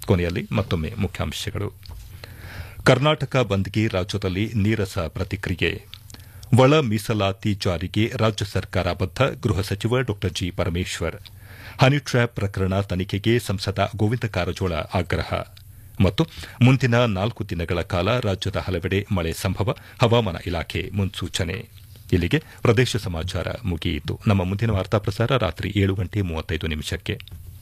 ಕೊನೆಯಲ್ಲಿ ಮತ್ತೊಮ್ಮೆ ಮುಖ್ಯಾಂಶಗಳು ಕರ್ನಾಟಕ ಬಂದ್ಗೆ ರಾಜ್ಯದಲ್ಲಿ ನೀರಸ ಪ್ರತಿಕ್ರಿಯೆ ಒಳ ಮೀಸಲಾತಿ ಜಾರಿಗೆ ರಾಜ್ಯ ಸರ್ಕಾರ ಬದ್ದ ಗೃಹ ಸಚಿವ ಡಾ ಜಿ ಪರಮೇಶ್ವರ್ ಹನಿ ಟ್ರ್ಯಾಪ್ ಪ್ರಕರಣ ತನಿಖೆಗೆ ಸಂಸದ ಗೋವಿಂದ ಕಾರಜೋಳ ಆಗ್ರಹ ಮತ್ತು ಮುಂದಿನ ನಾಲ್ಕು ದಿನಗಳ ಕಾಲ ರಾಜ್ಯದ ಹಲವೆಡೆ ಮಳೆ ಸಂಭವ ಹವಾಮಾನ ಇಲಾಖೆ ಮುನ್ಸೂಚನೆ ಇಲ್ಲಿಗೆ ಪ್ರದೇಶ ಸಮಾಚಾರ ಮುಗಿಯಿತು ನಮ್ಮ ಮುಂದಿನ ವಾರ್ತಾ ಪ್ರಸಾರ ರಾತ್ರಿ ಏಳು ಗಂಟೆ ಮೂವತ್ತೈದು ನಿಮಿಷಕ್ಕೆ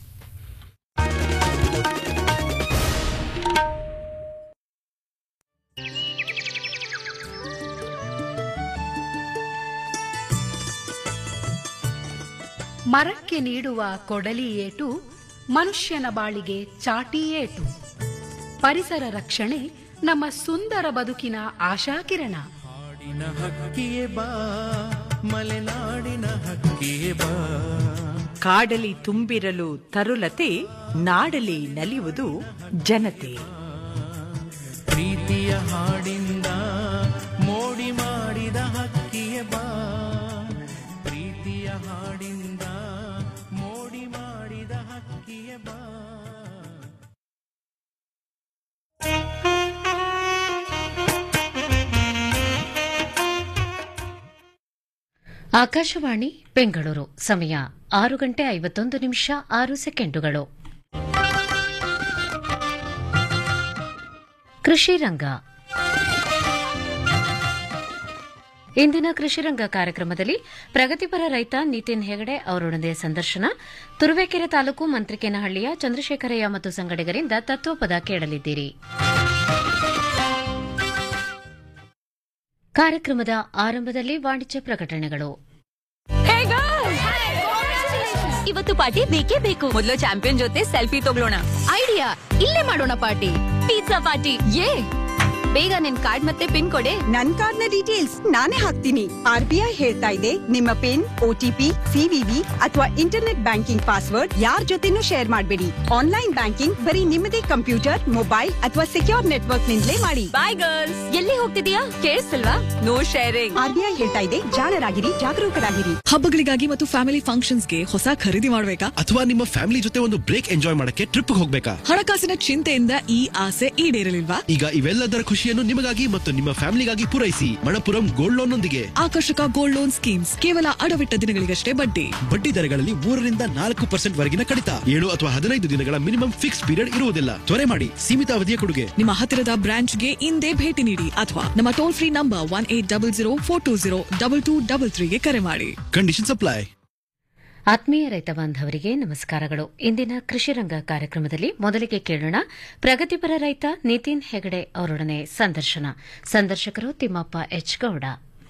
ಮರಕ್ಕೆ ನೀಡುವ ಕೊಡಲಿ ಏಟು ಮನುಷ್ಯನ ಬಾಳಿಗೆ ಚಾಟಿ ಏಟು ಪರಿಸರ ರಕ್ಷಣೆ ನಮ್ಮ ಸುಂದರ ಬದುಕಿನ ಆಶಾಕಿರಣ ನಾಡಿನ ಹಕ್ಕಿಯೇ ಬಾ ಮಲೆನಾಡಿನ ಹಕ್ಕಿಯೇ ಬಾ ಕಾಡಲಿ ತುಂಬಿರಲು ತರುಲತೆ ನಾಡಲಿ ನಲಿಯುವುದು ಜನತೆ ಪ್ರೀತಿಯ ಹಾಡಿಂದ ಮೋಡಿ ಮಾಡಿದ ಹಕ್ಕಿಯೇ ಬಾ ಪ್ರೀತಿಯ ಹಾಡಿಂದ ಮೋಡಿ ಮಾಡಿದ ಹಕ್ಕಿಯೇ ಬಾ ಆಕಾಶವಾಣಿ ಬೆಂಗಳೂರು ಸಮಯ ಆರು ಗಂಟೆ ಐವತ್ತೊಂದು ನಿಮಿಷ ಆರು ಸೆಕೆಂಡುಗಳು ಕೃಷಿ ರಂಗ ಇಂದಿನ ಕೃಷಿ ರಂಗ ಕಾರ್ಯಕ್ರಮದಲ್ಲಿ ಪ್ರಗತಿಪರ ರೈತ ನಿತಿನ್ ಹೆಗಡೆ ಅವರೊಡನೆ ಸಂದರ್ಶನ ತುರುವೇಕೆರೆ ತಾಲೂಕು ಮಂತ್ರಿಕೇನಹಳ್ಳಿಯ ಚಂದ್ರಶೇಖರಯ್ಯ ಮತ್ತು ಸಂಗಡಿಗರಿಂದ ತತ್ವಪದ ಕೇಳಲಿದ್ದೀರಿ ಕಾರ್ಯಕ್ರಮದ ಆರಂಭದಲ್ಲಿ ವಾಣಿಜ್ಯ ಪ್ರಕಟಣೆಗಳು ಇವತ್ತು ಪಾರ್ಟಿ ಬೇಕೇ ಬೇಕು ಮೊದಲು ಚಾಂಪಿಯನ್ ಜೊತೆ ಸೆಲ್ಫಿ ತಗೊಳ್ಳೋಣ ಐಡಿಯಾ ಇಲ್ಲೇ ಮಾಡೋಣ ಪಾರ್ಟಿ ಪಿಜ್ಜಾ ಪಾರ್ಟಿ ಯೇ ಬೇಗ ನಿನ್ ಕಾರ್ಡ್ ಮತ್ತೆ ಪಿನ್ ಕೊಡೆ ನನ್ ಕಾರ್ಡ್ ನ ಡೀಟೇಲ್ಸ್ ನಾನೇ ಹಾಕ್ತೀನಿ ಆರ್ ಬಿ ಐ ಹೇಳ್ತಾ ಇದೆ ನಿಮ್ಮ ಪಿನ್ ಓಟಿಪಿ ಸಿವಿವಿ ಅಥವಾ ಇಂಟರ್ನೆಟ್ ಬ್ಯಾಂಕಿಂಗ್ ಪಾಸ್ವರ್ಡ್ ಯಾರ್ ಜೊತೆನೂ ಶೇರ್ ಮಾಡಬೇಡಿ ಆನ್ಲೈನ್ ಬ್ಯಾಂಕಿಂಗ್ ಬರೀ ನಿಮ್ಮದೇ ಕಂಪ್ಯೂಟರ್ ಮೊಬೈಲ್ ಅಥವಾ ಸೆಕ್ಯೂರ್ ನೆಟ್ವರ್ಕ್ ನಿಂದಲೇ ಮಾಡಿ ಬಾಯ್ ಗರ್ಲ್ಸ್ ಎಲ್ಲಿ ಹೋಗ್ತಿದೀಯಾ ಕೇಳಿಸ್ತಿಲ್ವಾ no sharing R B I ಹೇಳ್ತಾ ಇದೆ ಜಾಣರಾಗಿರಿ ಜಾಗರೂಕರಾಗಿರಿ ಹಬ್ಬಗಳಿಗಾಗಿ ಮತ್ತು ಫ್ಯಾಮಿಲಿ ಫಂಕ್ಷನ್ಸ್ಗೆ ಹೊಸ ಖರೀದಿ ಮಾಡಬೇಕಾ ಅಥವಾ ನಿಮ್ಮ ಫ್ಯಾಮಿಲಿ ಜೊತೆ ಒಂದು ಬ್ರೇಕ್ ಎಂಜಾಯ್ ಮಾಡಕ್ಕೆ ಟ್ರಿಪ್ ಹೋಗ್ಬೇಕಾ ಹಣಕಾಸಿನ ಚಿಂತೆಯಿಂದ ಈ ಆಸೆ ಈಡೇರಲಿಲ್ವಾ ಈಗ ಇವೆಲ್ಲದರ ಖುಷಿಯನ್ನು ನಿಮಗಾಗಿ ಮತ್ತು ನಿಮ್ಮ ಫ್ಯಾಮಿಲಿಗಾಗಿ ಪೂರೈಸಿ ಮಣಪುರಂ ಗೋಲ್ಡ್ ಲೋನ್ ನೊಂದಿಗೆ ಆಕರ್ಷಕ ಗೋಲ್ಡ್ ಲೋನ್ ಸ್ಕೀಮ್ಸ್ ಕೇವಲ ಅಡವಿಟ್ಟ ದಿನಗಳಿಗಷ್ಟೇ ಬಡ್ಡಿ ಬಡ್ಡಿ ದರಗಳಲ್ಲಿ ಮೂರರಿಂದ ನಾಲ್ಕು ಪರ್ಸೆಂಟ್ ವರೆಗಿನ ಕಡಿತ ಏಳು ಅಥವಾ ಹದಿನೈದು ದಿನಗಳ ಮಿನಿಮಮ್ ಫಿಕ್ಸ್ ಪೀರಿಯಡ್ ಇರುವುದಿಲ್ಲ ತ್ವರೆ ಮಾಡಿ ಸೀಮಿತ ಅವಧಿಯ ಕೊಡುಗೆ ನಿಮ್ಮ ಹತ್ತಿರದ ಬ್ರಾಂಚ್ಗೆ ಇಂದೇ ಭೇಟಿ ನೀಡಿ ಅಥವಾ ನಮ್ಮ toll free number one eight double zero four two zero double two double ತ್ರೀಗೆ ಕರೆ ಮಾಡಿ ಕಂಡೀಷನ್ ಅಪ್ಲೈ ಆತ್ಮೀಯ ರೈತ ಬಾಂಧವರಿಗೆ ನಮಸ್ಕಾರಗಳು ಇಂದಿನ ಕೃಷಿ ರಂಗ ಕಾರ್ಯಕ್ರಮದಲ್ಲಿ ಮೊದಲಿಗೆ ಕೇಳೋಣ ಪ್ರಗತಿಪರ ರೈತ ನಿತಿನ್ ಹೆಗಡೆ ಅವರೊಡನೆ ಸಂದರ್ಶನ ಸಂದರ್ಶಕರು ತಿಮ್ಮಪ್ಪ ಎಚ್ ಗೌಡ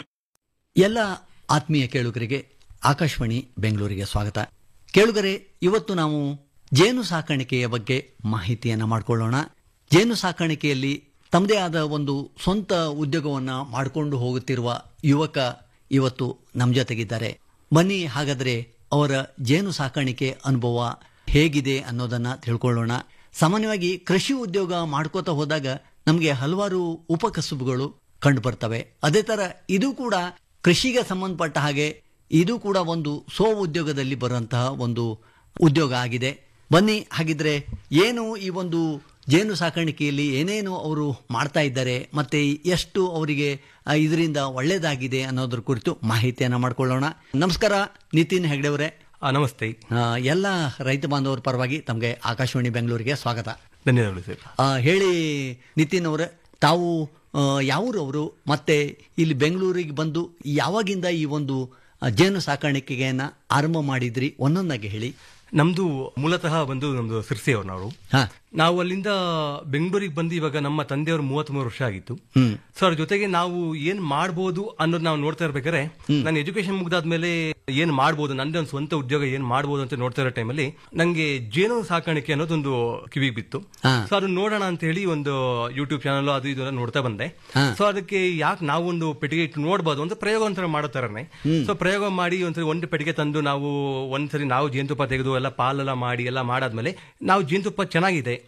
ಎಲ್ಲ ಆತ್ಮೀಯ ಕೇಳುಗರಿಗೆ ಆಕಾಶವಾಣಿ ಬೆಂಗಳೂರಿಗೆ ಸ್ವಾಗತ ಕೇಳುಗರೆ ಇವತ್ತು ನಾವು ಜೇನು ಸಾಕಾಣಿಕೆಯ ಬಗ್ಗೆ ಮಾಹಿತಿಯನ್ನು ಮಾಡಿಕೊಳ್ಳೋಣ ಜೇನು ಸಾಕಾಣಿಕೆಯಲ್ಲಿ ತಮ್ಮದೇ ಆದ ಒಂದು ಸ್ವಂತ ಉದ್ಯೋಗವನ್ನು ಮಾಡಿಕೊಂಡು ಹೋಗುತ್ತಿರುವ ಯುವಕ ಇವತ್ತು ನಮ್ಮ ಜೊತೆಗಿದ್ದಾರೆ ಬನ್ನಿ ಹಾಗಾದರೆ ಅವರ ಜೇನು ಸಾಕಾಣಿಕೆ ಅನುಭವ ಹೇಗಿದೆ ಅನ್ನೋದನ್ನ ತಿಳ್ಕೊಳ್ಳೋಣ ಸಾಮಾನ್ಯವಾಗಿ ಕೃಷಿ ಉದ್ಯೋಗ ಮಾಡ್ಕೋತಾ ಹೋದಾಗ ನಮಗೆ ಹಲವಾರು ಉಪಕಸುಬುಗಳು ಕಂಡು ಬರ್ತವೆ ಅದೇ ತರ ಇದು ಕೂಡ ಕೃಷಿಗೆ ಸಂಬಂಧಪಟ್ಟ ಹಾಗೆ ಇದು ಕೂಡ ಒಂದು ಸ್ವ ಉದ್ಯೋಗದಲ್ಲಿ ಬರುವಂತಹ ಒಂದು ಉದ್ಯೋಗ ಆಗಿದೆ ಬನ್ನಿ ಹಾಗಿದ್ರೆ ಏನು ಈ ಒಂದು ಜೇನು ಸಾಕಾಣಿಕೆಯಲ್ಲಿ ಏನೇನು ಅವರು ಮಾಡ್ತಾ ಇದ್ದಾರೆ ಮತ್ತೆ ಎಷ್ಟು ಅವರಿಗೆ ಆ, ಇದರಿಂದ ಒಳ್ಳೆಯದಾಗಿದೆ ಅನ್ನೋದ್ರ ಕುರಿತು ಮಾಹಿತಿಯನ್ನು ಮಾಡ್ಕೊಳ್ಳೋಣ ನಮಸ್ಕಾರ ನಿತಿನ್ ಹೆಗ್ಡೆ ಅವರೇ ನಮಸ್ತೆ ಆ, ಎಲ್ಲ ರೈತ ಬಾಂಧವರ ಪರವಾಗಿ ತಮಗೆ ಆಕಾಶವಾಣಿ ಬೆಂಗಳೂರಿಗೆ ಸ್ವಾಗತ ಧನ್ಯವಾದಗಳು ಸರ್ ಆ, ಹೇಳಿ ನಿತಿನ್ ಅವರೇ ತಾವು ಆ, ಯಾವೂರವರು ಮತ್ತೆ ಇಲ್ಲಿ ಬೆಂಗಳೂರಿಗೆ ಬಂದು ಯಾವಾಗಿಂದ ಈ ಒಂದು ಆ, ಜೇನು ಸಾಕಾಣಿಕೆಯನ್ನ ಆರಂಭ ಮಾಡಿದ್ರಿ ಒಂದೊಂದಾಗಿ ಹೇಳಿ ನಮ್ದು ಮೂಲತಃ ಬಂದು ನಮ್ದು ಸಿರ್ಸಿಯವ್ರು ನಾವು ಹಾ ನಾವು ಅಲ್ಲಿಂದ ಬೆಂಗಳೂರಿಗೆ ಬಂದು ಇವಾಗ ನಮ್ಮ ತಂದೆಯವರು ಮೂವತ್ಮೂರು ವರ್ಷ ಆಗಿತ್ತು ಹ್ಮ್ ಸೊ ಅದ್ರ ಜೊತೆಗೆ ನಾವು ಏನ್ ಮಾಡ್ಬೋದು ಅನ್ನೋದು ನಾವು ನೋಡ್ತಾ ಇರ್ಬೇಕಾದ್ರೆ ನಾನು ಎಜುಕೇಶನ್ ಮುಗ್ದಾದ್ಮೇಲೆ ಏನ್ ಮಾಡ್ಬೋದು ನಂದೇ ಒಂದು ಸ್ವಂತ ಉದ್ಯೋಗ ಏನ್ ಮಾಡ್ಬೋದು ಅಂತ ನೋಡ್ತಾ ಇರೋ ಟೈಮಲ್ಲಿ ನಂಗೆ ಜೇನು ಸಾಕಾಣಿಕೆ ಅನ್ನೋದೊಂದು ಕಿವಿಗೆ ಬಿತ್ತು ಹಾ. ಸೊ ಅದನ್ನ ನೋಡೋಣ ಅಂತ ಹೇಳಿ ಒಂದು ಯೂಟ್ಯೂಬ್ ಚಾನಲ್ ಅದು ಇದೆಲ್ಲ ನೋಡ್ತಾ ಬಂದೆ ಹಾ. ಸೊ ಅದಕ್ಕೆ ಯಾಕೆ ನಾವು ಒಂದು ಪೆಟ್ಟಿಗೆ ಇಟ್ಟು ನೋಡ್ಬೋದು ಅಂತ ಪ್ರಯೋಗ ಒಂಥರ ಮಾಡೋ ತರನೇ ಸೊ ಪ್ರಯೋಗ ಮಾಡಿ ಒಂದ್ಸರಿ ಒಂದು ಪೆಟ್ಟಿಗೆ ತಂದು ನಾವು ಒಂದ್ಸರಿ ನಾವು ಜೇನುತುಪ್ಪ ತೆಗೆದು ಎಲ್ಲ ಪಾಲೆಲ್ಲ ಮಾಡಿ ಎಲ್ಲ ಮಾಡಾದ್ಮೇಲೆ ನಾವು ಜೇನುತುಪ್ಪ ಚೆನ್ನಾಗಿದೆ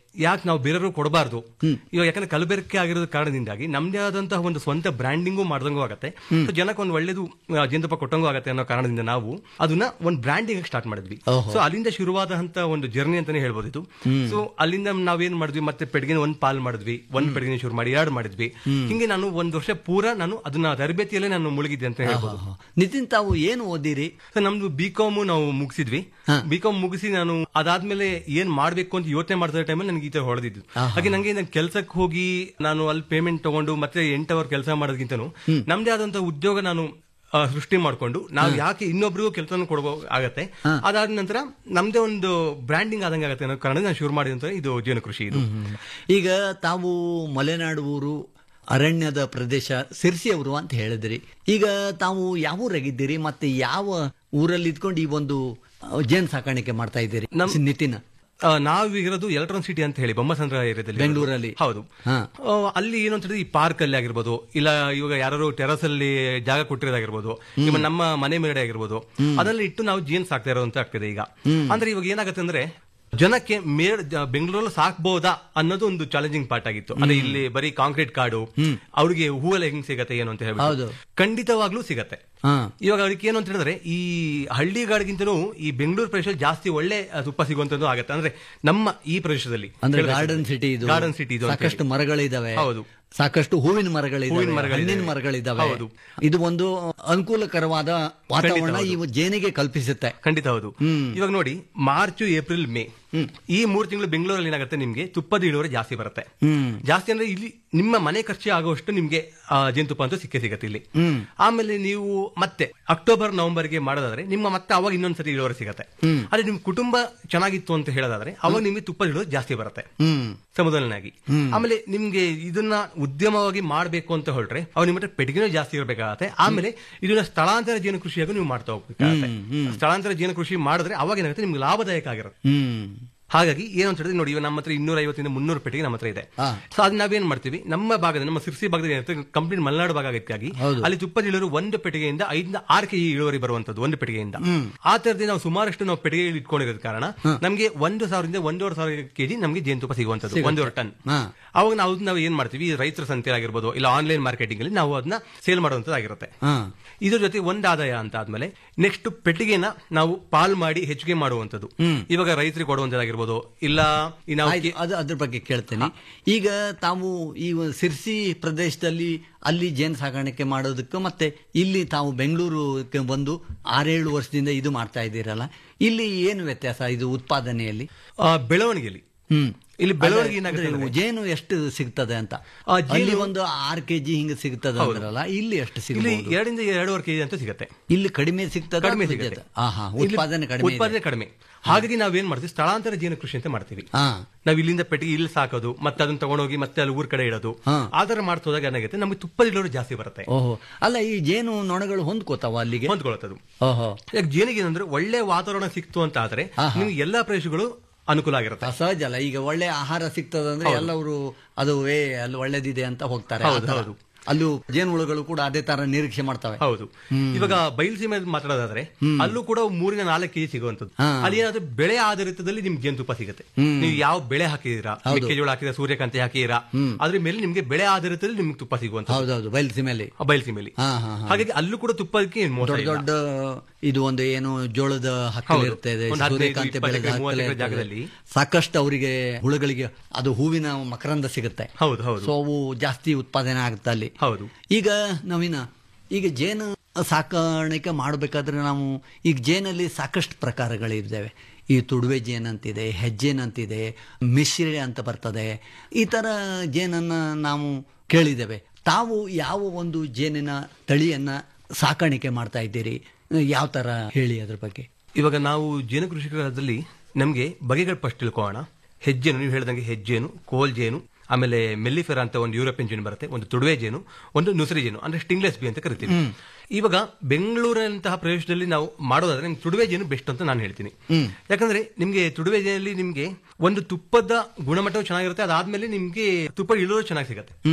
ಯಾಕೆ ನಾವು ಬೇರೆಯವರು ಕೊಡಬಾರ್ದು ಇವಾಗ ಯಾಕಂದ್ರೆ ಕಲಬೆರಕೆ ಆಗಿರೋದ ಕಾರಣದಿಂದಾಗಿ ನಮ್ದೇ ಆದಂತಹ ಒಂದು ಸ್ವಂತ ಬ್ರ್ಯಾಂಡಿಂಗು ಮಾಡ್ದಂಗೂ ಆಗತ್ತೆ So ಜನಕ್ಕೆ ಒಂದು ಒಳ್ಳೇದು ಆ, ಜೇನುತುಪ್ಪ ಕೊಟ್ಟಂಗೂ ಆಗತ್ತೆ ಅನ್ನೋ ಕಾರಣದಿಂದ ನಾವು ಅದನ್ನ ಒಂದು ಬ್ರ್ಯಾಂಡಿಂಗ್ ಸ್ಟಾರ್ಟ್ ಮಾಡಿದ್ವಿ ಓಹೋ. ಸೊ ಅಲ್ಲಿಂದ ಶುರುವಾದಂತ ಒಂದು ಜರ್ನಿ ಅಂತಾನೆ ಹೇಳ್ಬೋದು ಇದು ಹ್ಮ್. ಸೊ ಅಲ್ಲಿಂದ ನಾವೇನ್ ಮಾಡಿದ್ವಿ ಮತ್ತೆ ಪೆಡ್ಗಿನ ಒಂದ್ ಪಾಲ್ ಮಾಡಿದ್ವಿ ಒಂದ್ ಪೆಡ್ಗಿನ ಶುರು ಮಾಡಿ ಎರಡು ಮಾಡಿದ್ವಿ ಹ್ಮ್. ಹಿಂಗೆ ನಾನು ಒಂದ್ ವರ್ಷ ಪೂರ ನಾನು ಅದನ್ನ ತರಬೇತಿಯಲ್ಲೇ ನಾನು ಮುಳುಗಿದ್ದೆ ಅಂತ ಹೇಳ್ಬೋದು ನಿತಿನ್ ತಾವು ಏನು ಓದಿರಿ ಸೊ ನಮ್ದು ಬಿ ಕಾಮ್ ನಾವು ಮುಗಿಸಿದ್ವಿ ಬಿ ಕಾಮ್ ಮುಗಿಸಿ ನಾನು ಅದಾದ್ಮೇಲೆ ಏನ್ ಮಾಡ್ಬೇಕು ಅಂತ ಯೋಚನೆ ಮಾಡ್ತಾ ಟೈಮಲ್ಲಿ ನನಗೆ ಈ ತರ ಹೊಡೆದಿದ್ದು ಆಹಾ. ಹಾಗೆ ನಂಗೆ ನಾನು ಕೆಲ್ಸಕ್ಕೆ ಹೋಗಿ ನಾನು ಅಲ್ಲಿ ಪೇಮೆಂಟ್ ತಗೊಂಡು ಮತ್ತೆ ಎಂಟು ಅವರ್ ಕೆಲಸ ಮಾಡೋದಕ್ಕಿಂತನೂ ನಮ್ದೇ ಆದಂತ ಉದ್ಯೋಗ ನಾನು ಆ, ಸೃಷ್ಟಿ ಮಾಡ್ಕೊಂಡು ನಾವು ಯಾಕೆ ಇನ್ನೊಬ್ರಿಗೂ ಕೆಲಸ ಕೊಡಬೋ ಆಗತ್ತೆ ಅದಾದ ನಂತರ ನಮ್ದೇ ಒಂದು ಬ್ರ್ಯಾಂಡಿಂಗ್ ಆದಂಗೆ ಆಗತ್ತೆ ಅನ್ನೋ ಕಾರಣ ನಾನು ಶುರು ಮಾಡಿದಂತ ಇದು ಜೇನು ಕೃಷಿ ಇದು ಈಗ ತಾವು ಮಲೆನಾಡು ಊರು ಅರಣ್ಯದ ಪ್ರದೇಶ ಸಿರ್ಸಿಯವರು ಅಂತ ಹೇಳಿದ್ರಿ ಈಗ ತಾವು ಯಾವ ಊರಾಗಿದ್ದೀರಿ ಮತ್ತೆ ಯಾವ ಊರಲ್ಲಿ ಇದ್ಕೊಂಡು ಈ ಒಂದು ಆ, ಜೇನು ಸಾಕಾಣಿಕೆ ಮಾಡ್ತಾ ಇದ್ದೀರಿ ನಿತಿನ್ ಆ, ನಾವಿರೋದು ಎಲೆಕ್ಟ್ರಾನ್ ಸಿಟಿ ಅಂತ ಹೇಳಿ ಬೊಮ್ಮಸಂದ್ರ ಏರಿಯಾದಲ್ಲಿ ಬೆಂಗಳೂರಲ್ಲಿ? ಹೌದು ಹಾ. ಆ, ಅಲ್ಲಿ ಏನು ಅಂತ ಹೇಳಿದ್ರೆ ಈ ಪಾರ್ಕ್ ಅಲ್ಲಿ ಆಗಿರ್ಬೋದು ಇಲ್ಲ ಇವಾಗ ಯಾರು ಟೆರಸ್ ಅಲ್ಲಿ ಜಾಗ ಕೊಟ್ಟಿರೋದಾಗಿರ್ಬೋದು ಇವಾಗ ನಮ್ಮ ಮನೆ ಮೇಡೆ ಆಗಿರ್ಬೋದು ಅದರಲ್ಲಿ ಇಟ್ಟು ನಾವು ಜೇನ್ ಸಾಕ್ತಾ ಇರೋದಂತ ಆಗ್ತದೆ ಈಗ ಅಂದ್ರೆ ಇವಾಗ ಏನಾಗುತ್ತೆ ಅಂದ್ರೆ ಜನಕ್ಕೆ ಮೇಡ್ ಜ- ಬೆಂಗಳೂರಲ್ಲಿ ಸಾಕ್ಬಹುದಾ ಅನ್ನೋದು ಒಂದು ಚಾಲೆಂಜಿಂಗ್ ಪಾರ್ಟ್ ಆಗಿತ್ತು ಅಂದ್ರೆ ಇಲ್ಲಿ ಬರೀ ಕಾಂಕ್ರೀಟ್ ಕಾಡು ಅವ್ರಿಗೆ ಹೂವೆಲ್ಲ ಹೆಂಗ್ ಸಿಗತ್ತೆ ಏನು ಅಂತ ಹೌದು. ಹೇಳ್ಬಿಟ್ಟು ಖಂಡಿತವಾಗ್ಲೂ ಸಿಗತ್ತೆ ಹಾ. ಇವಾಗ ಅದಕ್ಕೆ ಏನು ಅಂತ ಹೇಳಿದ್ರೆ ಈ ಹಳ್ಳಿಗಾಡಿಗಿಂತನೂ ಈ ಬೆಂಗಳೂರು ಪ್ರದೇಶದಲ್ಲಿ ಜಾಸ್ತಿ ಒಳ್ಳೆ ಆ, ತುಪ್ಪ ಸಿಗುವಂತದ್ದು ಆಗತ್ತೆ ಅಂದ್ರೆ ನಮ್ಮ ಈ ಪ್ರದೇಶದಲ್ಲಿ ಅಂದ್ರೆ ಗಾರ್ಡನ್ ಸಿಟಿ ಇದು ಗಾರ್ಡನ್ ಸಿಟಿ ಇದು ಅಂತ ಸಾಕಷ್ಟು ಹೇಳಿ. ಮರಗಳಿದಾವೆ ಹೌದು ಸಾಕಷ್ಟು ಹೂವಿನ ಮರಗಳಿದಾವೆ ಹೂವಿನ ಮರಗಳಿದಾವೆ. ಹಣ್ಣಿನ ಮರಗಳಿದಾವೆ ಹೌದು. ಇದು ಒಂದು ಅನುಕೂಲಕರವಾದ ವಾತಾವರಣ ಹೌದು. ಇವು ಜೇನಿಗೆ ಕಲ್ಪಿಸುತ್ತೆ ಖಂಡಿತ ಹೌದು ಇವಾಗ ನೋಡಿ ಮಾರ್ಚ್ ಏಪ್ರಿಲ್ ಮೇ ಈ ಮೂರು ತಿಂಗಳು ಬೆಂಗಳೂರಲ್ಲಿ ಏನಾಗುತ್ತೆ ನಿಮ್ಗೆ ತುಪ್ಪದ ಇಳುವರಿ ಜಾಸ್ತಿ ಬರುತ್ತೆ ಹ್ಮ್ ಜಾಸ್ತಿ ಅಂದ್ರೆ ಇಲ್ಲಿ ನಿಮ್ಮ ಮನೆ ಖರ್ಚು ಆಗುವಷ್ಟು ನಿಮ್ಗೆ ಆ, ಜೇನುತುಪ್ಪ ಅಂತೂ ಸಿಕ್ಕೇ ಸಿಗತ್ತೆ ಇಲ್ಲಿ ಹ್ಮ್ ಆಮೇಲೆ ನೀವು ಮತ್ತೆ ಅಕ್ಟೋಬರ್ ನವೆಂಬರ್ಗೆ ಮಾಡೋದಾದ್ರೆ ನಿಮ್ಮ ಮತ್ತೆ ಅವಾಗ ಇನ್ನೊಂದ್ಸರಿ ಇಳುವರಿ ಸಿಗತ್ತೆ ಹ್ಮ್. ಆದ್ರೆ ನಿಮ್ ಕುಟುಂಬ ಚೆನ್ನಾಗಿತ್ತು ಅಂತ ಹೇಳೋದಾದ್ರೆ ಅವಾಗ ನಿಮ್ಗೆ ತುಪ್ಪದ ಇಳುವರಿ ಜಾಸ್ತಿ ಬರುತ್ತೆ ಹ್ಮ್ ಸಮುದಾಯನಾಗಿ ಹ್ಮ್. ಆಮೇಲೆ ನಿಮ್ಗೆ ಇದನ್ನ ಉದ್ಯಮವಾಗಿ ಮಾಡಬೇಕು ಅಂತ ಹೊರಟ್ರೆ ಅವ್ ನಿಮ್ಮ ಹತ್ರ ಪೆಟ್ಟಿಗೆನೂ ಜಾಸ್ತಿ ಇರಬೇಕಾಗತ್ತೆ ಆಮೇಲೆ ಇದನ್ನ ಸ್ಥಳಾಂತರ ಜೇನು ಕೃಷಿಯಾಗೂ ನೀವು ಮಾಡ್ತಾ ಹೋಗ್ಬೇಕಾಗತ್ತೆ ಹ್ಮ್, ಹ್ಮ್. ಸ್ಥಳಾಂತರ ಜೇನು ಕೃಷಿ ಮಾಡಿದ್ರೆ ಅವಾಗ ಏನಾಗುತ್ತೆ ನಿಮ್ಗೆ ಲಾಭದಾಯಕ ಆಗಿರುತ್ತೆ ಹ್ಮ್ ಹಾಗಾಗಿ ಏನು ಅಂತ ಹೇಳಿದ್ರೆ ನೋಡಿ ಇವಾಗ ನಮ್ಮ ಹತ್ರ ಇನ್ನೂರ ಐವತ್ತಿಂದ ಮುನ್ನೂರು ಪೆಟ್ಟಿಗೆ ನಮ್ಮ ಹತ್ರ ಇದೆ ಹಾ. ಸೊ ಅದನ್ನ ನಾವೇನ್ ಮಾಡ್ತೀವಿ ನಮ್ಮ ಭಾಗದ ನಮ್ಮ ಸಿರ್ಸಿ ಭಾಗದಲ್ಲಿ ಏನಿರುತ್ತೆ ಕಂಪ್ಲೀಟ್ ಮಲೆನಾಡು ಭಾಗ ಆಗಿದ್ದಾಗಿ ಹೌದು. ಅಲ್ಲಿ ತುಪ್ಪದ ಇಳುವರಿ ಒಂದು ಪೆಟ್ಟಿಗೆಯಿಂದ ಐದರಿಂದ ಆರು ಕೆಜಿ ಇಳುವರಿ ಬರುವಂತದ್ದು ಒಂದು ಪೆಟ್ಟಿಗೆಯಿಂದ ಹ್ಮ್. ಆ ತರದೇ ನಾವು ಸುಮಾರಷ್ಟು ನಾವು ಪೆಟ್ಟಿಗೆ ಇಟ್ಕೊಂಡಿರೋದ ಕಾರಣ ನಮಗೆ ಒಂದು ಸಾವಿರದಿಂದ ಒಂದೂವರೆ ಸಾವಿರ ಕೆಜಿ ನಮಗೆ ಜೇನುತುಪ್ಪ ಸಿಗುವಂತದ್ದು ಸಿಗುತ್ತೆ. ಒಂದೂವರೆ ಟನ್ ಹಾ. ಅವಾಗ ನಾವು ಅದನ್ನ ನಾವು ಏನ್ ಮಾಡ್ತೀವಿ ಈ ರೈತರ ಸಂತೆ ಆಗಿರ್ಬೋದು ಇಲ್ಲ ಆನ್ಲೈನ್ ಮಾರ್ಕೆಟಿಂಗ್ ಅಲ್ಲಿ ನಾವು ಅದನ್ನ ಸೇಲ್ ಮಾಡುವಂತದ್ದಾಗಿರುತ್ತೆ ಹಾ ಇದ್ರ ಜೊತೆ ಒಂದ್ ಆದಾಯ ಅಂತ ಆದ್ಮೇಲೆ ನೆಕ್ಸ್ಟ್ ಪೆಟ್ಟಿಗೆನ ನಾವು ಪಾಲ್ ಮಾಡಿ ಹೆಚ್ಚಿಗೆ ಮಾಡುವಂತದ್ದು ಹ್ಮ್. ಇವಾಗ ರೈತರಿಗೆ ಕೊಡುವಂತದ್ದಾಗಿರ್ಬೋದು ಇಲ್ಲ ಈ ನಾವು ಆಯ್ತು, ಅದು ಅದ್ರ ಬಗ್ಗೆ ಕೇಳ್ತೇನೆ ಈಗ ತಾವು ಈ ಒಂದು ಸಿರ್ಸಿ ಪ್ರದೇಶದಲ್ಲಿ ಅಲ್ಲಿ ಜೇನು ಸಾಕಾಣಿಕೆ ಮಾಡೋದಕ್ಕೆ ಮತ್ತೆ ಇಲ್ಲಿ ತಾವು ಬೆಂಗಳೂರಿಗೆ ಬಂದು ಆರೇಳು ವರ್ಷದಿಂದ ಇದು ಮಾಡ್ತಾ ಇದ್ದೀರಲ್ಲ ಇಲ್ಲಿ ಏನು ವ್ಯತ್ಯಾಸ ಇದು ಉತ್ಪಾದನೆಯಲ್ಲಿ ಆ, ಬೆಳವಣಿಗೆಯಲ್ಲಿ ಹ್ಮ್ ಇಲ್ಲಿ ಬೆಳವಣಿಗೆ ಅದೇ, ಏನಾಗುತ್ತೆ ಅಂದ್ರೆ ಅಂದ್ರೆ- ಜೇನು ಎಷ್ಟು ಸಿಗ್ತದೆ ಅಂತ ಆ, ಜೇನು- ಅಲ್ಲಿ ಒಂದು ಆರ್ ಕೆಜಿ ಹಿಂಗೆ ಸಿಗ್ತದೆ ಹೌದು. ಅಂದ್ರಲ್ಲ ಇಲ್ಲಿ ಎಷ್ಟು ಇಲ್ಲಿ ಸಿಗಬಹುದು ಎರಡರಿಂದ ಎರಡೂವರೆ ಕೆಜಿ ಅಂತ ಸಿಗುತ್ತೆ ಇಲ್ಲಿ ಕಡಿಮೆ ಸಿಗ್ತದೆ ಕಡಿಮೆ ಅಥವಾ ಸಿಗುತ್ತೆ ಜೊತೆ? ಆಹಾ ಇಲ್ಲಿ ಉತ್ಪಾದನೆ ಕಡಿಮೆ ಇದೆ. ಉತ್ಪಾದನೆ ಕಡಿಮೆ ಹಾಗಾಗಿ ನಾವೇನ್ ಮಾಡ್ತೀವಿ ಸ್ಥಳಾಂತರ ಜೇನು ಕೃಷಿ ಅಂತ ಮಾಡ್ತೀವಿ ಹಾ ನಾವ್ ಇಲ್ಲಿಂದ ಪೆಟ್ಟಿಗೆ ಇಲ್ಲಿ ಸಾಕೋದು ಮತ್ತೆ ಅದನ್ನ ತಗೊಂಡೋಗಿ ಮತ್ತೆ ಅಲ್ಲಿ ಊರ್ ಕಡೆ ಇಡೋದು ಹಾ. ಆ ತರ ಮಾಡ್ತೋದಾಗ ಏನಾಗುತ್ತೆ ನಮಗೆ ತುಪ್ಪದ ಇಳುವರಿ ಜಾಸ್ತಿ ಬರುತ್ತೆ ಓಹೋ ಅಲ್ಲ ಈ ಜೇನು ನೊಣಗಳು ಹೊಂದ್ಕೋತಾವ ಅಲ್ಲಿಗೆ ಹೊಂದ್ಕೊಳತ್ತದು ಓಹೋ ಯಾಕೆ ಜೇನಿಗೆ ಏನಂದ್ರೆ ಒಳ್ಳೆ ವಾತಾವರಣ ಸಿಕ್ತು ಅಂತ ಆದ್ರೆ ಆಹಾ. ನಿಮ್ಗೆ ಎಲ್ಲಾ ಪ್ರದೇಶಗಳು ಅನುಕೂಲ ಆಗಿರುತ್ತೆ ಸಹಜ ಅಲ್ಲ ಈಗ ಒಳ್ಳೆ ಆಹಾರ ಸಿಗ್ತದಂದ್ರೆ ಹೌದು. ಎಲ್ಲವರು ಅದು ಏ ಅಲ್ಲಿ ಒಳ್ಳೇದಿದೆ ಅಂತ ಹೋಗ್ತಾರೆ ಹೌದು, ಆ ಥರ. ಹೌದು. ಅಲ್ಲೂ ಜೇನುಹುಳುಗಳು ಕೂಡ ಅದೇ ತರ ನಿರೀಕ್ಷೆ ಮಾಡ್ತವೆ ಹೌದು ಇವಾಗ ಬಯಲುಸೀಮೆ ಮಾತಾಡೋದಾದ್ರೆ ಅಲ್ಲೂ ಕೂಡ ಮೂರಿನ ನಾಲ್ಕು ಕೆಜಿ ಸಿಗುವಂತದ್ದು ಹಾ. ಅಲ್ಲಿ ಏನಾದ್ರೂ ಬೆಳೆ ಆಧಾರಿತದಲ್ಲಿ ನಿಮ್ಗೆ ಜೇನುತುಪ್ಪ ಸಿಗುತ್ತೆ ಹ್ಮ್. ನೀವು ಯಾವ ಬೆಳೆ ಹಾಕಿದೀರಾ ಹೌದು. ಮೆಕ್ಕೆಜೋಳ ಹಾಕಿದ ಸೂರ್ಯಕಾಂತಿ ಹಾಕಿದೀರಾ ಹ್ಮ್. ಅದ್ರ ಮೇಲೆ ನಿಮ್ಗೆ ಬೆಳೆ ಆಧಾರಿತದಲ್ಲಿ ನಿಮ್ಗೆ ತುಪ್ಪ ಸಿಗುವಂತ ಹೌದೌದು ಬಯಲುಸೀಮೆಯಲ್ಲಿ ಬಯಲುಸೀಮೆಯಲ್ಲಿ ಹಾ, ಹಾ, ಹಾ. ಹಾಗಾಗಿ ಅಲ್ಲೂ ಕೂಡ ತುಪ್ಪಕ್ಕೆ ಏನ್ ಮೋಸ ದೊಡ್ಡ ಇಲ್ಲ. ದೊಡ್ಡ ಇದು ಒಂದು ಏನು ಜೋಳದ ಹಕ್ಕಲ್ ಹೌದು. ಇರ್ತದೆ ಒಂದು ಹದಿನೈದು, ಸೂರ್ಯಕಾಂತಿ ಇಪ್ಪತ್ತು ಬೆಳೆದ ಎಕರೆ, ಮೂವತ್ತು ಹಕ್ಕಲ್ ಎಕರೆ ಇರ್ತದೆ. ಜಾಗದಲ್ಲಿ ಸಾಕಷ್ಟು ಅವರಿಗೆ ಹುಳುಗಳಿಗೆ ಅದು ಹೂವಿನ ಮಕರಂದ ಸಿಗುತ್ತೆ ಹೌದು ಹೌದು ಸೊ ಅವು ಜಾಸ್ತಿ ಉತ್ಪಾದನೆ ಆಗುತ್ತೆ ಅಲ್ಲಿ ಹೌದು ಈಗ ನವೀನ ಈಗ ಜೇನು ಸಾಕಾಣಿಕೆ ಮಾಡಬೇಕಾದ್ರೆ ನಾವು ಈಗ ಜೇನಲ್ಲಿ ಸಾಕಷ್ಟು ಪ್ರಕಾರಗಳಿದ್ದಾವೆ ಈ ತುಡುವೆ ಜೇನಂತಿದೆ ಹೆಜ್ಜೇನಂತಿದೆ ಮಿಶ್ರಿ ಅಂತ ಬರ್ತದೆ ಈ ಥರ ಜೇನನ್ನು ನಾವು ಕೇಳಿದ್ದೇವೆ ತಾವು ಯಾವ ಒಂದು ಜೇನಿನ ತಳಿಯನ್ನ ಸಾಕಾಣಿಕೆ ಮಾಡ್ತಾ ಇದ್ದೀರಿ ಯಾವ ಥರ ಹೇಳಿ ಅದ್ರ ಬಗ್ಗೆ ಇವಾಗ ನಾವು ಜೇನು ಕೃಷಿಕರಲ್ಲಿ ನಮ್ಗೆ ಬಗೆಗಳು ಫಸ್ಟ್ ತಿಳ್ಕೊಳ್ಳೋಣ ಹೆಜ್ಜೇನು ನೀವು ಹೇಳ್ದಂಗೆ ಹೆಜ್ಜೇನು ಕೋಲ್ ಜೇನು ಆಮೇಲೆ ಮೆಲ್ಲಿಫೆರಾ ಅಂತ ಒಂದು ಯುರೋಪಿಯನ್ ಜೇನು ಬರುತ್ತೆ ಒಂದು ತುಡುವೆ ಜೇನು ಒಂದು ನುಸರಿ ಜೇನು ಅಂದ್ರೆ ಸ್ಟಿಂಗ್ಲೆಸ್ ಬಿ ಅಂತ ಕರಿತೀವಿ ಇವಾಗ ಬೆಂಗಳೂರಿನಂತಹ ಪ್ರದೇಶದಲ್ಲಿ ನಾವು ಮಾಡೋದಾದ್ರೆ ನಿಮ್ಗೆ ತುಡುವೆ ಜೇನು ಬೆಸ್ಟ್ ಅಂತ ನಾನು ಹೇಳ್ತೀನಿ ಯಾಕಂದ್ರೆ ನಿಮ್ಗೆ ತುಡುವೆ ಜೇನಲ್ಲಿ ನಿಮ್ಗೆ ಒಂದು ತುಪ್ಪದ ಗುಣಮಟ್ಟವು ಚೆನ್ನಾಗಿರುತ್ತೆ ಅದಾದ್ಮೇಲೆ ನಿಮ್ಗೆ ತುಪ್ಪ ಇಳುವರಿ ಚೆನ್ನಾಗಿ ಸಿಗುತ್ತೆ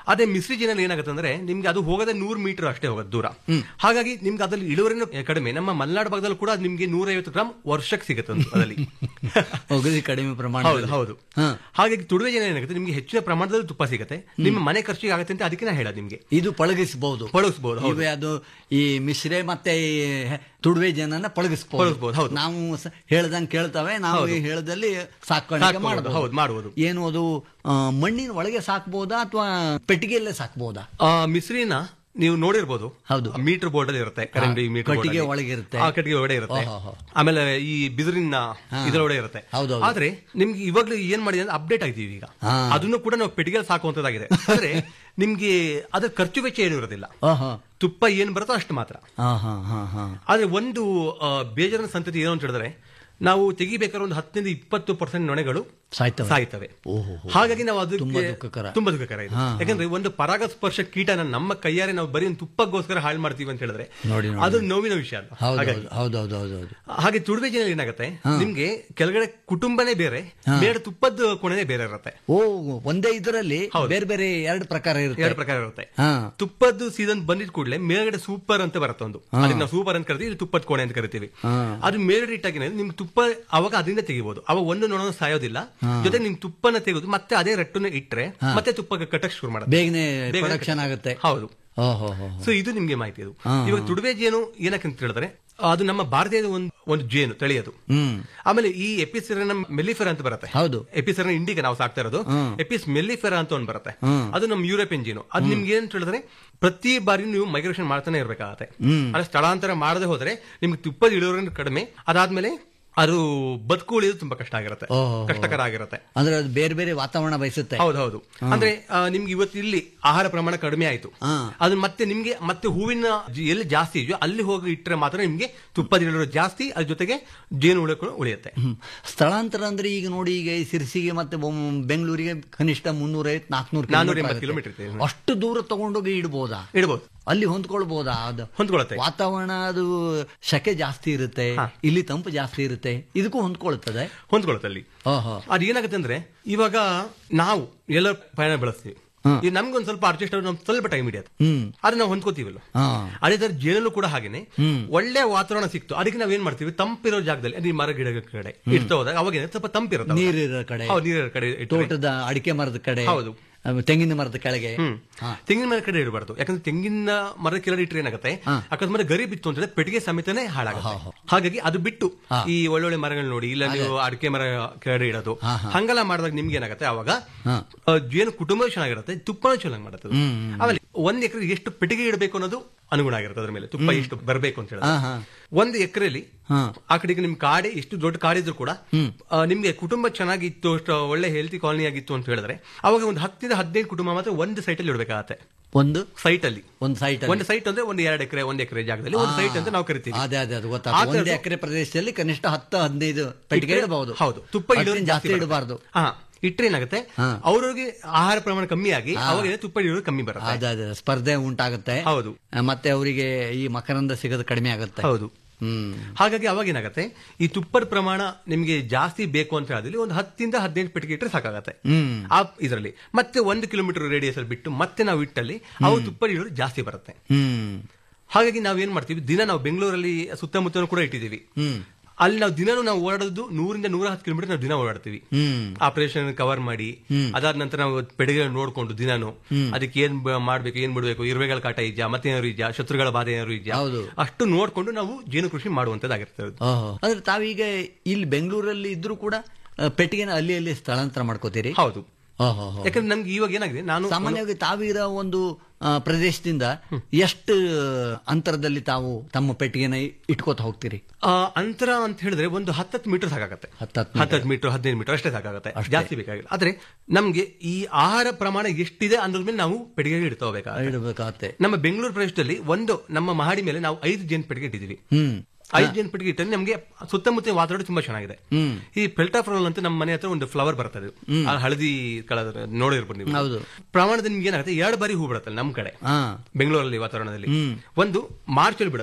ಅದೇ ಮಿಶ್ರಿ ಜೇನಲ್ಲಿ ಏನಾಗುತ್ತೆ ಅಂದ್ರೆ ನಿಮ್ಗೆ ಅದು ಹೋಗೋದೇ ನೂರು ಮೀಟರ್ ಅಷ್ಟೇ ಹೋಗೋದು ದೂರ ಹಾಗಾಗಿ ನಿಮ್ಗೆ ಅದ್ರಲ್ಲಿ ಇಳುವರಿನೂ ಕಡಿಮೆ ನಮ್ಮ ಮಲೆನಾಡು ಭಾಗದಲ್ಲಿ ಕೂಡ ನಿಮ್ಗೆ ನೂರೈವತ್ತು ಗ್ರಾಮ್ ವರ್ಷಕ್ಕೆ ಸಿಗುತ್ತೆ ಒಂದು ಅದರಲ್ಲಿ ಒಗದಿ ಕಡಿಮೆ ಪ್ರಮಾಣ ಹೌದು ಹೌದು ಹಾಗಾಗಿ ತುಡುವೆ ಜನ ಏನಾಗುತ್ತೆ ನಿಮ್ಗೆ ಹೆಚ್ಚಿನ ಪ್ರಮಾಣದಲ್ಲಿ ತುಪ್ಪ ಸಿಗುತ್ತೆ ನಿಮ್ಮ ಮನೆ ಖರ್ಚಿಗೆ ಆಗುತ್ತೆ ಅಂತ ಅದಕ್ಕೆ ನಾ ಹೇಳೋದು ನಿಮ್ಗೆ ಇದು ಪಳಗಿಸಬಹುದು ಪಳಗಿಸಬಹುದು ಹೌದು ಇವೆ ಅದು ಈ ಮಿಶ್ರೆ ಮತ್ತೆ ಈ ತುಡುವೆ ಜನನ ಪಳಗಿಸ್ಬೋದು, ಪಳಗಿಸಬಹುದು ಹೌದು. ನಾವು ಸ- ಹೇಳ್ದಂಗೆ ಕೇಳ್ತವೆ ನಾವು ಹೌದು. ಈ ಹೇಳದಲ್ಲಿ ಸಾಕಾಣಿಕೆ ಸಾಕ್ಬೋದು, ಮಾಡಬಹುದು ಹೌದು, ಮಾಡ್ಬೋದು. ಏನು ಅದು ಆ, ಮಣ್ಣಿನ ಒಳಗೆ ಸಾಕ್ಬೋದಾ ಅಥವಾ ಪೆಟ್ಟಿಗೆಯಲ್ಲೇ ಸಾಕ್ಬೋದಾ ಆ ಮಿಶ್ರಿನ ನೀವು ನೋಡಿರ್ಬೋದು ಹೌದು ಮೀಟರ್ ಬೋರ್ಡ್ ಅಲ್ಲಿ ಇರುತ್ತೆ ಕರೆಂಟ್ ಮೀಟರ್ ಕಟ್ಟಿಗೆ ಒಳಗಿರುತ್ತೆ. ಕಟ್ಟಿಗೆ ಒಳಗಡೆ ಇರುತ್ತೆ ಓಹೋ. ಆಮೇಲೆ ಈ ಬಿದಿರಿನ ಇದರೊಳಗೆ ಇರುತ್ತೆ ಹೌದೌದು. ಆದ್ರೆ ನಿಮ್ಗೆ ಇವಾಗ್ಲೂ ಏನ್ ಮಾಡಿದೆ ಅಂದ್ರೆ ಅಪ್ಡೇಟ್ ಆಗಿದೀವಿ ಈಗ ಹಾ. ಅದನ್ನು ಕೂಡ ನಾವು ಪೆಟ್ಟಿಗೆ ಸಾಕುವಂತದ್ದಾಗಿದೆ ಅಂದ್ರೆ ನಿಮ್ಗೆ ಅದ್ರ ಖರ್ಚು ವೆಚ್ಚ ಏನು ಇರೋದಿಲ್ಲ ಆಹಾ. ತುಪ್ಪ ಏನ್ ಬರುತ್ತೋ ಅಷ್ಟು ಮಾತ್ರ ಹಾ ಹಾ ಹಾ ಹಾ ಆದ್ರೆ ಒಂದು ಆ, ಬೇಜಾರಿನ ಸಂತತಿ ಏನು ಅಂತ ಹೇಳಿದ್ರೆ ನಾವು ತೆಗಿಬೇಕಾದ್ರೆ ಒಂದು ಹತ್ತರಿಂದ ಇಪ್ಪತ್ತು ಪರ್ಸೆಂಟ್ ನೊಣಗಳು ಸಾಯ್ತವೆ ಸಾಯ್ತವೆ ಓಹೋ ಹಾಗಾಗಿ ನಾವು ಅದು ತುಂಬಾ ದುಃಖಕರ. ತುಂಬಾ ದುಃಖಕರ ಇದು ಹಾ, ಹಾ. ಯಾಕಂದ್ರೆ ಒಂದು ಪರಾಗಸ್ಪರ್ಶ ಕೀಟನ ನಮ್ಮ ಕೈಯಾರೆ ನಾವು ಬರೀ ಒಂದು ತುಪ್ಪಕ್ಕೋಸ್ಕರ ಹಾಳು ಮಾಡ್ತೀವಿ ಅಂತ ಹೇಳಿದ್ರೆ ನೋಡಿ, ನೋಡಿ. ಅದು ನೋವಿನ ವಿಷಯ ಅಲ್ಲ ಹೌದು ಹಾಗಾಗಿ ಹೌದು ಹೌದು ಹೌದು ಹೌದು ಹಾಗೆ ತುಡುವೆ ಜನ ಏನಾಗುತ್ತೆ ನಿಮ್ಗೆ ಕೆಳಗಡೆ ಕುಟುಂಬನೇ ಬೇರೆ ಮೇಲೆ ತುಪ್ಪದ ಕೊನೆನೇ ಬೇರೆ ಇರುತ್ತೆ ಓ ಒಂದೇ ಇದರಲ್ಲಿ ಬೇರೆ ಬೇರೆ ಎರಡು ಪ್ರಕಾರ ಇರುತ್ತೆ ಎರಡು ಪ್ರಕಾರ ಇರುತ್ತೆ ಹಾ ತುಪ್ಪದ್ದು ಸೀಸನ್ ಬಂದಿದ್ ಕೂಡಲೇ ಮೇಲ್ಗಡೆ ಸೂಪರ್ ಅಂತ ಬರುತ್ತೆ ಒಂದು ಅದನ್ನ ನಾವು ಸೂಪರ್ ಅಂತ ಕರಿತೀವಿ ಇಲ್ಲಿ ತುಪ್ಪದ ಕೋಣೆ ಅಂತ ಕರಿತೀವಿ ಅದು ಮೇಲ್ಗಡೆ ಇಟ್ಟಾಗಿನ ನಿಮ್ಗೆ ತುಪ್ಪ ಅವಾಗ ಅದರಿಂದ ತೆಗಿಬಹುದು ಅವಾಗ ಒಂದು ನೊಣ ಸಾಯೋದಿಲ್ಲ ಜೊತೆ ನಿಮ್ ತುಪ್ಪನ ತೆಗೆದು ಮತ್ತೆ ಅದೇ ರಟ್ಟನ್ನ ಇಟ್ರೆ ಮತ್ತೆ ತುಪ್ಪ ಕಟ್ಟಕ್ ಶುರು ಮಾಡುತ್ತೆ ಬೇಗನೆ ಬೇಗನೆ ಪ್ರೊಡಕ್ಷನ್ ಕಟ್ಟಕ್ಕೆ. ಆಗುತ್ತೆ ಹೌದು ಓಹೋ ಹೋ ಸೊ ಇದು ನಿಮ್ಗೆ ಮಾಹಿತಿ ಅದು ಹಾ, ಇವಾಗ ತುಡುವೆ ಜೇನು ಏನಕ್ಕೆ ಅಂತ ಹೇಳಿದ್ರೆ ಅದು ನಮ್ಮ ಭಾರತೀಯದ ಒಂದು ಒಂದು ಜೇನು ತಳಿಯದು ಹ್ಮ್ ಆಮೇಲೆ ಈ ಎಪಿಸೆರನ ಮೆಲ್ಲಿಫೆರ ಅಂತ ಬರುತ್ತೆ ಹೌದು ಎಪಿಸೆರನ ಇಂಡಿಗೆ ನಾವು ಸಾಕ್ತಾ ಇರೋದು ಎಪಿಸ್ ಮೆಲ್ಲಿಫೆರ ಅಂತ ಒಂದು ಬರುತ್ತೆ ಹ್ಮ್. ಅದು ನಮ್ಮ ಯುರೋಪಿಯನ್ ಜೀನು ಅದು ನಿಮ್ಗೆ ಏನ್ ಹೇಳಿದ್ರೆ ಪ್ರತಿ ಬಾರಿ ನೀವು ಮೈಗ್ರೇಷನ್ ಮಾಡ್ತಾನೆ ಇರ್ಬೇಕಾಗತ್ತೆ ಹ್ಮ್. ಅಂದ್ರೆ ಸ್ಥಳಾಂತರ ಮಾಡದೆ ಹೋದ್ರೆ ನಿಮ್ಗೆ ತುಪ್ಪದ ಇಳುವರಿ ಕಡಿಮೆ ಅದಾದ್ಮೇಲೆ ಅದು ಬದುಕು ಉಳಿಯೋದು ತುಂಬಾ ಕಷ್ಟ ಆಗಿರುತ್ತೆ ಓಹೋ. ಕಷ್ಟಕರ ಆಗಿರುತ್ತೆ ಅಂದ್ರೆ ಅದು ಬೇರೆ ಬೇರೆ ವಾತಾವರಣ ಬಯಸುತ್ತೆ ಹೌದು ಹೌದು ಅಂದ್ರೆ ಆ, ನಿಮ್ಗೆ ಇವತ್ತು ಇಲ್ಲಿ ಆಹಾರ ಪ್ರಮಾಣ ಕಡಿಮೆ ಆಯ್ತು ಹಾ. ಅದು ಮತ್ತೆ ನಿಮ್ಗೆ ಮತ್ತೆ ಹೂವಿನ ಜಿ- ಎಲ್ಲಿ ಜಾಸ್ತಿ ಇದೆಯೋ ಅಲ್ಲಿ ಹೋಗಿ ಇಟ್ಟರೆ ಮಾತ್ರ ನಿಮ್ಗೆ ತುಪ್ಪದ ಇಳುವರಿ ಜಾಸ್ತಿ ಅದ್ರ ಜೊತೆಗೆ ಜೇನು ಉಳಿಕೊಂಡು ಉಳಿಯುತ್ತೆ ಹ್ಮ್. ಸ್ಥಳಾಂತರ ಅಂದ್ರೆ ಈಗ ನೋಡಿ ಈಗ ಈ ಸಿರ್ಸಿಗೆ ಮತ್ತೆ ಬೊಮ್- ಬೆಂಗಳೂರಿಗೆ ಕನಿಷ್ಠ ಮುನ್ನೂರೈವತ್ತು ನಾಲ್ಕುನೂರು ನಾನ್ನೂರ ಎಂಬತ್ತು ಕಿಲೋಮೀಟರ್ ಇದೆ. ಅಷ್ಟು ದೂರ ತಗೊಂಡೋಗಿ ಇಡ್ಬೋದಾ ಇಡ್ಬೋದು ಅಲ್ಲಿ ಹೊಂದ್ಕೊಳ್ಬೋದಾ ಅದು ಹೊಂದ್ಕೊಳತ್ತೆ ವಾತಾವರಣ ಅದು ಶಕೆ ಜಾಸ್ತಿ ಇರುತ್ತೆ ಇಲ್ಲಿ ತಂಪು ಜಾಸ್ತಿ ಇರುತ್ತೆ ಇದಕ್ಕೂ ಹೊಂದ್ಕೊಳ್ತದೆ ಹೊಂದ್ಕೊಳುತ್ತೆ ಅಲ್ಲಿ ಓಹೋ ಅದು ಏನಾಗುತ್ತೆ ಅಂದ್ರೆ ಇವಾಗ ನಾವು ಎಲ್ಲ ಪಯಣ ಬೆಳೆಸ್ತೀವಿ ಈಗ ನಮ್ಗೊಂದ್ ಸ್ವಲ್ಪ ಅಡ್ಜಸ್ಟ್ ಆಗೋದು ನಮ್ಗೆ ಸ್ವಲ್ಪ ಟೈಮ್ ಹಿಡಿಯುತ್ತೆ ಹ್ಮ್ ಆದ್ರೆ ನಾವು ಹೊಂದ್ಕೋತೀವಲ್ಲ ಹಾ ಅದೇ ತರ ಜೇನಲ್ಲೂ ಕೂಡ ಹಾಗೇನೆ ಒಳ್ಳೆ ವಾತಾವರಣ ಸಿಕ್ತು ಅದಕ್ಕೆ ನಾವ್ ಏನ್ ಮಾಡ್ತೀವಿ ತಂಪಿರೋ ಜಾಗದಲ್ಲಿ ಅಂದ್ರೆ ಈ ಮರ ಗಿಡ ಕಡೆ ಇಡ್ತಾ ಹೋದಾಗ ಅವಾಗ ಏನಾಗುತ್ತೆ, ಸ್ವಲ್ಪ ತಂಪಿರುತ್ತೆ ನೀರಿರೋ ಕಡೆ ಹೌದು ನೀರಿರೋ ಕಡೆ ಇಟ್ರೆ. ತೋಟದ ಅಡಿಕೆ ಮರದ ಕಡೆ ಹೌದು. ಆಮೇಲೆ ತೆಂಗಿನ ಮರದ ಕೆಳಗೆ ಹಾ. ತೆಂಗಿನ ಮರ ಕಡೆ ಇಡಬಾರ್ದು ಯಾಕಂದ್ರೆ ತೆಂಗಿನ ಮರ ಕೆಳಗೆ ಇಟ್ರೆ ಏನಾಗುತ್ತೆ ಅಕಸ್ಮಾತ್ ಗರಿ ಬಿತ್ತು ಅಂತ ಹೇಳಿದ್ರೆ ಪೆಟ್ಟಿಗೆ ಸಮೇತನೇ ಹಾಳಾಗುತ್ತೆ ಹಾಗಾಗಿ ಅದು ಬಿಟ್ಟು ಈ ಒಳ್ಳೊಳ್ಳೆ ಮರಗಳು ನೋಡಿ ಇಲ್ಲ ನೀವು ಅಡಿಕೆ ಮರ ಕೆಳಗಡೆ ಇಡೋದು ಹಂಗೆಲ್ಲ ಮಾಡಿದಾಗ ನಿಮ್ಗೆ ಏನಾಗುತ್ತೆ ಅವಾಗ ಆ, ಜೇನು ಕುಟುಂಬ ಚೆನ್ನಾಗಿರುತ್ತೆ ತುಪ್ಪನೂ ಚೆನ್ನಾಗಿ ಮಾಡುತ್ತೆ ಅದು. ಆಮೇಲೆ ಒಂದ್ ಎಕರೆ ಎಷ್ಟು ಪೆಟ್ಟಿಗೆ ಇಡಬೇಕು ಅನ್ನೋದು ಅನುಗುಣ ಆಗಿರುತ್ತೆ ಅದ್ರ ಮೇಲೆ ತುಪ್ಪ ಎಷ್ಟು ಬರಬೇಕು ಅಂತ ಹಾ, ಹೇಳಿದ್ರೆ ಹಾ. ಒಂದು ಎಕರೆಲಿ ಆ ಕಡೆಗೆ ನಿಮ್ ಕಾಡೆ ಎಷ್ಟು ದೊಡ್ಡ ಕಾಡಿದ್ರು ಕೂಡ ಆ, ನಿಮ್ಗೆ ಕುಟುಂಬ ಚೆನ್ನಾಗಿತ್ತು ಅಷ್ಟು ಒಳ್ಳೆ ಹೆಲ್ತಿ ಕಾಲನಿ ಆಗಿತ್ತು ಅಂತ ಹೇಳಿದ್ರೆ ಅವಾಗ ಒಂದು ಹತ್ತಿಂದ ಹದಿನೈದು ಕುಟುಂಬ ಮಾತ್ರ ಒಂದು ಸೈಟ್ ಅಲ್ಲಿ ಇಡಬೇಕಾಗತ್ತೆ ಒಂದು ಸೈಟ್ ಅಲ್ಲಿ ಒಂದು ಸೈಟ್ ಒಂದು ಸೈಟ್ ಅಂದ್ರೆ ಒಂದು ಎರಡು ಎಕರೆ ಒಂದು ಎಕರೆ ಜಾಗದಲ್ಲಿ ಒಂದು ಸೈಟ್ ಅಂತ ನಾವು ಕರಿತೀವಿ ಅದೇ ಅದೇ ಅದು ಆ ಗೊತ್ತಾಗ್ತದೆ ಒಂದು ಥರದ್ದು- ಎಕರೆ ಪ್ರದೇಶದಲ್ಲಿ ಕನಿಷ್ಠ ಹತ್ತು ಹದಿನೈದು ಪೆಟ್ಟಿಗೆ ಇಟ್ರೆ- ಇಡಬಹುದು ಹೌದು ತುಪ್ಪ ಇಳುವರಿ ಜಾಸ್ತಿ ಬರುತ್ತೆ. ಇಡಬಾರ್ದು ಹಾ ಇಟ್ರೆ ಏನಾಗುತ್ತೆ ಅವ್ರವ್ರಿಗೆ ಆಹಾರ ಪ್ರಮಾಣ ಕಮ್ಮಿ ಆಗಿ ಅವಾಗ ಏನಾಗುತ್ತೆ, ತುಪ್ಪ ಇಳುವರಿ ಕಮ್ಮಿ ಬರುತ್ತೆ ಅದೇ ಅದೇ ಸ್ಪರ್ಧೆ ಉಂಟಾಗುತ್ತೆ ಹೌದು ಆ, ಮತ್ತೆ ಅವರಿಗೆ ಈ ಮಕರಂದ ಸಿಗೋದು ಕಡಿಮೆ ಆಗುತ್ತೆ ಹೌದು ಹ್ಮ್ ಹಾಗಾಗಿ ಅವಾಗ ಏನಾಗುತ್ತೆ ಈ ತುಪ್ಪದ ಪ್ರಮಾಣ ನಿಮ್ಗೆ ಜಾಸ್ತಿ ಬೇಕು ಅಂತ ಹೇಳಿದ್ರೆ ಒಂದು ಹತ್ತಿಂದ ಹದಿನೈದು ಪೆಟ್ಟಿಗೆ ಇಟ್ಟರೆ ಸಾಕಾಗತ್ತೆ ಹ್ಮ್ ಆ ಇದರಲ್ಲಿ ಮತ್ತೆ ಒಂದು ಕಿಲೋಮೀಟರ್ ರೇಡಿಯಸ್ ಅಲ್ಲಿ ಬಿಟ್ಟು ಮತ್ತೆ ನಾವು ಇಟ್ಟಲ್ಲಿ ಅವು ತುಪ್ಪ ಇಳುವರಿ ಜಾಸ್ತಿ ಬರುತ್ತೆ ಹ್ಮ್ ಹಾಗಾಗಿ ನಾವು ಏನ್ ಮಾಡ್ತೀವಿ ದಿನ ನಾವು ಬೆಂಗಳೂರಲ್ಲಿ ಸುತ್ತಮುತ್ತಲೂ ಕೂಡ ಇಟ್ಟಿದ್ದೀವಿ ಹ್ಮ್ ಅಲ್ಲಿ ನಾವು ದಿನನೂ ನಾವು ಓಡಾಡೋದು ನೂರಿಂದ ನೂರ ಹತ್ತು ಕಿಲೋಮೀಟರ್ ನಾವು ದಿನ ಓಡಾಡ್ತೀವಿ ಹ್ಮ್ ಆಪರೇಷನ್ ಕವರ್ ಮಾಡಿ ಅದಾದ ನಂತರ ನಾವು ಪೆಡಿಗೆ ನೋಡ್ಕೊಂಡು ದಿನಾನು ಅದಕ್ಕೆ ಏನ್ ಬ- ಮಾಡ್ಬೇಕು ಏನ್ ಬಿಡ್ಬೇಕು ಇರುವೆಗಳ ಕಾಟ ಇದೆಯಾ ಮತ್ತೇನಾದ್ರು ಇದೆಯಾ ಶತ್ರುಗಳ ಬಾಧೆ ಏನಾದ್ರು ಇದೆಯಾ ಹೌದು. ಅಷ್ಟು ನೋಡ್ಕೊಂಡು ನಾವು ಜೇನು ಕೃಷಿ ಮಾಡುವಂತದ್ದಾಗಿರ್ತದೆ ಓಹೋ ಅಂದ್ರೆ ತಾವೀಗ ಇಲ್ಲಿ ಬೆಂಗಳೂರಲ್ಲಿ ಇದ್ರೂ ಕೂಡ ಆ, ಪೆಟ್ಟಿಗೆನ ಅಲ್ಲಿ ಅಲ್ಲಿ ಸ್ಥಳಾಂತರ ಮಾಡ್ಕೋತೀರಿ ಹೌದು ಓಹೋ ಹೋ. ಯಾಕಂದ್ರೆ ನಮ್ಗೆ ಇವಾಗ ಏನಾಗಿದೆ ನಾನು ಸಾಮಾನ್ಯವಾಗಿ ತಾವಿರೋ ಒಂದು ಆ, ಪ್ರದೇಶದಿಂದ ಎಷ್ಟು ಅಂತರದಲ್ಲಿ ತಾವು ತಮ್ಮ ಪೆಟ್ಟಿಗೆನ ಇಟ್ಕೋತ ಹೋಗ್ತೀರಿ ಆ, ಅಂತರ ಅಂತ ಹೇಳಿದ್ರೆ ಒಂದು ಹತ್ತತ್ತು ಮೀಟರ್ ಸಾಕಾಗತ್ತೆ ಹತ್ತತ್ತು ಹತ್ತತ್ತು ಮೀಟರ್ ಹದಿನೈದು ಮೀಟರ್ ಅಷ್ಟೇ ಸಾಕಾಗತ್ತೆ ಜಾಸ್ತಿ ಬೇಕಾಗಿಲ್ಲ ಆದ್ರೆ ನಮ್ಗೆ ಈ ಆಹಾರ ಪ್ರಮಾಣ ಎಷ್ಟಿದೆ ಅನ್ನೋದ್ರ ಮೇಲೆ ನಾವು ಪೆಟ್ಟಿಗೆ ಇಡ್ತಾ ಹೋಗ್ಬೇಕಾಗುತ್ತೆ ಇಡಬೇಕಾಗತ್ತೆ ನಮ್ಮ ಬೆಂಗಳೂರು ಪ್ರದೇಶದಲ್ಲಿ ಒಂದು ನಮ್ಮ ಮಹಡಿ ಮೇಲೆ ನಾವು ಐದು ಜೇನು ಪೆಟ್ಟಿಗೆ ಇಟ್ಟಿದ್ದೀವಿ ಹ್ಮ್ ಐದು ಜೇನು ಪೆಟ್ಟಿಗೆ ಇಟ್ಟರೆ ನಮಗೆ ಸುತ್ತಮುತ್ತ ವಾತಾವರಣ ತುಂಬಾ ಚೆನ್ನಾಗಿದೆ ಹ್ಮ್ ಈ ಪೆಲ್ಟಾಫ್ರೋಲ್ ಅಂತ ನಮ್ಮ ಮನೆ ಹತ್ರ ಒಂದು ಫ್ಲವರ್ ಬರ್ತದೆ ಆ ಹಳದಿ ಕಲರ್ ನೋಡಿರ್ಬೋದು ನೀವು ಹೌದು. ಪ್ರಮಾಣದಲ್ಲಿ ನಿಮ್ಗೆ ಏನಾಗುತ್ತೆ ಎರಡು ಬಾರಿ ಹೂ ಬಿಡುತ್ತೆ ನಮ್ಮ ಕಡೆ ಹಾ ಬೆಂಗಳೂರಲ್ಲಿ ವಾತಾವರಣದಲ್ಲಿ ಹ್ಮ್. ಒಂದು ಮಾರ್ಚ್ ಅಲ್ಲಿ ಬಿಡುತ್ತೆ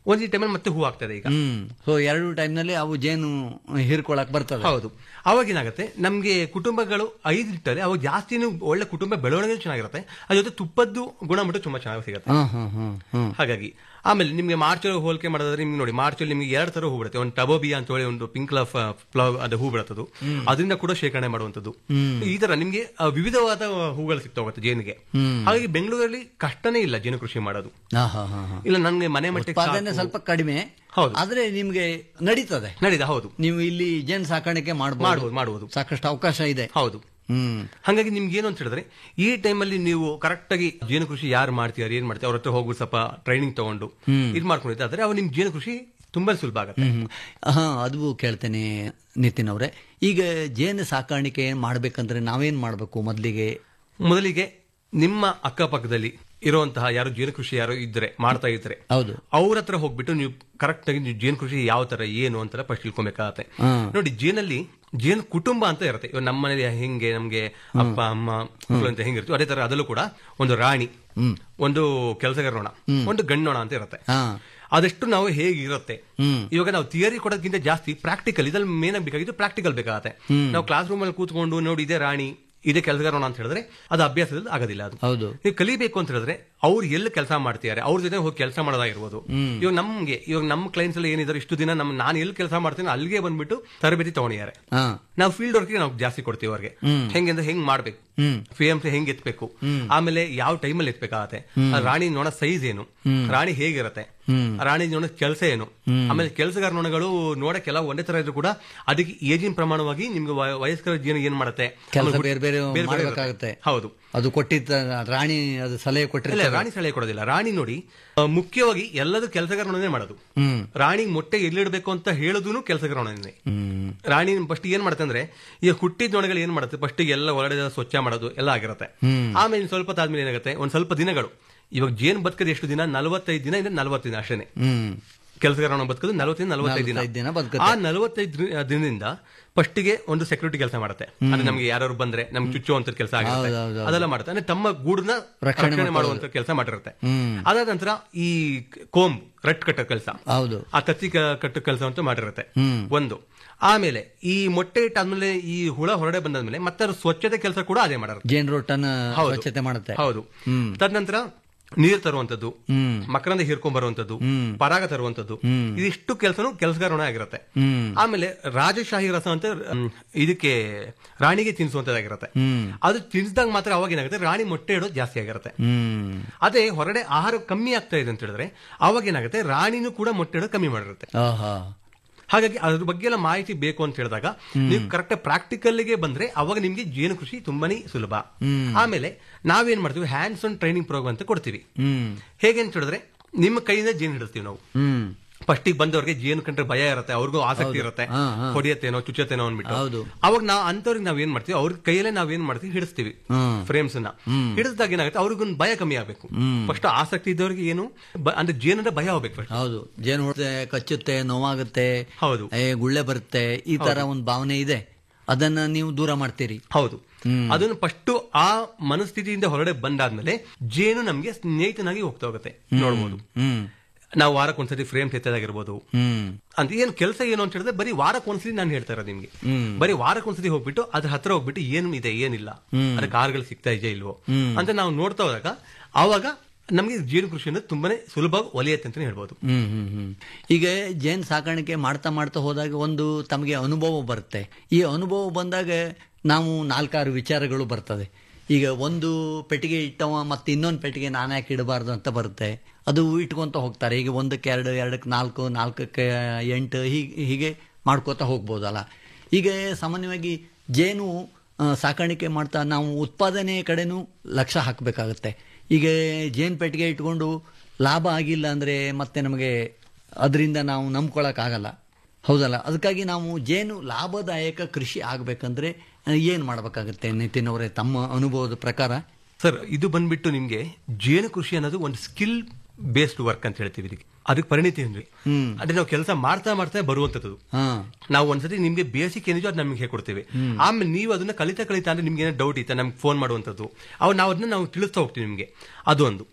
ಒಂದು ಟೈಮಲ್ಲಿ ಮತ್ತೆ ಹೂ ಆಗ್ತದೆ ಈಗ ಹ್ಮ್ ಸೊ ಎರಡು ಟೈಮ್ನಲ್ಲಿ ಅವು ಜೇನು ಹೀರ್ಕೊಳಕ್ ಬರ್ತದೆ ಹೌದು ಅವಾಗ ಏನಾಗುತ್ತೆ ನಮ್ಗೆ ಕುಟುಂಬಗಳು ಐದು ಇಟ್ಟರೆ ಅವಾಗ ಜಾಸ್ತಿನೂ ಒಳ್ಳೆ ಕುಟುಂಬ ಬೆಳವಣಿಗೆ ಚೆನ್ನಾಗಿರುತ್ತೆ ಅದ್ರ ಜೊತೆ ತುಪ್ಪದ್ದು ಗುಣಮಟ್ಟ ತುಂಬಾ ಚೆನ್ನಾಗಿ ಸಿಗುತ್ತೆ ಹ್ಮ್ ಹ್ಮ್ ಹ್ಮ್ ಹ್ಮ್ ಹಾಗಾಗಿ ಆಮೇಲೆ ನಿಮ್ಗೆ ಮಾರ್ಚ್ ಹೋಲಿಕೆ ಮಾಡೋದಾದ್ರೆ ನಿಮ್ಗೆ ನೋಡಿ ಮಾರ್ಚ್ ಅಲ್ಲಿ ನಿಮ್ಗೆ ಎರಡು ತರ ಹೂ ಬಿಡುತ್ತೆ ಒಂದು ಟಬೋಬಿಯಾ ಅಂತ ಹೇಳಿ ಒಂದು ಪಿಂಕ್ ಲಫ್ ಫ್ಲವ್ ಅದು ಹೂ ಬಿಡುತ್ತದು ಅದರಿಂದ ಕೂಡ ಶೇಖರಣೆ ಮಾಡುವಂತದ್ದು ಹ್ಮ್. ಈ ತರ ನಿಮ್ಗೆ ಆ, ವಿವಿಧವಾದ ಹೂಗಳು ಸಿಗ್ತಾ ಹೋಗುತ್ತೆ ಜೇನಿಗೆ ಹ್ಮ್. ಹಾಗಾಗಿ ಬೆಂಗಳೂರಲ್ಲಿ ಕಷ್ಟನೇ ಇಲ್ಲ ಜೇನು ಕೃಷಿ ಮಾಡೋದು ಹಾ, ಹಾ, ಹಾ, ಹಾ. ಇಲ್ಲ ನನ್ಗೆ ಮನೆ ಮಟ್ಟಿಗೆ ಉತ್ಪಾದನೆ ಸಾಕು. ಸ್ವಲ್ಪ ಕಡಿಮೆ ಹೌದು. ಆದ್ರೆ ನಿಮ್ಗೆ ನಡೀತದೆ ನಡೀದ ಹೌದು ನೀವು ಇಲ್ಲಿ ಜೇನು ಸಾಕಾಣಿಕೆ ಮಾಡಬಹುದು ಮಾಡ್ಬೋದು ಮಾಡ್ಬೋದು ಸಾಕಷ್ಟು ಅವಕಾಶ ಇದೆ ಹೌದು ಹ್ಮ್ ಹಾಗಾಗಿ ನಿಮ್ಗೆ ಏನು ಅಂತ ಹೇಳಿದ್ರೆ ಈ ಟೈಮಲ್ಲಿ ನೀವು ಕರೆಕ್ಟ್ ಆಗಿ ಜೇನು ಕೃಷಿ ಯಾರು ಮಾಡ್ತೀರಾ ಏನ್ ಮಾಡ್ತೀರಾ ಅವ್ರ ಹತ್ರ ಹೋಗಿ ಸ್ವಲ್ಪ ಟ್ರೈನಿಂಗ್ ತಗೊಂಡು ಹ್ಮ್. ಇದು ಮಾಡ್ಕೊಂಡಿದ್ದಾದ್ರೆ ಅವ್ ನಿಮ್ ಜೇನು ಕೃಷಿ ತುಂಬಾ ಸುಲಭ ಆಗುತ್ತೆ ಹ್ಮ್ ಹಾ ಅದು ಕೇಳ್ತೇನೆ ನಿತಿನ್ ಅವರೇ ಈಗ ಜೇನು ಸಾಕಾಣಿಕೆ ಮಾಡ್ಬೇಕಂದ್ರೆ ನಾವೇನ್ ಮಾಡ್ಬೇಕು ಮೊದಲಿಗೆ ಮೊದಲಿಗೆ ನಿಮ್ಮ ಅಕ್ಕಪಕ್ಕದಲ್ಲಿ ಇರುವಂತಹ ಯಾರು ಜೇನು ಕೃಷಿ ಯಾರು ಇದ್ರೆ ಮಾಡ್ತಾ ಇದ್ರೆ ಹೌದು ಅವ್ರ ಹತ್ರ ಹೋಗ್ಬಿಟ್ಟು ನೀವು ಕರೆಕ್ಟ್ ಆಗಿ ನೀವು ಜೇನು ಕೃಷಿ ಯಾವ ತರ ಏನು ಅಂತ ಫಸ್ಟ್ ತಿಳ್ಕೊಬೇಕಾಗತ್ತೆ ಹಾ. ನೋಡಿ ಜೇನಲ್ಲಿ ಜೇನು ಕುಟುಂಬ ಅಂತ ಇರುತ್ತೆ ಇವಾಗ ನಮ್ಮ ಮನೇಲಿ ಹೆಂಗೆ ನಮ್ಗೆ ಅಪ್ಪ ಅಮ್ಮ ಮಕ್ಕಳು ಅಂತ ಹೆಂಗಿರ್ತೀವಿ ಅದೇ ತರ ಅದರಲ್ಲೂ ಕೂಡ ಒಂದು ರಾಣಿ ಹ್ಮ್ ಒಂದು ಕೆಲಸಗಾರನೋಣ ಒಂದು ಗಂಡೋಣ ಅಂತ ಇರುತ್ತೆ ಹಾ ಅದಷ್ಟು ನಾವು ಹೇಗಿರುತ್ತೆ ಹ್ಮ್ ಇವಾಗ ನಾವು ಥಿಯರಿ ಕೊಡೋದಕ್ಕಿಂತ ಜಾಸ್ತಿ ಪ್ರಾಕ್ಟಿಕಲ್ ಇದ್ರಲ್ಲಿ ಮೇನ್ ಆಗಿ ಬೇಕಾಗಿದ್ದು ಪ್ರಾಕ್ಟಿಕಲ್ ಬೇಕಾಗತ್ತೆ ಹ್ಮ್. ನಾವು ಕ್ಲಾಸ್ ರೂಮ್ ಅಲ್ಲಿ ಕೂತ್ಕೊಂಡು ನೋಡಿ ಇದೇ ರಾಣಿ ಇದೇ ಕೆಲಸಗಾರಣ ಅಂತ ಹೇಳಿದ್ರೆ ಅದು ಅಭ್ಯಾಸದಲ್ಲಿ ಆಗೋದಿಲ್ಲ ಅದು ಹೌದು ನೀವು ಕಲಿಬೇಕು ಅಂತ ಹೇಳಿದ್ರೆ ಅವ್ರು ಎಲ್ಲಿ ಕೆಲಸ ಮಾಡ್ತಿದ್ದಾರೆ ಅವ್ರ ಜೊತೆ ಹೋಗಿ ಕೆಲಸ ಮಾಡೋದಾಗಿರ್ಬೋದು ಹ್ಮ್. ಇವಾಗ ನಮ್ಗೆ ಇವಾಗ ನಮ್ಮ ಕ್ಲೈಂಟ್ಸ್ ಎಲ್ಲ ಏನಿದ್ದಾರೆ ಇಷ್ಟು ದಿನ ನಮ್ ನಾನು ಎಲ್ಲಿ ಕೆಲಸ ಮಾಡ್ತೀನಿ ಅಲ್ಲಿಗೆ ಬಂದ್ಬಿಟ್ಟು ತರಬೇತಿ ತಗೊಂಡಿದ್ದಾರೆ ಹಾ ನಾವು ಫೀಲ್ಡ್ ವರ್ಕ್ ನಾವು ಜಾಸ್ತಿ ಕೊಡ್ತೀವಿ ಅವ್ರಿಗೆ ಹ್ಮ್. ಹೆಂಗೆ ಅಂದ್ರೆ ಹೆಂಗ್ ಮಾಡ್ಬೇಕು ಹ್ಮ್ ಪಿ ಎಂ ಸಿ ಹೆಂಗ್ ಎತ್ಬೇಕು ಹ್ಮ್. ಆಮೇಲೆ ಯಾವ ಟೈಮಲ್ಲಿ ಎತ್ಬೇಕಾಗತ್ತೆ ಆ ರಾಣಿ ನೋಣ ಸೈಜ್ ಏನು ಹ್ಮ್. ರಾಣಿ ಹೇಗಿರುತ್ತೆ ಹ್ಮ್ ಆ ರಾಣಿ ನೋಣ ಕೆಲಸ ಏನು ಹ್ಮ್. ಆಮೇಲೆ ಕೆಲಸಗಾರ ನೊಣಗಳು ನೋಡಕ್ಕೆಲ್ಲ ಒಂದೇ ತರ ಇದ್ರು ಕೂಡ ಅದಕ್ಕೆ ಏಜಿನ ಪ್ರಮಾಣವಾಗಿ ನಿಮ್ಗೆ ವಯ- ವಯಸ್ಕರ ಜೀವನ ಏನ್ ಮಾಡುತ್ತೆ ಕೆಲಸ ಆಮೇಲೆ ಬೇರೆ ಬೇರೆ ಬೇರೆ ಬೇರೆ ಮಾಡ್ಬೇಕಾಗುತ್ತೆ ಇರುತ್ತೆ. ಹೌದು ಅದು ಕೊಟ್ಟಿದ್ದ ರಾಣಿ ಅದು ಸಲಹೆ ಇಲ್ಲ ಕೊಟ್ಟಿರ್ತಾರೆ ರಾಣಿ ಸಲಹೆ ಕೊಡೋದಿಲ್ಲ ರಾಣಿ ನೋಡಿ ಆ, ಮುಖ್ಯವಾಗಿ ಎಲ್ಲದೂ ಕೆಲಸಗಾರ ನೊಣನೇ ಮಾಡೋದು ಹ್ಮ್ ರಾಣಿ ಮೊಟ್ಟೆ ಎಲ್ಲಿಡ್ಬೇಕು ಅಂತ ಹೇಳೋದೂನು ಕೆಲಸಗಾರ ನೊಣನೇ ಹ್ಮ್ ರಾಣಿ ಫಸ್ಟ್ ಏನ್ ಮಾಡುತ್ತೆ ಅಂದ್ರೆ ಈಗ ಹುಟ್ಟಿದ ನೊಣಗಳು ಏನ್ ಮಾಡುತ್ತೆ ಫಸ್ಟ್ ಎಲ್ಲ ಒಳಗಡೆ ಸ್ವಚ್ಛ ಮಾಡೋದು ಎಲ್ಲ ಆಗಿರುತ್ತೆ ಹ್ಮ್. ಆಮೇಲೆ ಇನ್ನು ಸ್ವಲ್ಪ ಹೊತ್ತಾದ್ಮೇಲೆ ಏನಾಗುತ್ತೆ ಒಂದ್ ಸ್ವಲ್ಪ ದಿನಗಳು ಇವಾಗ ಜೇನ್ ಬದುಕದ ಎಷ್ಟು ದಿನ ನಲವತ್ತೈದು ದಿನ ಇಂದ ನಲವತ್ತು ದಿನ ಅಷ್ಟೇನೆ ಹ್ಮ್ ಕೆಲಸಗಾರ ಬದುಕೋದು ನಲವತ್ತೈದು ನಲವತ್ತೈದು ದಿನ 45 ದಿನ ಬದುಕುತ್ತೆ. ಆ ನಲವತ್ತೈದು ದಿನ- ದಿನದಿಂದ ಫಸ್ಟಿಗೆ ಒಂದು ಸೆಕ್ಯೂರಿಟಿ ಕೆಲಸ ಮಾಡುತ್ತೆ ಅಂದ್ರೆ ನಮ್ಗೆ ಯಾರು ಬಂದ್ರೆ ನಮ್ಗೆ ಚುಚ್ಚುವಂತ ಕೆಲಸ ಆಗಿರುತ್ತೆ ಹೌದು, ಹೌದು, ಹೌದು. ಅದೆಲ್ಲ ಮಾಡುತ್ತೆ ಅಂದ್ರೆ ತಮ್ಮ ಗೂಡನ್ನ ರಕ್ಷಣೆ ರಕ್ಷಣೆ ಮಾಡ್ಕೊಳ್ಳೋದು. ಮಾಡುವಂತ ಕೆಲಸ ಮಾಡಿರುತ್ತೆ ಹ್ಮ್ ಅದಾದ ನಂತರ ಈ ಕೋಂಬ್ ರಟ್ ಕಟ್ಟೋ ಕೆಲಸ ಹೌದು ಆ ಕತ್ತಿ ಕ- ಕಟ್ಟೋ ಕೆಲಸ ಅಂತ ಮಾಡಿರುತ್ತೆ ಹ್ಮ್ ಒಂದು ಆಮೇಲೆ ಈ ಮೊಟ್ಟೆ ಇಟ್ಟಾದ್ಮೇಲೆ ಈ ಹುಳ ಹೊರಡೆ ಬಂದಾದ್ಮೇಲೆ ಮತ್ತೆ ಅದ್ರ ಸ್ವಚ್ಛತೆ ಕೆಲಸ ಕೂಡ ಅದೇ ಮಾಡಿರುತ್ತೆ ಜೇನ್ ರೊಟ್ಟನ ಹೌದು. ಸ್ವಚ್ಛತೆ ಮಾಡುತ್ತೆ ಹೌದು ಹ್ಮ್ ತದನಂತರ ನೀರ್ ತರುವಂತದ್ದು ಹ್ಮ್ ಮಕರಂದ ಹೀರ್ಕೊಂಡ್ ಬರುವಂತದ್ದು ಹ್ಮ್. ಪರಾಗ ತರುವಂತದ್ದು ಹ್ಮ್. ಇದಿಷ್ಟು ಕೆಲಸನು ಕೆಲಸಗಾರಣ ಆಗಿರುತ್ತೆ ಹ್ಮ್ ಆಮೇಲೆ ರಾಜಶಾಹಿ ರಸ ಅಂತ ಮ್, ಇದಕ್ಕೆ ರಾಣಿಗೆ ತಿನ್ನಿಸುವಂತದ್ದಾಗಿರುತ್ತೆ ಹ್ಮ್ ಅದು ತಿನ್ಸಿದಾಗ ಮಾತ್ರ ಅವಾಗ ಏನಾಗುತ್ತೆ ರಾಣಿ ಮೊಟ್ಟೆ ಇಡೋದು ಜಾಸ್ತಿ ಆಗಿರುತ್ತೆ ಹ್ಮ್ ಅದೇ ಹೊರಗಡೆ ಆಹಾರ ಕಮ್ಮಿ ಆಗ್ತಾ ಇದೆ ಅಂತ ಹೇಳಿದ್ರೆ ಅವಾಗ ಏನಾಗುತ್ತೆ ರಾಣಿನೂ ಕೂಡ ಮೊಟ್ಟೆ ಇಡೋದು ಕಮ್ಮಿ ಮಾಡಿರುತ್ತೆ ಆಹಾ ಹಾಗಾಗಿ ಅದ್ರ ಬಗ್ಗೆ ಎಲ್ಲ ಮಾಹಿತಿ ಬೇಕು ಅಂತ ಹೇಳಿದಾಗ ನೀವು ಕರೆಕ್ಟ್ ಪ್ರಾಕ್ಟಿಕಲ್ಗೆ ಬಂದ್ರೆ ಅವಾಗ ನಿಮ್ಗೆ ಜೇನು ಕೃಷಿ ತುಂಬಾನೇ ಸುಲಭ ಹ್ಮ್. ಆಮೇಲೆ ನಾವೇನ್ ಮಾಡ್ತೀವಿ ಹ್ಯಾಂಡ್ಸ್ ಆನ್ ಟ್ರೈನಿಂಗ್ ಪ್ರೋಗ್ರಾಮ್ ಅಂತ ಕೊಡ್ತೀವಿ ಹ್ಮ್ ಹೇಗೆ ಅಂತ ಹೇಳಿದ್ರೆ ನಿಮ್ಮ ಕೈಯಿಂದ ಜೇನು ಹಿಡಿಸ್ತೀವಿ ನಾವು ಹ್ಮ್ ಫಸ್ಟಿಗೆ ಬಂದವ್ರಿಗೆ ಜೇನು ಕಂಡ್ರೆ ಭಯ ಇರುತ್ತೆ ಅವ್ರಿಗೂ ಆಸಕ್ತಿ ಇರುತ್ತೆ ಹಾ, ಹಾ. ಹೊಡಿಯತ್ತೇನೋ ಚುಚ್ಚತ್ತೇನೋ ಅಂದ್ಬಿಟ್ಟು ಹೌದು. ಅವಾಗ ನಾವು ಅಂತವ್ರಿಗೆ ನಾವ್ ಏನ್ ಮಾಡ್ತೀವಿ ಅವ್ರ ಕೈಯಲ್ಲೇ ನಾವ್ ಏನ್ ಮಾಡ್ತೀವಿ ಹಿಡಿಸ್ತೀವಿ ಹ್ಮ್. ಫ್ರೇಮ್ಸ್ ನ ಹ್ಮ್. ಹಿಡಿಸಿದಾಗ ಏನಾಗುತ್ತೆ ಅವ್ರಿಗೊಂದು ಭಯ ಕಮ್ಮಿ ಆಗ್ಬೇಕು ಹ್ಮ್. ಫಸ್ಟ್ ಆಸಕ್ತಿ ಇದ್ದವ್ರಿಗೆ ಏನು ಬ- ಅಂದ್ರೆ ಜೇನು ಅಂದ್ರೆ ಭಯ ಹೋಗ್ಬೇಕು ಫಸ್ಟ್ ಹೌದು ಜೇನು ಹೊಡೆದೆ ಕಚ್ಚುತ್ತೆ ನೋವಾಗುತ್ತೆ ಹೌದು ಏ ಗುಳ್ಳೆ ಬರುತ್ತೆ ಈ ತರ ಒಂದು ಭಾವನೆ ಇದೆ ಅದನ್ನ ನೀವು ದೂರ ಮಾಡ್ತೀರಿ ಹೌದು ಹ್ಮ್. ಅದನ್ನು ಫಸ್ಟ್ ಆ ಮನಸ್ಥಿತಿಯಿಂದ ಹೊರಗಡೆ ಬಂದಾದ್ಮೇಲೆ ಜೇನು ನಮ್ಗೆ ಸ್ನೇಹಿತನಾಗಿ ಹೋಗ್ತಾ ಹೋಗುತ್ತೆ ನೋಡ್ಬೋದು ಹ್ಮ್ ನಾವು ವಾರಕ್ಕೆ ಒಂದ್ಸತಿ ಫ್ರೇಮ್ ತೆತ್ತದಾಗಿರ್ಬೋದು ಹ್ಮ್ ಅಂತ ಏನ್ ಕೆಲಸ ಏನು ಅಂತ ಹೇಳಿದ್ರೆ ಬರೀ ವಾರಕ್ಕೆ ಒಂದ್ಸತಿ ನಾನು ಹೇಳ್ತಾ ಇರೋದು ನಿಮ್ಗೆ ಹ್ಮ್. ಬರೀ ವಾರಕ್ಕೆ ಒಂದ್ಸತಿ ಹೋಗ್ಬಿಟ್ಟು ಅದ್ರ ಹತ್ರ ಹೋಗ್ಬಿಟ್ಟು ಏನು ಇದೆ ಏನಿಲ್ಲ ಹ್ಮ್. ಅದಕ್ಕೆ ಆಹಾರಗಳು ಸಿಗ್ತಾ ಇದೆಯಾ ಇಲ್ವೋ ಹ್ಮ್. ಅಂತ ನಾವು ನೋಡ್ತಾ ಹೋದಾಗ ಆವಾಗ ನಮಗೆ ಜೇನು ಕೃಷಿ ಅನ್ನೋದು ತುಂಬಾನೇ ಸುಲಭವಾಗಿ ಒಲಿಯತ್ತೆ ಅಂತಾನೆ ಹೇಳ್ಬೋದು ಹ್ಮ್ ಹ್ಮ್ ಹ್ಮ್ ಈಗ ಜೇನ್ ಸಾಕಾಣಿಕೆ ಮಾಡ್ತಾ ಮಾಡ್ತಾ ಹೋದಾಗ ಒಂದು ತಮಗೆ ಅನುಭವ ಬರುತ್ತೆ ಈ ಅನುಭವ ಬಂದಾಗ ನಾವು ನಾಲ್ಕಾರು ವಿಚಾರಗಳು ಬರ್ತದೆ ಈಗ ಒಂದು ಪೆಟ್ಟಿಗೆ ಇಟ್ಟವ ಮತ್ತೆ ಇನ್ನೊಂದು ಪೆಟ್ಟಿಗೆ ನಾನು ಯಾಕೆ ಇಡಬಾರ್ದು ಅಂತ ಬರುತ್ತೆ ಅದು ಇಟ್ಕೊಂತ ಹೋಗ್ತಾರೆ ಈಗ ಒಂದಕ್ಕೆ ಎರಡು ಎರಡಕ್ಕೆ ನಾಲ್ಕು ನಾಲ್ಕಕ್ಕೆ ಎಂಟು ಹೀಗೆ ಹೀಗೆ ಮಾಡ್ಕೋತಾ ಹೋಗ್ಬೋದಲ್ಲ ಈಗ ಸಾಮಾನ್ಯವಾಗಿ ಜೇನು ಆ, ಸಾಕಾಣಿಕೆ ಮಾಡ್ತಾ ನಾವು ಉತ್ಪಾದನೆ ಕಡೆನೂ ಲಕ್ಷ್ಯ ಹಾಕಬೇಕಾಗತ್ತೆ ಈಗ ಜೇನು ಪೆಟ್ಟಿಗೆ ಇಟ್ಕೊಂಡು ಲಾಭ ಆಗಿಲ್ಲ ಅಂದರೆ ಮತ್ತೆ ನಮಗೆ ಅದರಿಂದ ನಾವು ನಂಬ್ಕೊಳ್ಳೋಕ್ಕಾಗಲ್ಲ ಹೌದಲ್ಲ ಅದಕ್ಕಾಗಿ ನಾವು ಜೇನು ಲಾಭದಾಯಕ ಕೃಷಿ ಆಗಬೇಕಂದ್ರೆ ಏನು ಮಾಡಬೇಕಾಗತ್ತೆ ನಿತಿನ್ ಅವರೇ ತಮ್ಮ ಅನುಭವದ ಪ್ರಕಾರ ಸರ್ ಇದು ಬಂದ್ಬಿಟ್ಟು ನಿಮ್ಗೆ ಜೇನು ಕೃಷಿ ಅನ್ನೋದು ಒಂದು ಸ್ಕಿಲ್ ಬೇಸ್ಡ್ ವರ್ಕ್ ಅಂತ ಹೇಳ್ತೀವಿ ಇದಕ್ಕೆ ಅದಕ್ಕೆ ಪರಿಣಿತಿ ಏನ್ರಿ ಹ್ಮ್ ಅಂದ್ರೆ ನಾವು ಕೆಲಸ ಮಾಡ್ತಾ ಮಾಡ್ತಾ ಬರುವಂತದ್ದು ಹಾ ನಾವು ಒಂದ್ಸತಿ ನಿಮ್ಗೆ ಬೇಸಿಕ್ ಏನಿದೆಯೋ ಅದು ನಮಗೆ ಹೇಳ್ಕೊಡ್ತೇವೆ ಆಮೇಲೆ ನೀವು ಅದನ್ನ ಕಲಿತಾ ಕಲಿತಾ ಅಂದ್ರೆ ನಿಮ್ಗೆ ಏನೋ ಡೌಟ್ ಇತ್ತ ನಮ್ಗೆ ಫೋನ್ ಮಾಡುವಂಥದ್ದು ಅವ್ ನಾವು ಅದನ್ನ ನಾವು ತಿಳಿಸ್ತಾ ಹೋಗ್ತೀವಿ ನಿಮ್ಗೆ ಅದು ಒಂದು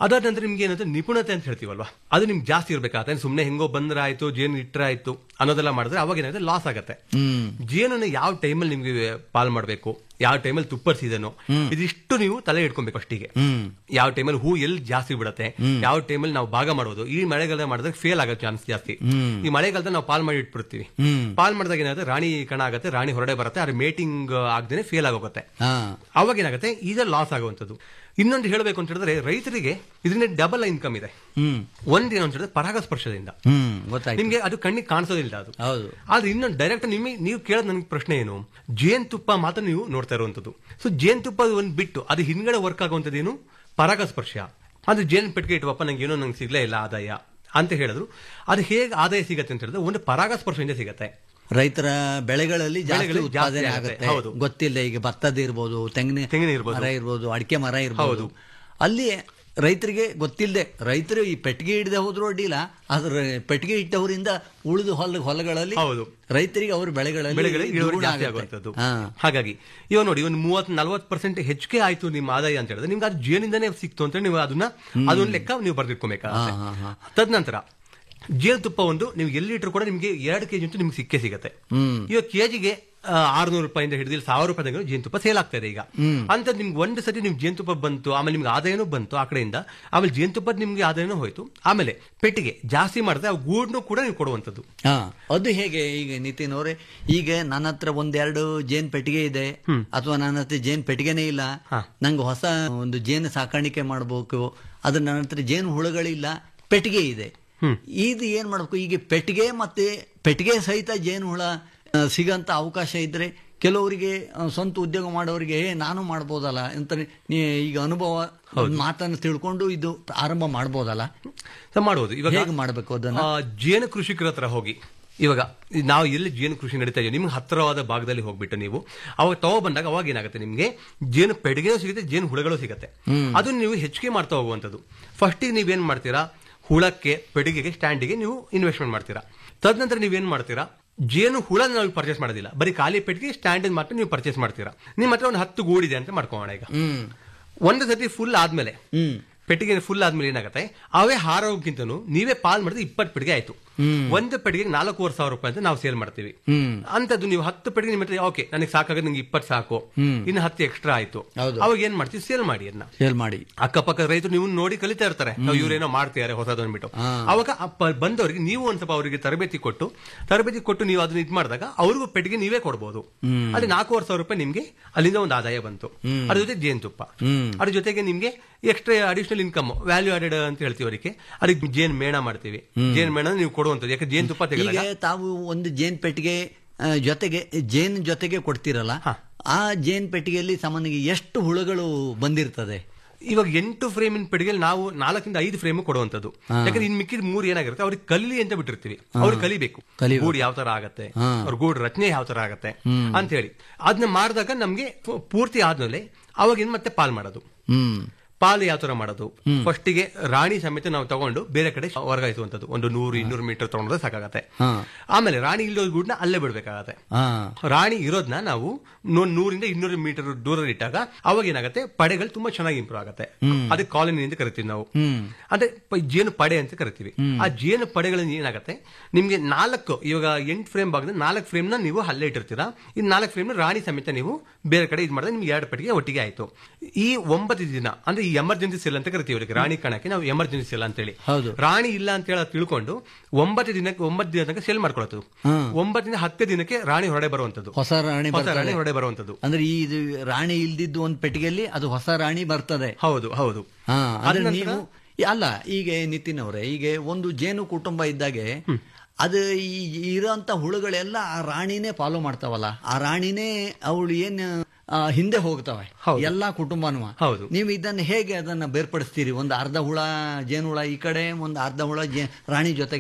ಅದಾದ ನಂತರ ನಿಮ್ಗೆ ಏನಂದ್ರೆ ನಿಪುಣತೆ ಅಂತ ಹೇಳ್ತೀವಲ್ವಾ ಅದು ನಿಮ್ಗೆ ಜಾಸ್ತಿ ಇರ್ಬೇಕಾಗತ್ತೆ ಸುಮ್ಮನೆ ಹೆಂಗೋ ಬಂದ್ರೆ ಆಯ್ತು ಜೇನು ಇಟ್ಟರೆ ಆಯ್ತು ಅನ್ನೋದೆಲ್ಲ ಮಾಡಿದ್ರೆ ಅವಾಗ ಏನಾಗುತ್ತೆ ಲಾಸ್ ಆಗತ್ತೆ ಹ್ಮ್ ಜೇನನ್ನ ಯಾವ ಟೈಮಲ್ಲಿ ನಿಮ್ಗೆ ಪಾಲ್ ಮಾಡಬೇಕು ಯಾವ ಟೈಮಲ್ಲಿ ತುಪ್ಪರ್ ಸೀಸನ್ ಇದಿಷ್ಟು ನೀವು ತಲೆ ಇಟ್ಕೊಬೇಕು ಫಸ್ಟಿಗೆ ಹ್ಮ್ ಯಾವ ಟೈಮಲ್ಲಿ ಹೂ ಎಲ್ಲಿ ಜಾಸ್ತಿ ಬಿಡುತ್ತೆ ಯಾವ ಟೈಮಲ್ಲಿ ನಾವು ಭಾಗ ಮಾಡೋದು ಈ ಮಳೆಗಾಲದಲ್ಲಿ ಮಾಡಿದ್ರೆ ಫೇಲ್ ಆಗೋ ಚಾನ್ಸ್ ಜಾಸ್ತಿ ಈ ಮಳೆಗಾಲದಲ್ಲಿ ನಾವು ಪಾಲ್ ಮಾಡಿ ಇಟ್ಬಿಡ್ತೀವಿ ಹ್ಮ್ ಪಾಲ್ ಮಾಡಿದಾಗ ಏನಾಗುತ್ತೆ ರಾಣಿ ಕಣ ಆಗುತ್ತೆ ರಾಣಿ ಹೊರಡೆ ಬರುತ್ತೆ ಅದ್ರ ಮೇಟಿಂಗ್ ಆಗದೇನೆ ಫೇಲ್ ಆಗೋಗುತ್ತೆ ಹಾ ಅವಾಗ ಏನಾಗುತ್ತೆ ಈಗ ಲಾಸ್ ಆಗುವಂಥದ್ದು ಇನ್ನೊಂದು ಹೇಳಬೇಕು ಅಂತ ಹೇಳಿದ್ರೆ ರೈತರಿಗೆ ಇದರಿಂದ ಡಬಲ್ ಇನ್ಕಮ್ ಇದೆ ಹ್ಮ್ ಒಂದೇನು ಅಂತ ಹೇಳಿದ್ರೆ ಪರಾಗಸ್ಪರ್ಶದಿಂದ ಹ್ಮ್ ಗೊತ್ತಾಯ್ತು ನಿಮ್ಗೆ ಅದು ಕಣ್ಣಿಗೆ ಕಾಣಿಸೋದಿಲ್ಲ ಅದು ಹೌದು ಆದ್ರೆ ಇನ್ನೊಂದು ಡೈರೆಕ್ಟ್ ನಿಮಗೆ ನೀವು ಕೇಳೋದು ನನಗೆ ಪ್ರಶ್ನೆ ಏನು ಜೇನ್ ತುಪ್ಪ ಮಾತ್ರ ನೀವು ನೋಡ್ತಾ ಇರುವಂತದ್ದು ಸೊ ಜೇನ್ ತುಪ್ಪ ಒಂದು ಬಿಟ್ಟು ಅದು ಹಿಂದ್ಗಡೆ ವರ್ಕ್ ಆಗುವಂಥದ್ದು ಏನು ಪರಾಗಸ್ಪರ್ಶ ಅಂದ್ರೆ ಜೇನ್ ಪೆಟ್ಟಿಗೆ ಇಟ್ಟವಪ್ಪ ನಂಗೆ ಏನೋ ನಂಗೆ ಸಿಗ್ಲೇ ಇಲ್ಲ ಆದಾಯ ಅಂತ ಹೇಳಿದ್ರು ಅದು ಹೇಗೆ ಆದಾಯ ಸಿಗತ್ತೆ ಅಂತ ಹೇಳಿದ್ರೆ ಒಂದು ಪರಾಗಸ್ಪರ್ಶದಿಂದ ಸಿಗತ್ತೆ ರೈತರ ಬೆಳೆಗಳಲ್ಲಿ ಜಾಸ್ತಿ ಬೆಳೆಗಳಲ್ಲಿ ಜಾಸ್ತಿ ಉತ್ಪಾದನೆ ಆಗುತ್ತೆ. ಆಗುತ್ತೆ ಹೌದು. ಗೊತ್ತಿಲ್ಲ ಈಗ ಭತ್ತದ ಇರ್ಬೋದು ತೆಂಗಿನ ತೆಂಗಿನ ಇರ್ಬೋದು. ಮರ ಇರ್ಬೋದು ಅಡಿಕೆ ಮರ ಇರ್ಬೋದು ಹೌದು. ಅಲ್ಲಿ ರೈತರಿಗೆ ಗೊತ್ತಿಲ್ಲದೆ ರೈತರು ಈ ಪೆಟ್ಟಿಗೆ ಹಿಡದೆ ಹೋದ್ರು ಅಡ್ಡಿಲ್ಲ ಆದ್ರೆ ಪೆಟ್ಟಿಗೆ ಇಟ್ಟವರಿಂದ ಉಳಿದು ಹೊಲ ಹೊಲಗಳಲ್ಲಿ ಹೌದು. ರೈತರಿಗೆ ಅವ್ರ ಬೆಳೆಗಳಲ್ಲಿ ಬೆಳೆಗಳಿಗೆ ಇಳುವರಿ ದುಗುಣ ಜಾಸ್ತಿ ಆಗುತ್ತೆ. ಆಗುವಂಥದ್ದು ಹಾ. ಹಾಗಾಗಿ ಇವಾಗ ನೋಡಿ ಒಂದು ಮೂವತ್ ನಲ್ವತ್ ಪರ್ಸೆಂಟ್ ಹೆಚ್ಚಿಗೆ ಆಯ್ತು ನಿಮ್ಮ ಆದಾಯ ಅಂತ ಹೇಳಿದ್ರೆ ನಿಮ್ಗೆ ಅದು ಜೇನಿಂದನೇ ಸಿಕ್ತು ಅಂತ ನೀವು ಅದನ್ನ ಅದನ್ನ ಲೆಕ್ಕ ನೀವು ಬರ್ದಿಟ್ಕೊಬೇಕಾಗುತ್ತೆ ಹಾ, ಹಾ, ತದನಂತರ ಜೇನುತುಪ್ಪ ಒಂದು ನೀವು ಎಲ್ಲಿ ಇಟ್ಟರು ಕೂಡ ನಿಮಗೆ ಎರಡು ಕೆಜಿ ಅಂತೂ ನಿಮ್ಗೆ ಸಿಕ್ಕೇ ಸಿಗತ್ತೆ ಹ್ಮ್ ಇವಾಗ ಕೆಜಿಗೆ ಆರ್ನೂರು ರೂಪಾಯಿಂದ ಹಿಡಿದು ಸಾವಿರ ರೂಪಾಯಿ ಜೇನುತುಪ್ಪ ಸೇಲ್ ಆಗ್ತಾ ಇದೆ ಈಗ ಅಂತ ನಿಮ್ಗೆ ಒಂದು ಸತಿ ನಿಮ್ಗೆ ಜೇನುತುಪ್ಪ ಬಂತು ಆಮೇಲೆ ನಿಮ್ಗೆ ಆದಾಯನೂ ಬಂತು ಆ ಕಡೆಯಿಂದ ಆಮೇಲೆ ಜೇನುತುಪ್ಪದ ನಿಮ್ಗೆ ಆದಾಯನೂ ಹೋಯ್ತು ಆಮೇಲೆ ಪೆಟ್ಟಿಗೆ ಜಾಸ್ತಿ ಮಾಡಿದ್ರೆ ಆ ಗೂಡ್ನು ಕೂಡ ನೀವು ಕೊಡುವಂಥದ್ದು ಹಾ ಅದು ಹೇಗೆ ಈಗ ನಿತಿನ್ ಅವರೇ ಈಗ ನನ್ನ ಹತ್ರ ಒಂದೆರಡು ಜೇನ್ ಪೆಟ್ಟಿಗೆ ಇದೆ ಅಥವಾ ನನ್ನ ಹತ್ರ ಜೇನ್ ಪೆಟ್ಟಿಗೆನೇ ಇಲ್ಲ ನಂಗೆ ಹೊಸ ಒಂದು ಜೇನು ಸಾಕಾಣಿಕೆ ಮಾಡಬೇಕು ಅದ್ರ ನನ್ನ ಹತ್ರ ಜೇನು ಹುಳುಗಳಿಲ್ಲ ಪೆಟ್ಟಿಗೆ ಇದೆ ಇದು ಏನ್ ಮಾಡ್ಬೇಕು ಈಗ ಪೆಟ್ಟಿಗೆ ಮತ್ತೆ ಪೆಟ್ಟಿಗೆ ಸಹಿತ ಜೇನು ಹುಳ ಆ, ಸಿಗಂತ ಅವಕಾಶ ಇದ್ರೆ ಕೆಲವರಿಗೆ ಆ, ಸ್ವಂತ ಉದ್ಯೋಗ ಮಾಡೋರಿಗೆ "ಏ, ನಾನು ಮಾಡ್ಬೋದಲ್ಲ ಅಂತ ನೀ ಈಗ ಅನುಭವ ಮಾತನ್ನು ತಿಳ್ಕೊಂಡು ಇದು ಆರಂಭ ಮಾಡ್ಬೋದಲ್ಲ ಸೊ ಮಾಡ್ಬೋದು ಇವಾಗ ಹೇಗೆ ಮಾಡ್ಬೇಕು ಅದನ್ನ ಆ, ಜೇನು ಕೃಷಿಕರ ಹತ್ರ ಹೋಗಿ ಇವಾಗ ಈ ನಾವು ಎಲ್ಲಿ ಜೇನು ಕೃಷಿ ನಡೀತಾ ಇದೆಯೋ ನಿಮ್ಗೆ ಹತ್ತಿರವಾದ ಭಾಗದಲ್ಲಿ ಹೋಗ್ಬಿಟ್ಟು ನೀವು ಅವಾಗ ತಗೋ ಬಂದಾಗ ಅವಾಗ ಏನಾಗುತ್ತೆ ನಿಮ್ಗೆ ಜೇನು ಪೆಟ್ಟಿಗೆನೂ ಸಿಗುತ್ತೆ ಜೇನು ಹುಳಗಳು ಸಿಗುತ್ತೆ ಅದನ್ನ ನೀವು ಹೆಚ್ಚಿಗೆ ಮಾಡ್ತಾ ಹೋಗುವಂಥದ್ದು ಫಸ್ಟಿಗೆ ನೀವೇನ್ ಮಾಡ್ತೀರಾ ಹುಳಕ್ಕೆ ಪೆಟ್ಟಿಗೆಗೆ ಸ್ಟ್ಯಾಂಡಿಗೆ ನೀವು ಇನ್ವೆಸ್ಟ್ಮೆಂಟ್ ಮಾಡ್ತೀರಾ ತದನಂತರ ನೀವೇನ್ ಮಾಡ್ತೀರಾ ಜೇನು ಹುಳ ನಾವು ಪರ್ಚೇಸ್ ಮಾಡೋದಿಲ್ಲ ಬರೀ ಖಾಲಿ ಪೆಟ್ಟಿಗೆ ಸ್ಟ್ಯಾಂಡ್ ಮಾತ್ರ ನೀವು ಪರ್ಚೇಸ್ ಮಾಡ್ತೀರಾ ನಿಮ್ಮ ಹತ್ರ ಒಂದು ಹತ್ತು ಗೂಡಿದೆ ಅಂತ ಮಾಡ್ಕೋಣ ಈಗ ಹ್ಮ್ ಒಂದು ಸತಿ ಫುಲ್ ಆದ್ಮೇಲೆ ಹ್ಮ್ ಪೆಟ್ಟಿಗೆ ಫುಲ್ ಆದ್ಮೇಲೆ ಏನಾಗುತ್ತೆ ಅವೇ ಹಾರೋಕ್ಕಿಂತನೂ ನೀವೇ ಪಾಲ್ ಮಾಡಿದ್ರೆ ಇಪ್ಪತ್ತು ಪೆಟ್ಟಿಗೆ ಆಯ್ತು ಒಂದು ಪೆಟ್ಟಿಗೆ ನಾಲ್ಕೂವರೆ ಸಾವಿರ ರೂಪಾಯಿ ಅಂತ ನಾವು ಸೇಲ್ ಮಾಡ್ತೀವಿ ಹ್ಮ್ ಅಂತದ್ದು ನೀವು ಹತ್ತು ಪೆಟ್ಟಿಗೆ ನಿಮ್ಮ ಓಕೆ ನನಗೆ ಸಾಕಾಗ ನಿಮ್ಗೆ ಇಪ್ಪತ್ತು ಸಾಕು ಇನ್ನು ಹತ್ತು ಎಕ್ಸ್ಟ್ರಾ ಆಯ್ತು ಹೌದು. ಅವಾಗ ಏನ್ ಮಾಡ್ತೀವಿ ಸೇಲ್ ಮಾಡಿ ಅದನ್ನ ಸೇಲ್ ಮಾಡಿ ಅಕ್ಕಪಕ್ಕ ರೈತರು ನೀವು ನೋಡಿ ಕಲಿತಾ ಇರ್ತಾರೆ ನಾವು ಇವ್ರೇನೋ ಮಾಡ್ತಿದ್ದಾರೆ ಹೊಸದು ಅಂದ್ಬಿಟ್ಟು ಅವಾಗ ಆ ಪ- ಬಂದವರಿಗೆ ನೀವು ಒಂದ್ ಸ್ವಲ್ಪ ಅವರಿಗೆ ತರಬೇತಿ ಕೊಟ್ಟು ತರಬೇತಿ ಕೊಟ್ಟು ನೀವು ಅದನ್ನ ಇದು ಮಾಡಿದಾಗ ಅವ್ರಿಗೂ ಪೆಟ್ಟಿಗೆ ನೀವೇ ಕೊಡ್ಬೋದು ಅಲ್ಲಿ ನಾಲ್ಕೂವರೆ ಸಾವಿರ ರೂಪಾಯಿ ನಿಮ್ಗೆ ಅಲ್ಲಿಂದ ಒಂದು ಆದಾಯ ಬಂತು ಅದ್ರ ಜೊತೆ ಜೇನುತುಪ್ಪ ಅದ್ರ ಜೊತೆಗೆ ನಿಮ್ಗೆ extra additional income value added ಅಂತ ಹೇಳ್ತೀವಿ ಅವರಿಗೆ ಅದಕ್ಕೆ ಜೇನ್ ಮೇಣ ಮಾಡ್ತೀವಿ ಜೇನ್ ಮೇಣ ನೀವು ಕೊಡುವಂಥದ್ದು ಯಾಕೆ ಜೇನುತುಪ್ಪ ಈಗ ತೆಗೆದಾಗ ತಾವು ಒಂದು ಜೇನ್ ಪೆಟ್ಟಿಗೆ ಆ, ಜೊತೆಗೆ ಜೇನ್ ಜೊತೆಗೆ ಕೊಡ್ತೀರಲ್ಲ ಆ ಜೇನ್ ಪೆಟ್ಟಿಗೆಯಲ್ಲಿ ಸಾಮಾನ್ಯವಾಗಿ ಎಷ್ಟು ಹುಳುಗಳು ಬಂದಿರ್ತದೆ ಇವಾಗ ಎಂಟು ಫ್ರೇಮಿನ ಪೆಟ್ಟಿಗೆ ನಾವು ನಾಲ್ಕಿಂದ ಐದು ಫ್ರೇಮ್ ಕೊಡುವಂತದ್ದು ಯಾಕಂದ್ರೆ ಇನ್ ಮಿಕ್ಕಿದ ಮೂರು ಏನಾಗಿರುತ್ತೆ ಅವ್ರಿಗೆ ಕಲಿ ಅಂತ ಬಿಟ್ಟಿರ್ತೀವಿ ಅವ್ರಿಗೆ ಕಲಿಬೇಕು ಕಲಿಬೇಕು. ಗೂಡು ಯಾವ ತರ ಆಗತ್ತೆ ಅವ್ರ ಗೂಡು ರಚನೆ ಯಾವ ತರ ಆಗತ್ತೆ ಅಂತ ಹೇಳಿ ಅದನ್ನ ಮಾಡಿದಾಗ ನಮ್ಗೆ ಪೂ- ಪೂರ್ತಿ ಆದ್ಮೇಲೆ ಅವಾಗ ಇನ್ ಮತ್ತೆ ಪಾಲ್ ಮಾಡೋದು ಹ್ಮ್ ಪಾಲು ಯಾವ ತರ ಮಾಡೋದು ಫಸ್ಟಿಗೆ ರಾಣಿ ಸಮೇತ ನಾವು ತಗೊಂಡು ಬೇರೆ ಕಡೆ ವರ್ಗಾಯಿಸುವಂತದ್ದು ಒಂದು ನೂರು ಇನ್ನೂರು ಮೀಟರ್ ತಗೊಂಡ್ರೆ ಸಾಕಾಗತ್ತೆ ಹಾ ಆಮೇಲೆ ರಾಣಿ ಇಲ್ಲದ ಗೂಡನ್ನ ಅಲ್ಲೇ ಬಿಡ್ಬೇಕಾಗತ್ತೆ ಹಾ ರಾಣಿ ಇರೋದನ್ನ ನಾವು ನೂ- ನೂರಿಂದ ಇನ್ನೂರು ಮೀಟರ್ ದೂರ ಇಟ್ಟಾಗ ಅವಾಗ ಏನಾಗುತ್ತೆ ಪಡೆಗಳು ತುಂಬಾ ಚೆನ್ನಾಗಿ ಇಂಪ್ರೂವ್ ಆಗುತ್ತೆ ಅದಕ್ಕೆ ಕಾಲನಿ ಅಂತ ಕರಿತೀವಿ ನಾವು ಅಂದ್ರೆ ಪ- ಜೇನು ಪಡೆ ಅಂತ ಕರಿತೀವಿ ಆ ಜೇನು ಪಡೆಗಳಲ್ಲಿ ಏನಾಗುತ್ತೆ ನಿಮ್ಗೆ ನಾಲ್ಕು ಇವಾಗ ಎಂಟು ಫ್ರೇಮ್ ಭಾಗದ ನಾಲ್ಕು ಫ್ರೇಮ್ ನ ನೀವು ಅಲ್ಲೇ ಇಟ್ಟಿರ್ತೀರಾ ಈ ನಾಲ್ಕು ಫ್ರೇಮ್ ನ ರಾಣಿ ಸಮೇತ ನೀವು ಬೇರೆ ಕಡೆ ಇದು ಮಾಡಿದ್ರೆ ನಿಮ್ಗೆ ಎರಡು ಪೆಟ್ಟಿಗೆ ಒಟ್ಟಿಗೆ ಆಯ್ತು ಈ ಒಂಬತ್ತು ದಿನ ಅಂದ್ರೆ ಈ ಎಮರ್ಜೆನ್ಸಿ ಸೆಲ್ ಅಂತ ಕರಿತೀವಿ ಅದಕ್ಕೆ ರಾಣಿ ಕಣಕ್ಕೆ ನಾವು ಎಮರ್ಜೆನ್ಸಿ ಸೆಲ್ ಅಂತ ಹೇಳಿ ಹೌದು. ರಾಣಿ ಇಲ್ಲ ಅಂತ ಹೇಳಿ ಅದ್ ತಿಳ್ಕೊಂಡು ಒಂಬತ್ತು ದಿನಕ್ಕೆ ಒಂಬತ್ತು ದಿನ ತನಕ ಸೆಲ್ ಮಾಡ್ಕೊಳ್ಳೋದು ಒಂಬತ್ತಿಂದ ಹತ್ತು ದಿನಕ್ಕೆ ರಾಣಿ ಹೊರಡೆ ಬರುವಂತದ್ದು ಹೊಸ ರಾಣಿ ಹೊಸ ಬರ್ತದೆ. ರಾಣಿ ಹೊರಡೆ ಬರುವಂತದ್ದು ಅಂದ್ರೆ ಈ ಇದು ರಾಣಿ ಇಲ್ದಿದ್ದು ಒಂದು ಪೆಟ್ಟಿಗೆಯಲ್ಲಿ ಅದು ಹೊಸ ರಾಣಿ ಬರ್ತದೆ ಹೌದು ಹೌದು ಹಾ ಅಂದ್ರೆ ಅದ್ ನಂತರ- ನೀವು ಈ- ಅಲ್ಲ ಈಗ ನಿತಿನ್ ಅವರೇ ಈಗ ಒಂದು ಜೇನು ಕುಟುಂಬ ಇದ್ದಾಗೆ ಅದು ಈ ಇರೋಂತ ಹುಳುಗಳೆಲ್ಲ ಆ ರಾಣಿನೇ ಫಾಲೋ ಮಾಡ್ತಾವಲ್ಲ ಆ ರಾಣಿನೇ ಅವಳು ಏನ್ ಆ, ಹಿಂದೆ ಹೋಗ್ತವೆ ಎಲ್ಲಾ ಕುಟುಂಬನೂ ಹೌದು. ನೀವು ಇದನ್ನ ಹೇಗೆ ಅದನ್ನ ಬೇರ್ಪಡಿಸ್ತೀರಿ ಒಂದು ಅರ್ಧ ಹುಳ ಜೇನು ಹುಳ ಈ ಕಡೆ ಒಂದು ಅರ್ಧ ಹುಳ ಜೇ ರಾಣಿ ಜೊತೆಗೆ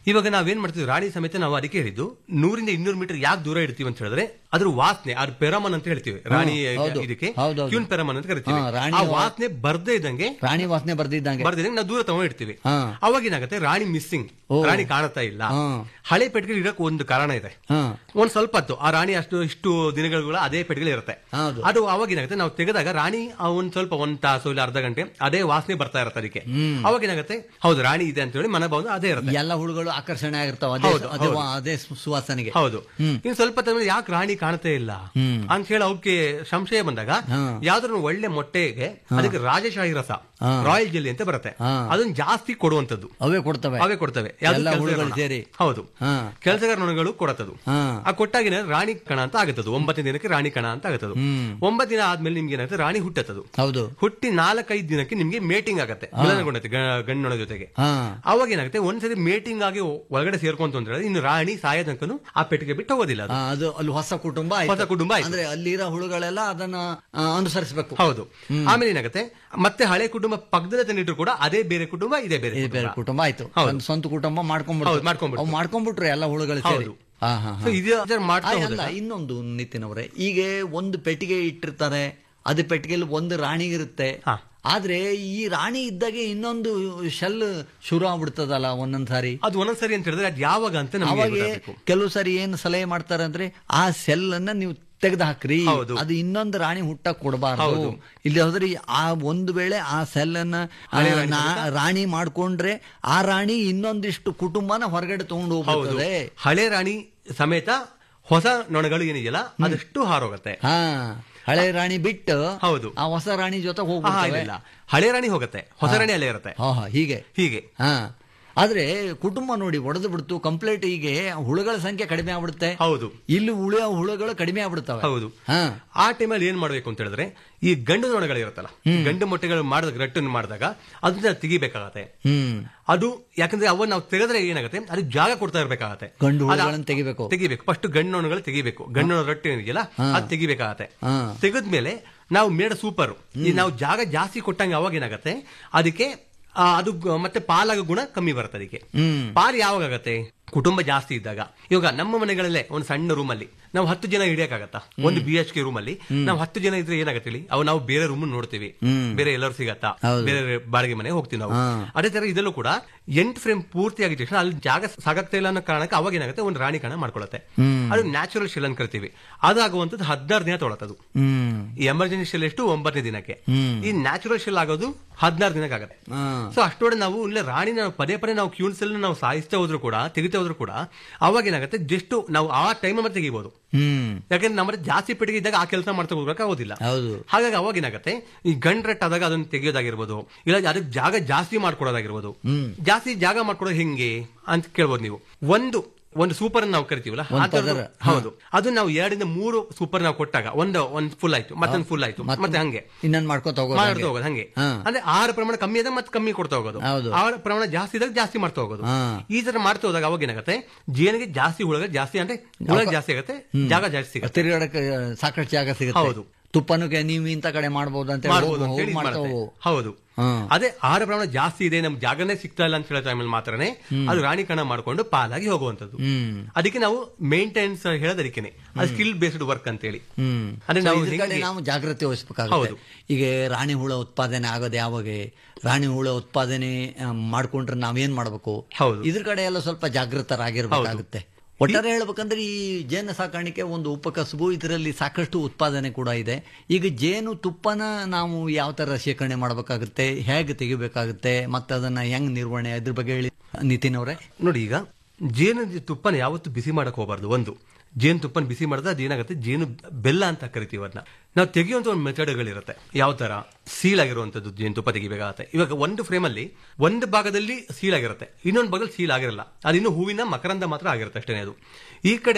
ಇವಾಗ ನಾವೇನ್ ಮಾಡ್ತೀವಿ ರಾಣಿ ಸಮೇತ ನಾವು ಅದಕ್ಕೆ ಹೇಳಿದ್ದು ನೂರಿಂದ ಇನ್ನೂರು ಮೀಟರ್ ಯಾಕೆ ದೂರ ಇಡ್ತೀವಿ ಅಂತ ಹೇಳಿದ್ರೆ ಅದ್ರ ವಾಸನೆ ಅದ್ರ ಪೆರಮನ್ ಅಂತ ಹೇಳ್ತೀವಿ ರಾಣಿ ಹೌದು. ಇದಕ್ಕೆ ಹೌದೌದು. ಕ್ಯೂನ್ ಪೆರಮನ್ ಅಂತ ಕರಿತೀವಿ ಹಾ, ರಾಣಿ ಆ ವಾ- ವಾಸನೆ ಬರ್ದೇ ಇದ್ದಂಗೆ ರಾಣಿ ವಾಸನೆ ಬರ್ದಿದ್ದಂಗೆ ಬರ್ದಿದ್ದಂಗೆ ನಾವು ದೂರ ತಗೊಂಡಿರ್ತೀವಿ ಹಾ. ಅವಾಗ ಏನಾಗುತ್ತೆ ರಾಣಿ ಮಿಸ್ಸಿಂಗ್ ಓ. ರಾಣಿ ಕಾಣುತ್ತಾ ಇಲ್ಲ ಹಾ. ಹಳೆ ಪೆಟ್ಟಿಗೆ ಇರಕ್ಕೆ ಒಂದು ಕಾರಣ ಇದೆ ಹಾ. ಒಂದ್ ಸ್ವಲ್ಪ ಹೊತ್ತು ಆ ರಾಣಿ ಅಷ್ಟು ಇಷ್ಟು ದಿನಗಳು ಅದೇ ಪೆಟ್ಟಿಗೆ ಇರುತ್ತೆ ಹೌದು. ಅದು ಅವಾಗ ಏನಾಗುತ್ತೆ ನಾವು ತೆಗೆದಾಗ ರಾಣಿ ಆ ಒಂದ್ ಸ್ವಲ್ಪ ಒಂದ್ ತಾಸು ಇಲ್ಲ ಅರ್ಧ ಗಂಟೆ ಅದೇ ವಾಸನೆ ಬರ್ತಾ ಇರುತ್ತೆ ಅದಕ್ಕೆ ಅವಾಗ ಏನಾಗುತ್ತೆ ಹೌದು ರಾಣಿ ಇದೆ ಅಂತ ಹೇಳಿ ಮನೋಭಾವ ಅದೇ ಇರುತ್ತೆ ಎಲ್ಲ ಹುಳುಗಳು ಆಕರ್ಷಣೆ ಆಗಿರ್ತಾವ ಅದೇ ಹೌದು, ಅದೇ ಹೌದು. ಅದೇ ಸು- ಸುವಾಸನೆಗೆ ಹೌದು ಇನ್ ಸ್ವಲ್ಪ ತಮ್ಮ ಯಾಕೆ ರಾಣಿ ಕಾಣ್ತಾ ಇಲ್ಲ ಅಂತ ಹೇಳಿ ಅವಕ್ಕೆ ಸಂಶಯ ಬಂದಾಗ ಯಾವ್ದಾದ್ರು ಒಳ್ಳೆ ಮೊಟ್ಟೆಗೆ ಅದಕ್ಕೆ ರಾಜಶಾಹಿ ರಸ ಹಾ. ರಾಯಲ್ ಜೆಲ್ಲಿ ಅಂತ ಬರುತ್ತೆ ಹಾ. ಅದನ್ನ ಜಾಸ್ತಿ ಕೊಡುವಂತದ್ದು ಅವೇ ಕೊಡ್ತವೆ ಅವೇ ಕೊಡ್ತವೆ ಯಾವ್ದು ಎಲ್ಲ ಕೆಲ್ಸಗಾರ ಹುಳುಗಳು ನೊಣ. ಸೇರಿ ಹೌದು ಹಾ. ಕೆಲಸಗಾರ ನೊಣಗಳು ಕೊಡತ್ತದು ಹಾ. ಆ ಕೊಟ್ಟಾಗಿನ ರಾಣಿ ಕಣ ಅಂತ ಆಗತ್ತದು ಒಂಬತ್ತನೇ ದಿನಕ್ಕೆ ರಾಣಿ ಕಣ ಅಂತ ಆಗತ್ತದು ಹ್ಮ್. ಒಂಬತ್ತು ದಿನ ಆದ್ಮೇಲೆ ನಿಮ್ಗೆ ಏನಾಗುತ್ತೆ ರಾಣಿ ಹುಟ್ಟತ್ತದು ಹೌದು ಹುಟ್ಟಿ ನಾಲ್ಕೈದು ದಿನಕ್ಕೆ ನಿಮ್ಗೆ ಮೇಟಿಂಗ್ ಆಗತ್ತೆ ಮಿಲನಗೊಂಡತ್ತೆ ಗಂಡೊಣ ಜೊತೆಗೆ ಹಾ ಅವಾಗ ಏನಾಗುತ್ತೆ ಒಂದ್ಸತಿ ಮೇಟಿಂಗ್ ಆಗಿ ಒಳಗಡೆ ಸೇರ್ಕೊಂತ ಅಂತ ಹೇಳಿದ್ರೆ ಇನ್ನು ರಾಣಿ ಸಾಯದಂಕನು ಆ ಪೆಟ್ಟಿಗೆ ಬಿಟ್ಟು ಹೋಗೋದಿಲ್ಲ ಅದು ಆ, ಅದು ಅಲ್ಲಿ ಹೊಸ ಕುಟುಂಬ ಆಯ್ತು. ಹೊಸ ಕುಟುಂಬ ಆಯ್ತು. ಅಂದ್ರೆ ಅಲ್ಲಿರೋ ಹುಳುಗಳೆಲ್ಲ ಅದನ್ನ ಆ, ಅನುಸರಿಸಬೇಕು ಹೌದು ಆಮೇಲೆ ಏನಾಗುತ್ತೆ ಮತ್ತೆ ಹಳೆ ಕುಟುಂಬ ಪಕ್ಕದಲ್ಲೇ ತಂದಿಟ್ರು ಕೂಡ ಅದೇ ಬೇರೆ ಕುಟುಂಬ ಇದೇ ಬೇರೆ ಇದು ಬೇರೆ ಕುಟುಂಬ. ಕುಟುಂಬ ಆಯ್ತು ಹೌದು. ಒಂದು ಸ್ವಂತ ಕುಟುಂಬ ಮಾಡ್ಕೊಂಡ್ಬಿಡ್ತು ಹೌದು, ಮಾಡ್ಕೊಂಡ್ಬಿಡ್ತು. ಅವು ಮಾಡ್ಕೊಂಡ್ಬಿಟ್ರು ಎಲ್ಲ ಹುಳುಗಳು ಸೇರಿ ಹೌದು. ಹಾ, ಹಾ, ಹಾ. So ಇದು ಅದನ್ನ ಮಾಡ್ತಾ ಆ, ಅಲ್ಲ ಹೋದಾಗ- ಇನ್ನೊಂದು ನಿತಿನ್ ಅವರೇ ಈಗ ಒಂದು ಪೆಟ್ಟಿಗೆ ಇಟ್ಟಿರ್ತಾರೆ ಅದು ಪೆಟ್ಟಿಗೆಯಲ್ಲಿ ಒಂದು ರಾಣಿ ಇರುತ್ತೆ ಹಾ. ಆದ್ರೆ ಈ ರಾಣಿ ಇದ್ದಾಗೆ ಇನ್ನೊಂದು ಶೆಲ್ ಶುರು ಆಗ್ಬಿಡ್ತದಲ್ಲ ಒಂದೊಂದ್ ಸಾರಿ ಅದು ಒಂದೊಂದ್ಸರಿ ಅಂತ ಹೇಳಿದ್ರೆ ಅದು ಯಾವಾಗ ಅಂತ ನಮಗೆ ಅವಾಗ ಗೊತ್ತಾಗ್ಬೇಕು ಕೆಲವು ಸಾರಿ ಏನು ಸಲಹೆ ಮಾಡ್ತಾರೆ ಅಂದ್ರೆ ಆ ಸೆಲ್ ಅನ್ನ ನೀವು ತೆಗೆದು ಹಾಕ್ರಿ ಹೌದು. ಅದು ಇನ್ನೊಂದು ರಾಣಿ ಹುಟ್ಟ ಕೊಡಬಾರ್ದು ಹೌದು. ಇಲ್ಲಿ ಹೋದ್ರೆ ಆ ಒಂದು ವೇಳೆ ಆ ಸೆಲ್ ಅನ್ನ ಆ, ಹಳೆ ರಾಣಿ ನಾ- ರಾಣಿ ಮಾಡ್ಕೊಂಡ್ರೆ ಆ ರಾಣಿ ಇನ್ನೊಂದಿಷ್ಟು ಕುಟುಂಬನ ಹೊರಗಡೆ ತಗೊಂಡು ಹೌದು ಹೋಗ್ತದೆ ಹಳೆ ರಾಣಿ ಸಮೇತ ಹೊಸ ನೊಣಗಳು ಏನಿದೆಯಲ್ಲ ಅದಷ್ಟು ಹಾರೋಗತ್ತೆ ಹಾ ಹಳೆ ರಾಣಿ ಬಿಟ್ಟು ಹೌದು. ಆ ಹೊಸ ರಾಣಿ ಜೊತೆ ಆ, ಹೋಗ್ಬಿಡ್ತವೆ ಇಲ್ಲ. ಹಳೆ ರಾಣಿ ಹೋಗತ್ತೆ ಹೊಸ ರಾಣಿ ಅಲ್ಲೇ ಇರುತ್ತೆ ಹಾ ಹಾ ಹೀಗೆ ಹೀಗೆ ಹಾ ಆದ್ರೆ ಕುಟುಂಬ ನೋಡಿ ಒಡೆದು ಬಿಡ್ತು ಕಂಪ್ಲೀಟ್ ಹೀಗೆ ಹುಳುಗಳ ಸಂಖ್ಯೆ ಕಡಿಮೆ ಆಗ್ಬಿಡುತ್ತೆ ಹೌದು ಇಲ್ಲಿ ಉಳಿಯೋ ಹುಳುಗಳು ಕಡಿಮೆ ಆಗ್ಬಿಡ್ತವೆ ಹೌದು ಹಾ ಆ ಟೈಮಲ್ಲಿ ಏನ್ ಮಾಡ್ಬೇಕು ಅಂತ ಹೇಳಿದ್ರೆ ಈ ಗಂಡು ನೊಣಗಳು ಇರುತ್ತಲ್ಲ ಗಂಡು ಮೊಟ್ಟೆಗಳು ಮಾಡಿದಾಗ ರಟ್ಟನ್ನು ಮಾಡಿದಾಗ ಅದನ್ನ ತೆಗಿಬೇಕಾಗತ್ತೆ ಹ್ಮ್ ಅದು ಯಾಕಂದ್ರೆ ಅವನ್ನ ನಾವು ತೆಗೆದ್ರೆ ಏನಾಗುತ್ತೆ ಅದು ಜಾಗ ಕೊಡ್ತಾ ಇರ್ಬೇಕಾಗತ್ತೆ ಗಂಡು ಅದ- ಹುಳುಗಳನ್ನ ತೆಗಿಬೇಕು ತೆಗಿಬೇಕು ಫಸ್ಟ್ ಗಂಡು ನೊಣಗಳು ತೆಗಿಬೇಕು ಗಂಡು ನೊಣ ರಟ್ಟು ಏನಿದೆಯಲ್ಲ ಅದು ತೆಗಿಬೇಕಾಗತ್ತೆ ಹಾ. ತೆಗೆದ್ಮೇಲೆ ನಾವು ಮೇಡ ಸೂಪರ್ ಈ ನಾವು ಜಾಗ ಜಾಸ್ತಿ ಕೊಟ್ಟಂಗೆ ಅವಾಗ ಏನಾಗತ್ತೆ ಅದಕ್ಕೆ ಆ, ಅದು ಗ- ಮತ್ತೆ ಪಾಲಾಗ ಗುಣ ಕಮ್ಮಿ ಬರುತ್ತೆ ಅದಕ್ಕೆ ಹ್ಮ್ ಪಾಲ್ ಯಾವಾಗ ಆಗತ್ತೆ ಕುಟುಂಬ ಜಾಸ್ತಿ ಇದ್ದಾಗ ಇವಾಗ ನಮ್ಮ ಮನೆಗಳಲ್ಲೇ ಒಂದು ಸಣ್ಣ ರೂಮ್ ಅಲ್ಲಿ ನಾವು ಹತ್ತು ಜನ ಹಿಡಿಯಕ್ಕಾಗತ್ತಾ ಒಂದು ಬಿ ಎಚ್ ಕೆ ರೂಮ್ ಅಲ್ಲಿ ನಾವು ಹತ್ತು ಜನ ಇದ್ರೆ ಏನಾಗತ್ತೆ ಹೇಳಿ ಅವು ನಾವು ಬೇರೆ ರೂಮ್ ನೋಡ್ತೀವಿ ಬೇರೆ ಎಲ್ಲರೂ ಸಿಗತ್ತಾ ಹೌದು. ಬೇರೆ ಬಾಡಿಗೆ ಮನೆ ಹೋಗ್ತೀವಿ ನಾವು ಹಾ. ಅದೇ ತರ ಇದಲ್ಲೂ ಕೂಡ ಎಂಟು ಫ್ರೇಮ್ ಪೂರ್ತಿ ಆಗಿದ ತಕ್ಷಣ ಅಲ್ಲಿ ಜಾಗ ಸಾಕಾಗ್ತಾ ಇಲ್ಲ ಅನ್ನೋ ಕಾರಣಕ್ಕೆ ಅವಾಗ ಏನಾಗುತ್ತೆ ಒಂದು ರಾಣಿ ಕಣ ಮಾಡ್ಕೊಳತ್ತೆ ಅದು ನ್ಯಾಚುರಲ್ ಶೆಲ್ ಅಂತ ಕರಿತೀವಿ ಅದಾಗುವಂತದ್ದು ಹದಿನಾರು ದಿನ ತೊಗೊಳತ್ತದು ಹ್ಮ್ ಈ ಎಮರ್ಜೆನ್ಸಿ ಶೆಲ್ ಎಷ್ಟು ಒಂಬತ್ತನೇ ದಿನಕ್ಕೆ ಹ್ಮ್. ಈ ನ್ಯಾಚುರಲ್ ಶೆಲ್ ಆಗೋದು ಹದಿನಾರು ದಿನಕ್ಕೆ ಆಗುತ್ತೆ ಹಾ. ಸೊ ಅಷ್ಟೊಡೆ ನಾವು ಇಲ್ಲೇ ರಾಣಿ ನಾವು ಪದೇ ಪದೇ ನಾವು ಕ್ಯೂನ್ ಸೆಲ್ ನಾವು ಸಾಯಿಸ್ತಾ ಹೋದ್ರು ಕೂಡ ತೆಗಿತಾ ಹೋದ್ರು ಕೂಡ ಅವಾಗ ಏನಾಗುತ್ತೆ ಜಸ್ಟ್ ನಾವು ಆ ಟೈಮ್ ಮತ್ತೆ ತೆಗಿಬಹುದು ಹ್ಮ್ ಯಾಕಂದ್ರೆ ನಮ್ಮ ಹತ್ರ ಜಾಸ್ತಿ ಪೆಟ್ಟಿಗೆ ಇದ್ದಾಗ ಆ ಕೆಲಸ ಮಾಡ್ತಾ ಹೋಗ್ಬೇಕಾಗೋದಿಲ್ಲ ಹೌದು ಹಾಗಾಗಿ ಅವಾಗ ಏನಾಗುತ್ತೆ ಈ ಗಂಡ್ ರೆಟ್ ಆದಾಗ ಅದನ್ನ ತೆಗೆಯೋದಾಗಿರ್ಬೋದು ಇಲ್ಲ ಅದಕ್ಕೆ ಜಾಗ ಜಾಸ್ತಿ ಮಾಡ್ಕೊಡೋದಾಗಿರ್ಬೋದು ಹ್ಮ್. ಜಾಸ್ತಿ ಜಾಗ ಮಾಡ್ಕೊಡೋದು ಹೆಂಗೆ ಅಂತ ಕೇಳ್ಬೋದು ನೀವು ಒಂದು ಒಂದು ಸೂಪರ್ ನಾವು ಕರಿತೀವಲ್ಲ ಒಂದ್ ಆ ಥರದ್ದು- ಪದರ. ಹೌದು ಅದು ನಾವು ಎರಡರಿಂದ ಮೂರು ಸೂಪರ್ ನಾವು ಕೊಟ್ಟಾಗ ಒಂದು ಒಂದ್ ಫುಲ್ ಆಯ್ತು ಮತ್ತೊಂದು ಫುಲ್ ಆಯ್ತು ಮತ್ತೆ ಮತ್ತೆ ಹಂಗೆ ಇನ್ನೊಂದ್ ಮಾಡ್ಕೋತ ಹೋಗೋದು ಮಾಡ್ತಾ ಹಾಗೆ. ಹೋಗೋದು ಹಂಗೆ ಹಾ. ಅಂದ್ರೆ ಆಹಾರ ಪ್ರಮಾಣ ಕಮ್ಮಿ ಇದೆ ಮತ್ತೆ ಕಮ್ಮಿ ಕೊಡ್ತಾ ಹೋಗೋದು ಹೌದು. ಆಹಾರ ಪ್ರಮಾಣ ಜಾಸ್ತಿ ಇದ್ದಾಗ ಜಾಸ್ತಿ ಮಾಡ್ತಾ ಹೋಗೋದು ಹಾ. ಈ ತರ ಮಾಡ್ತಾ ಹೋದಾಗ ಅವಾಗ ಏನಾಗುತ್ತೆ ಜೇನಿಗೆ ಜಾಸ್ತಿ ಹುಳ ಜಾಸ್ತಿ ಅಂದ್ರೆ ಹುಳ ಜಾಸ್ತಿ ಆಗುತ್ತೆ ಜಾಗ ಜಾಸ್ತಿ ಸಿಗುತ್ತೆ ತಿರುಗಾಡಕ್ಕೆ ಸಾಕಷ್ಟು ಜಾಗ ಸಿಗುತ್ತೆ ಹೌದು. ತುಪ್ಪನು ಕೆ- ನೀವು ಇಂಥ ಕಡೆ ಮಾಡ್ಬೋದು ಅಂತ ಹೇಳಿ ಮಾಡ್ಬೋದು ಹೋಗ್- ಅಂತ ಹೋಗ್ ಹೇಳಿ ಇದ್ ಮಾಡ್ತಾ ಮಾಡುತ್ತೆ. ಹೋಗು. ಹೌದು ಹ್ಮ್. ಅದೇ ಆಹಾರ ಪ್ರಮಾಣ ಜಾಸ್ತಿ ಇದೆ ನಮ್ ಜಾಗನೇ ಸಿಗ್ತಾ ಇಲ್ಲ ಅಂತ ಹೇಳೋ ಟೈಮಲ್ಲಿ ಮಾತ್ರನೇ ಅದು ರಾಣಿ ಕಣ ಮಾಡ್ಕೊಂಡು ಪಾಲಾಗಿ ಹೋಗುವಂತದ್ದು ಹ್ಮ್ ಅದಕ್ಕೆ ನಾವು ಮೇಂಟೆನೆನ್ಸ್ ಹೇಳೋದು ಅದಕ್ಕೇನೆ ಅದು ಸ್ಕಿಲ್ ಬೇಸ್ಡ್ ವರ್ಕ್ ಅಂತ ಹೇಳಿ ಹ್ಮ್ ಅಂದ್ರೆ So ನಾವು ಇದ್ರ ಕಡೆ ಹೆಂಗೆ- ನಾವು ಜಾಗ್ರತೆ ವಹಿಸ್ಬೇಕಾಗುತ್ತೆ ಹೌದು. ಈಗ ರಾಣಿ ಹುಳ ಉತ್ಪಾದನೆ ಆಗೋದು ಯಾವಾಗ ರಾಣಿ ಹುಳ ಉತ್ಪಾದನೆ ಆ, ಮಾಡ್ಕೊಂಡ್ರೆ ನಾವೇನ್ ಮಾಡ್ಬೇಕು ಹೌದು. ಇದ್ರ ಕಡೆ ಎಲ್ಲ ಸ್ವಲ್ಪ ಜಾಗೃತರಾಗಿರ್ಬೇಕಾಗುತ್ತೆ ಒಟ್ಟಾರೆ ಹೇಳ್ಬೇಕಂದ್ರೆ ಈ ಜೇನು ಸಾಕಾಣಿಕೆ ಒಂದು ಉಪಕಸಬು ಇದರಲ್ಲಿ ಸಾಕಷ್ಟು ಉತ್ಪಾದನೆ ಕೂಡ ಇದೆ ಈಗ ಜೇನು ತುಪ್ಪನ ನಾವು ಯಾವ ತರ ಶೇಖರಣೆ ಮಾಡಬೇಕಾಗುತ್ತೆ ಹೇಗೆ ತೆಗಿಬೇಕಾಗುತ್ತೆ ಮತ್ತೆ ಅದನ್ನ ಹೆಂಗ್ ನಿರ್ವಹಣೆ ಅದ್ರ ಬಗ್ಗೆ ಹೇಳಿ ನಿತಿನ್ ಅವರೇ ನೋಡಿ ಈಗ ಜೇನು ತುಪ್ಪನ ಯಾವತ್ತು ಬಿಸಿ ಮಾಡಕ್ ಹೋಗಬಾರ್ದು ಒಂದು ಜೇನು ತುಪ್ಪನ ಬಿಸಿ ಮಾಡಿದ್ರೆ ಅದೇನಾಗುತ್ತೆ ಜೇನು ಬೆಲ್ಲ ಅಂತ ಕರಿತೀವಿ ಅದನ್ನ ನಾವು ತೆಗೆಯುವಂತ ಒಂದು ಮೆಥಡ್ಗಳಿರುತ್ತೆ ಯಾವ ತರ ಸೀಲ್ ಆಗಿರುವಂತದ್ದು ಜೇನು ತುಪ್ಪ ತೆಗಿಬೇಕಾಗತ್ತೆ ಇವಾಗ ಒಂದು ಫ್ರೇಮ್ ಅಲ್ಲಿ ಒಂದು ಭಾಗದಲ್ಲಿ ಸೀಲ್ ಆಗಿರುತ್ತೆ ಇನ್ನೊಂದು ಭಾಗದಲ್ಲಿ ಸೀಲ್ ಆಗಿರಲ್ಲ ಅದು ಇನ್ನು ಹೂವಿನ ಮಕರಂದ ಮಾತ್ರ ಆಗಿರುತ್ತೆ ಅಷ್ಟೇ ಅದು ಈ ಕಡೆ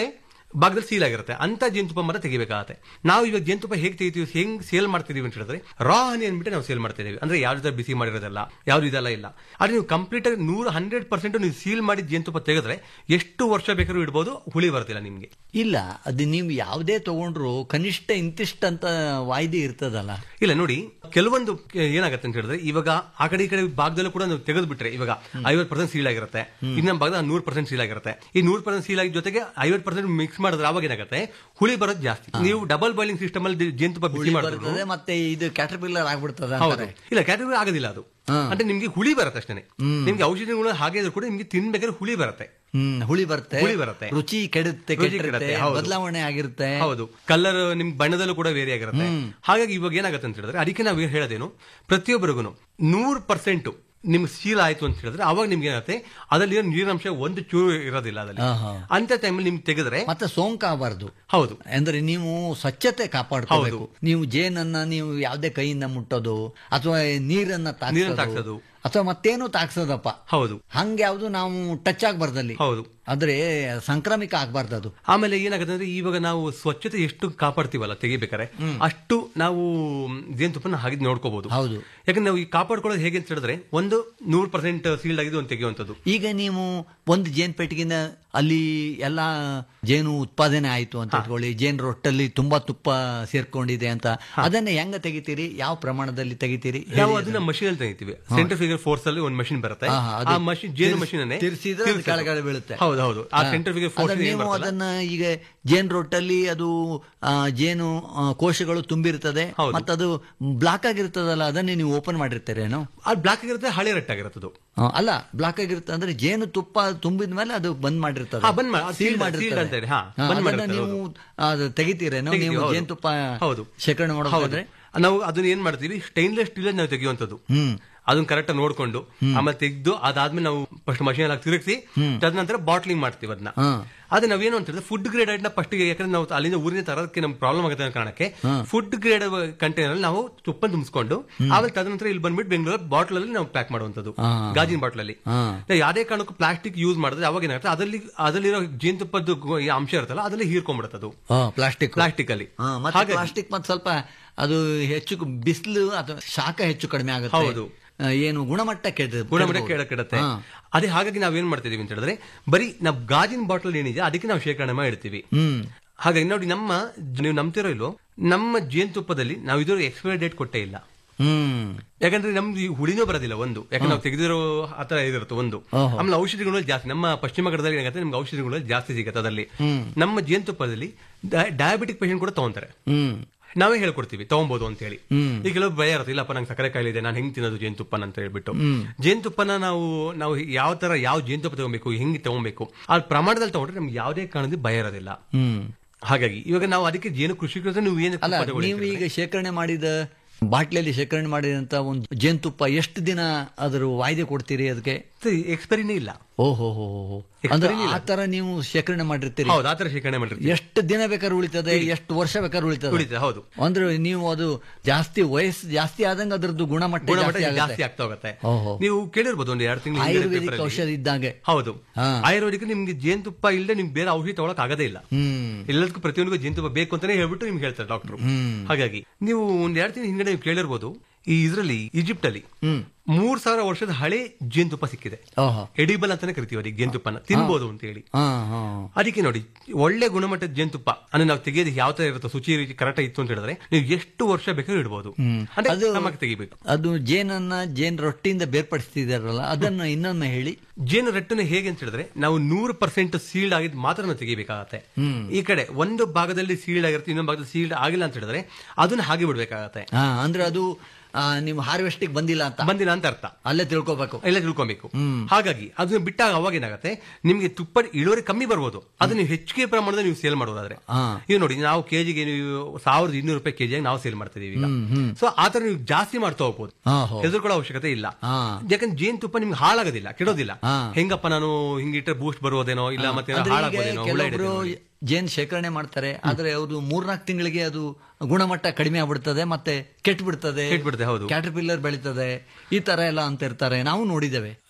ಭಾಗದಲ್ಲಿ ಸೀಲ್ ಆಗಿರುತ್ತೆ ಅಂತ ಜೇನುತುಪ್ಪ ಮಾತ್ರ ತೆಗಿಬೇಕಾಗತ್ತೆ ನಾವು ಇವಾಗ ಜೇನುತುಪ್ಪ ಹೇಗೆ ತೆಗಿತೀವಿ ಹೆಂಗ್ ಸೇಲ್ ಮಾಡ್ತಿದೀವಿ ಅಂತ ಹೇಳಿದ್ರೆ ರಾ ಹನಿ ಅಂದ್ಬಿಟ್ಟು ನಾವು ಸೇಲ್ ಮಾಡ್ತಾ ಇದೀವಿ ಅಂದ್ರೆ ಯಾವ್ದು ಬಿಸಿ ಮಾಡಿರೋದಲ್ಲ ಯಾವ್ದು ಇದೆಲ್ಲ ಇಲ್ಲ ಆದ್ರೆ ನೀವು ಕಂಪ್ಲೀಟ್ ಆಗಿ ನೂರ ಹಂಡ್ರೆಡ್ ಪರ್ಸೆಂಟ್ ನೀವು ಸೀಲ್ ಮಾಡಿ ಜೇನುತುಪ್ಪ ತೆಗೆದ್ರೆ ಎಷ್ಟು ವರ್ಷ ಬೇಕಾದ್ರೂ ಇಡ್ಬೋದು ಹುಳಿ ಬರ್ತಿಲ್ಲ ನಿಮ್ಗೆ ಇಲ್ಲ ಅದು ನೀವು ಯಾವುದೇ ತಗೊಂಡ್ರು ಕನಿಷ್ಠ ಇಂತಿಷ್ಟ ಅಂತ ವಾಯ್ದೆ ಇರ್ತದಲ್ಲ ಇಲ್ಲ ನೋಡಿ ಕೆಲವೊಂದು ಏನಾಗುತ್ತೆ ಅಂತ ಹೇಳಿದ್ರೆ ಇವಾಗ ಆ ಕಡೆ ಈ ಕಡೆ ಭಾಗದಲ್ಲೂ ಕೂಡ ನಾವು ತೆಗೆದು ಬಿಟ್ರೆ ಇವಾಗ ಐವತ್ತು ಪರ್ಸೆಂಟ್ ಸೀಲ್ ಆಗಿರುತ್ತೆ ಇನ್ನೊಂದು ಭಾಗದ ನೂರು ಪರ್ಸೆಂಟ್ ಸೀಲ್ ಆಗಿರುತ್ತೆ ಈ ನೂರು ಪರ್ಸೆಂಟ್ ಸೀಲ್ ಆಗಿ ಜೊತೆಗೆ ಐವತ್ತು ಪರ್ಸೆಂಟ್ ಮಿಕ್ಸ್ ಮಾಡಿದ್ರೆ ಅವಾಗ ಏನಾಗುತ್ತೆ ಹುಳಿ ಬರೋದು ಜಾಸ್ತಿ ನೀವು ಡಬಲ್ ಬಾಯ್ಲಿಂಗ್ ಸಿಸ್ಟಮ್ ಅಲ್ಲಿ ಜೇನುತುಪ್ಪ ಬಿಸಿ ಮಾಡಿದ್ರು ಬರ್ತದೆ ಮತ್ತೆ ಇದು ಕ್ಯಾಟರ್ಪಿಲ್ಲರ್ ಆಗ್ಬಿಡ್ತದೆ ಹೌದು ಅಂತಾರೆ ಇಲ್ಲ ಕ್ಯಾಟಗರಿ ಆಗೋದಿಲ್ಲ ಅದು ಅಂದ್ರೆ ನಿಮ್ಗೆ ಹುಳಿ ಬರುತ್ತೆ ಅಷ್ಟೇ ನಿಮ್ಗೆ ಔಷಧಿಗಳು ಹಾಗೆ ಇದ್ರು ಕೂಡ ನಿಮ್ಗೆ ತಿನ್ಬೇಕಾದ್ರೆ ಹುಳಿ ಬರುತ್ತೆ ಹ್ಮ್ ಹುಳಿ ಬರುತ್ತೆ ಹುಳಿ ಬರುತ್ತೆ. ರುಚಿ ಕೆಡುತ್ತೆ ರುಚಿ ಕೆಟ್ಟಿರುತ್ತೆ, ಕೆಡುತ್ತೆ, ಹೌದು. ಬದಲಾವಣೆ ಆಗಿರುತ್ತೆ ಹೌದು ಕಲರ್ ನಿಮ್ ಬಣ್ಣದಲ್ಲೂ ಕೂಡ ವೇರಿ ಆಗಿರುತ್ತೆ ಹಾಗಾಗಿ ಇವಾಗ ಏನಾಗುತ್ತೆ ಅಂತ ಹೇಳಿದ್ರೆ ಅದಕ್ಕೆ ನಾವು ಹೇಳೋದೇನು ಪ್ರತಿಯೊಬ್ಬರಿಗೂ ನೂರು ಪರ್ಸೆಂಟ್ ನಿಮ್ಗೆ ಸೀಲ್ ಆಯ್ತು ಅಂತ ಹೇಳಿದ್ರೆ ಅವಾಗ ನಿಮ್ಗೆ ಏನಾಗುತ್ತೆ ಅದರಲ್ಲಿ ನೀರಿನಂಶ ಒಂದು ಚೂರು ಇರೋದಿಲ್ಲ ಅದಲ್ಲಿ ಆಹಾ. ಅಂತ ಟೈಮಲ್ಲಿ ನಿಮ್ಗೆ ತೆಗೆದ್ರೆ ಮತ್ತೆ ಸೋಂಕಾಗಬಾರ್ದು ಹೌದು ಅಂದ್ರೆ ನೀವು ಸ್ವಚ್ಛತೆ ಕಾಪಾಡ್ಕೋಬೇಕು ನೀವು ಜೇನನ್ನ ನೀವು ಯಾವುದೇ ಕೈಯಿಂದ ಮುಟ್ಟೋದು ಅಥವಾ ನೀರನ್ನ ನೀರನ್ನ ತಾಕ್ಸೋದು ತಾಗ್ಸೋದು. ಅಥವಾ ಮತ್ತೇನು ತಾಕ್ಸೋದಪ್ಪ ಹೌದು ಹಂಗೆ ಯಾವ್ದು ನಾವು ಟಚ್ ಆಗ್ಬಾರ್ದಲ್ಲಿ ಹೌದು ಆದ್ರೆ ಸಾಂಕ್ರಾಮಿಕ ಆಗ್ಬಾರ್ದು ಅದು ಆಮೇಲೆ ಏನಾಗುತ್ತೆ ಅಂದ್ರೆ ಇವಾಗ ನಾವು ಸ್ವಚ್ಛತೆ ಎಷ್ಟು ಕಾಪಾಡ್ತೀವಲ್ಲ ತೆಗಿಬೇಕಾರೆ ಅಷ್ಟು ನಾವು ಜೇನುತುಪ್ಪನ ಹಾಗೆ ನೋಡ್ಕೋಬಹುದು ಹೌದು ಯಾಕಂದ್ರೆ ನಾವು ಈ ಕಾಪಾಡ್ಕೊಳ್ಳೋದು ಹೇಗೆ ಅಂತ ಹೇಳಿದ್ರೆ ಒಂದು ನೂರು ಪರ್ಸೆಂಟ್ ಸೀಲ್ಡ್ ಆಗಿದೆ ಒಂದು ತೆಗೆಯುವಂಥದ್ದು ಈಗ ನೀವು ಒಂದು ಜೇನ್ ಪೆಟ್ಟಿಗೆನ ಅಲ್ಲಿ ಎಲ್ಲ ಜೇನು ಉತ್ಪಾದನೆ ಆಯ್ತು ಅಂತ ಇಟ್ಕೊಳ್ಳಿ ಜೇನ್ ರೊಟ್ಟಲ್ಲಿ ತುಂಬಾ ತುಪ್ಪ ಸೇರ್ಕೊಂಡಿದೆ ಅಂತ ಅದನ್ನ ಹೆಂಗ ತೆಗಿತೀರಿ ಯಾವ ಪ್ರಮಾಣದಲ್ಲಿ ತೆಗಿತೀರಿ ನಾವು ಅದನ್ನ ಮಷೀನ್ ಅಲ್ಲಿ ತೆಗಿತೀವಿ ಸೆಂಟರ್ ಫಿಗರ್ ಫೋರ್ಸ್ ಅಲ್ಲಿ ಒಂದು ಮಷಿನ್ ಬರುತ್ತೆ ಹಾ, ಹಾ, ಅದು ಆ ಮಷಿನ್ ಜೇನು ತಿರ್ಸ್- ಮಷಿನ್ ಅನ್ನೇ ತಿರ್ಸಿದ್ರೆ ಅದು ತಿರ್ಸೋದು. ಕೆಳಗಡೆ ಬೀಳುತ್ತೆ. ಹೌದು ಹೌದು ಆ ಹಾ. ಸೆಂಟರ್ ಫಿಗರ್ ಅದ್ರ ಫೋರ್ಸ್ ನೀವು ಅದನ್ನ ಈಗ ಜೇನ್ ರೊಟ್ಟಲ್ಲಿ ಅದು ಆ, ಜೇನು ಆ, ಕೋಶಗಳು ತುಂಬಿರ್ತದೆ ಹೌದು. ಮತ್ತದು ಬ್ಲಾಕ್ ಆಗಿರ್ತದಲ್ಲ ಅದನ್ನೇ ನೀವು ಓಪನ್ ಮಾಡಿರ್ತೀರೇನೋ ಅದು ಬ್ಲಾಕ್ ಆಗಿರುತ್ತೆ ಹಳೆ ರಟ್ಟಾಗಿರುತ್ತೆ ಅದು ಆ, ಅಲ್ಲ ಬ್ಲಾಕ್ ಆಗಿರುತ್ತೆ ಅಂದ್ರೆ ಜೇನು ತುಪ್ಪ ತುಂಬಿದ ಮೇಲೆ ಅದು ಬಂದ್ ಮಾಡಿರ್ತದೆ ಹಾ, ಬಂದ್ ಮಾ- ಅದು ಸೀಲ್ sealed- ಮಾಡಿರ್ತದೆ sealed ಅಂತ ಹೇಳಿ, ಹಾ, ಹಾ, ಬಂದ್ ಅದನ್ನ ಮಾಡಿರ್ತದೆ, ನೀವು ಅದು ತೆಗಿತೀರೇನೋ ತೆಗಿತೀವಿ, ನೀವು ಹೌದು. ಜೇನುತುಪ್ಪ ಹೌದು ಶೇಖರಣೆ ಮಾಡೋದಾದ್ರೆ ಹೌದು. ನಾವು ಅದನ್ನ ಏನ್ ಮಾಡ್ತೀವಿ ಸ್ಟೈನ್ಲೆಸ್ ಸ್ಟೀಲ್ ನಾವು ತೆಗೆಯುವಂತದ್ದು ಹ್ಮ್ ಅದನ್ನ ಕರೆಕ್ಟ್ ನೋಡ್ಕೊಂಡು ಆಮೇಲೆ ತೆಗೆದು ಅದಾದ್ಮೇಲೆ ನಾವು ಫಸ್ಟ್ ಮಷೀನ್ ಎಲ್ಲ ತಿರುಗಿಸಿ ತದನಂತರ ಬಾಟ್ಲಿಂಗ್ ಮಾಡ್ತೀವಿ ಅದನ್ನ ಹಾ. ಅದೇ ನಾವೇನು ಅಂತ ಹೇಳಿದ್ರೆ ಫುಡ್ ಗ್ರೇಡ್ ಐಟ್ನ ಫಸ್ಟ್ ಯಾಕಂದ್ರೆ ನಾವು ಅಲ್ಲಿಂದ ಊರಿನ ತರೋದಕ್ಕೆ ನಮ್ಗೆ ಪ್ರಾಬ್ಲಮ್ ಆಗುತ್ತೆ ಅನ್ನೋ ಕಾರಣಕ್ಕೆ ಫುಡ್ ಗ್ರೇಡ್ ಕಂಟೈನರ್ ಅಲ್ಲಿ ನಾವು ತುಪ್ಪ ತುಂಬಿಸ್ಕೊಂಡು ಆಮೇಲೆ ತದನಂತರ ಇಲ್ಲಿ ಬಂದ್ಬಿಟ್ಟು ಬೆಂಗಳೂರು ಬಾಟ್ಲ್ ಅಲ್ಲಿ ನಾವು ಪ್ಯಾಕ್ ಮಾಡುವಂತದ್ದು ಹಾ. ಗಾಜಿನ ಬಾಟ್ಲ್ ಅಲ್ಲಿ ಹಾ. ನಾವು ಯಾವುದೇ ಕಾರಣಕ್ಕೂ ಪ್ಲಾಸ್ಟಿಕ್ ಯೂಸ್ ಮಾಡಿದ್ರೆ ಅವಾಗ ಏನಾಗುತ್ತೆ ಅದರಲ್ಲಿ ಅದರಲ್ಲಿರೋ ಜೇನುತುಪ್ಪದ ಗು- ಈ ಅಂಶ ಇರುತ್ತಲ್ಲ ಅದರಲ್ಲಿ ಹೀರ್ಕೊಂಡ್ಬಿಡುತ್ತೆ ಅದು ಪ್ಲಾಸ್ಟಿಕ್ ಪ್ಲಾಸ್ಟಿಕ್ ಅಲ್ಲಿ ಮತ್ತೆ ಹಾಗಾಗಿ- ಪ್ಲಾಸ್ಟಿಕ್ ಮತ್ತೆ ಸ್ವಲ್ಪ ಅದು ಹೆಚ್ಚು ಬಿಸಿಲು ಅಥವಾ ಶಾಖ ಹೆಚ್ಚು ಕಡಿಮೆ ಆಗುತ್ತೆ ಹೌದು. ಆ, ಏನು ಗುಣಮಟ್ಟ ಕೆಡ ಗುಣಮಟ್ಟ ಕೆಡ ಕೆಡುತ್ತೆ ಅದೇ ಹಾಗಾಗಿ ನಾವೇನ್ ಮಾಡ್ತಿದೀವಿ ಅಂತ ಹೇಳಿದ್ರೆ ಬರೀ ನಾವು ಗಾಜಿನ ಬಾಟಲ್ ಏನಿದೆ ಅದಕ್ಕೆ ನಾವು ಶೇಖರಣೆ ಮಾಡಿ ಇಡ್ತೀವಿ ಹ್ಮ್ ಹಾಗಾಗಿ ನೋಡಿ ನಮ್ಮ ನೀವು ನಂಬ್ತಿರೋ ಇಲ್ವೋ ನಮ್ಮ ಜೇನುತುಪ್ಪದಲ್ಲಿ ನಾವು ಇದ್ರ ಎಕ್ಸ್ಪೈರಿ ಡೇಟ್ ಕೊಟ್ಟೇ ಇಲ್ಲ ಹ್ಮ್ ಯಾಕಂದ್ರೆ ನಮ್ದು ಈ ಹುಳಿನೂ ಬರೋದಿಲ್ಲ ಒಂದು ಯಾಕಂದ್ರೆ ನಾವು ತೆಗೆದಿರೋ ಆತರ ಇದಿರುತ್ತೆ ಒಂದು ಓಹೋ. ಆಮೇಲೆ ಔಷಧಿಗಳು ಜಾಸ್ತಿ ನಮ್ಮ ಪಶ್ಚಿಮ ಘಟ್ಟದಲ್ಲಿ ಏನಾಗುತ್ತೆ ನಮ್ಗೆ ಔಷಧಿಗಳು ಜಾಸ್ತಿ ಸಿಗುತ್ತೆ ಅದರಲ್ಲಿ ಹ್ಮ್. ನಮ್ಮ ಜೇನುತುಪ್ಪದಲ್ಲಿ ಡಯಾಬಿಟಿಕ್ ಪೇಷಂಟ್ ಕೂಡ ತಗೊಂತಾರೆ ಹ್ಮ್ ನಾವೇ ಹೇಳ್ಕೊಡ್ತೀವಿ ತಗೊಬಹುದು ಅಂತ ಹೇಳಿ ಹ್ಮ್. ಈಗ ಕೆಲವು ಭಯ ಇರುತ್ತೆ ಇಲ್ಲಪ್ಪ ನಂಗೆ ಸಕ್ಕರೆ ಕಾಯಿಲೆ ಇದೆ ನಾನು ಹೆಂಗ್ ತಿನ್ನೋದು ಜೇನುತುಪ್ಪನ ಅಂತ ಹೇಳ್ಬಿಟ್ಟು ಹ್ಮ್. ಜೇನುತುಪ್ಪನ ನಾವು ನಾವು ಯಾವ ತರ ಯಾವ ಜೇನುತುಪ್ಪ ತಗೊಬೇಕು ಹೆಂಗೆ ತಗೊಬೇಕು ಆ ಪ್ರಮಾಣದಲ್ಲಿ ತಗೊಂಡ್ರೆ ನಮ್ಗೆ ಯಾವುದೇ ಕಾರಣದಿಂದ ಭಯ ಇರೋದಿಲ್ಲ ಹ್ಮ್ ಹಾಗಾಗಿ ಇವಾಗ ನಾವು ಅದಕ್ಕೆ ಜೇನು ಕೃಷಿಕರು ನೀವು ಏನು ಅಲ್ಲ ತುಪ್ಪ ತಗೊಳ್ಳಿ ನೀವು ಅಂತ ಈಗ ಶೇಖರಣೆ ಮಾಡಿದ ಬಾಟ್ಲಿಯಲ್ಲಿ ಶೇಖರಣೆ ಮಾಡಿದಂತ ಒಂದು ಜೇನುತುಪ್ಪ ಎಷ್ಟು ದಿನ ಅದ್ರ ವಾಯ್ದೆ ಕೊಡ್ತೀರಿ ಅದಕ್ಕೆ ಹೇಳಿದ್ರೆ ಎಕ್ಸ್ಪೈರಿನೇ ಇಲ್ಲ ಓಹೋ ಹೋ ಹೋ ಅಂದ್ರೆ ಆ ತರ ನೀವು ಶೇಖರಣೆ ಮಾಡಿರ್ತೀರಿ ಹೌದು ಆತರ ಶೇಖರಣೆ ಮಾಡಿರ್ತೀವಿ ಎಷ್ಟು ದಿನ ಬೇಕಾದ್ರೆ ಉಳಿತದೆ ಎಷ್ಟು ವರ್ಷ ಬೇಕಾದ್ರೆ ಉಳಿತದೆ ಉಳಿತದೆ, ಹೌದು. ಅಂದ್ರೆ ನೀವು ಅದು ಜಾಸ್ತಿ ವಯಸ್ಸು ಜಾಸ್ತಿ ಆದಂಗ ಅದ್ರದ್ದು ಗುಣಮಟ್ಟ ಗುಣಮಟ್ಟ ಜಾಸ್ತಿ ಜಾಸ್ತಿ ಆಗುತ್ತೆ. ಆಗ್ತಾ ಹೋಗುತ್ತೆ ಓಹೋ. ನೀವು ಕೇಳಿರ್ಬೋದು ಒಂದು ಎರಡು ತಿಂಗಳು ಆಯುರ್ವೇದಿಕ್ ಔಷಧ ಇದ್ದಂಗೆ ಹೌದು ಹಾ. ಆಯುರ್ವೇದಿಕ್ ನಿಮ್ಗೆ ಜೇನುತುಪ್ಪ ಇಲ್ಲದೆ ನಿಮ್ಗೆ ಬೇರೆ ಔಷಧಿ ತಗೊಳಕ್ ಆಗದೇ ಇಲ್ಲ ಹ್ಮ್ ಎಲ್ಲದಕ್ಕೂ ಪ್ರತಿಯೊಂದಿಗೂ ಜೇನುತುಪ್ಪ ಬೇಕು ಅಂತಾನೆ ಹೇಳ್ಬಿಟ್ಟು ನಿಮ್ಗೆ ಹೇಳ್ತಾರೆ ಡಾಕ್ಟರ್ ಹ್ಮ್. ಹಾಗಾಗಿ ನೀವು ಒಂದ್ ಎರಡು ತಿಂಗಳ ಹಿಂದೆ ನೀವು ಕೇಳಿರ್ಬೋದು ಈ ಇದ್ರಲ್ಲಿ ಈಜಿಪ್ಟ್ ಅಲ್ಲಿ ಹ್ಮ್ ಮೂರ್ ಸಾವಿರ ವರ್ಷದ ಹಳೆ ಜೇನುತುಪ್ಪ ಸಿಕ್ಕಿದೆ ಓಹೋ ಎಡಿಬಲ್ ಅಂತಾನೆ ಕರಿತೀವಿ ಅದಕ್ಕೆ ಜೇನುತುಪ್ಪನ ತಿನ್ಬೋದು ಅಂತ ಹೇಳಿ ಹಾ ಹಾ ಅದಕ್ಕೆ ನೋಡಿ ಒಳ್ಳೆ ಗುಣಮಟ್ಟದ ಜೇನುತುಪ್ಪ ಅಂದ್ರೆ ನಾವು ತೆಗೆಯೋದು ಯಾವ ತರ ಇರುತ್ತೋ ಶುಚಿ ಕರೆಕ್ಟ್ ಇತ್ತು ಅಂತ ಹೇಳಿದ್ರೆ ನೀವು ಎಷ್ಟು ವರ್ಷ ಬೇಕಾದ್ರೂ ಇಡಬಹುದು ಹ್ಮ್. ಅಂದ್ರೆ ಅದು- ನಮಗೆ ತೆಗಿಬೇಕು ಅದು ಜೇನನ್ನ ಜೇನ್ ರೊಟ್ಟಿಯಿಂದ ಬೇರ್ಪಡಿಸ್ತಿದಾರಲ್ಲ ಅದನ್ನ ಇನ್ನೊಮ್ಮೆ ಹೇಳಿ ಜೇನು ರಟ್ಟನ್ನು ಹೇಗೆ ಅಂತ ಹೇಳಿದ್ರೆ ನಾವು ನೂರು ಪರ್ಸೆಂಟ್ ಸೀಲ್ಡ್ ಆಗಿದ್ದು ಮಾತ್ರ ನಾವು ತೆಗಿಬೇಕಾಗತ್ತೆ ಹ್ಮ್. ಈ ಕಡೆ ಒಂದು ಭಾಗದಲ್ಲಿ ಸೀಲ್ಡ್ ಆಗಿರುತ್ತೆ ಇನ್ನೊಂದು ಭಾಗದಲ್ಲಿ ಸೀಲ್ಡ್ ಆಗಿಲ್ಲ ಅಂತ ಹೇಳಿದ್ರೆ ಅದನ್ನ ಹಾಗೆ ಬಿಡ್ಬೇಕಾಗತ್ತೆ ಹಾ ಅಂದ್ರೆ ಅದು ಆ, ನೀವು ಹಾರ್ವೆಸ್ಟಿಗೆ ಬಂದಿಲ್ಲ ಅಂತ ಬಂದಿಲ್ಲ ಅಂತ ಅರ್ಥ ಅಲ್ಲೇ ತಿಳ್ಕೊಬೇಕು ಎಲ್ಲ ತಿಳ್ಕೊಬೇಕು ಹ್ಮ್. ಹಾಗಾಗಿ ಅದನ್ನ ಬಿಟ್ಟಾಗ ಅವಾಗ ಏನಾಗುತ್ತೆ ನಿಮ್ಗೆ ತುಪ್ಪ ಇಳುವರಿ ಕಮ್ಮಿ ಬರ್ಬೋದು ಅದನ್ನ ನೀವು ಹೆಚ್ಚಿಗೆ ಪ್ರಮಾಣದಲ್ಲಿ ನೀವು ಸೇಲ್ ಮಾಡೋದಾದ್ರೆ ಹಾ. ಈಗ ನೋಡಿ ನಾವು ಕೆಜಿಗೆ ನೀವು ಸಾವಿರದ ಇನ್ನೂರು ರೂಪಾಯಿ ಕೆಜಿಯಾಗಿ ನಾವು ಸೇಲ್ ಮಾಡ್ತಾ ಇದೀವಿ ಈಗ ಹ್ಮ್, ಹ್ಮ್. ಸೊ ಆತರ ನೀವು ಜಾಸ್ತಿ ಮಾಡ್ತಾ ಹೋಗ್ಬೋದು ಹಾ, ಹೋ. ಹೆದರ್ಕೊಳ್ಳೋ ಅವಶ್ಯಕತೆ ಇಲ್ಲ ಹಾ. ಯಾಕಂದ್ರೆ ಜೇನು ತುಪ್ಪ ನಿಮ್ಗೆ ಹಾಳಾಗೋದಿಲ್ಲ ಕೆಡೋದಿಲ್ಲ ಹಾ. ಹೆಂಗಪ್ಪ ನಾನು ಹಿಂಗಿಟ್ರೆ ಬೂಸ್ಟ್ ಬರುವುದೇನೋ ಇಲ್ಲ ಮತ್ತೆ ಅಂದ್ರೆ ಈಗ ಹಾಳಾಗೋದೇನೋ ಹುಳ ಕೆಲವೊಬ್ರು ಹಿಡಿದೇನೋ. ಜೇನ್ ಶೇಖರಣೆ ಮಾಡ್ತಾರೆ ಆದ್ರೆ ಅದು ಮೂರ್ನಾಲ್ಕು ತಿಂಗಳಿಗೆ ಅದು ಗುಣಮಟ್ಟ ಕಡಿಮೆ ಆಗ್ಬಿಡ್ತದೆ ಮತ್ತೆ ಕೆಟ್ಟು ಬಿಡ್ತದೆ ಕೆಟ್ಬಿಡ್ತದೆ, ಹೌದು. ಕ್ಯಾಟರ್ಪಿಲ್ಲರ್ ಬೆಳೀತದೆ ಈ ತರ ಎಲ್ಲ ಅಂತ ಇರ್ತಾರೆ ನಾವು ನೋಡಿದ್ದೇವೆ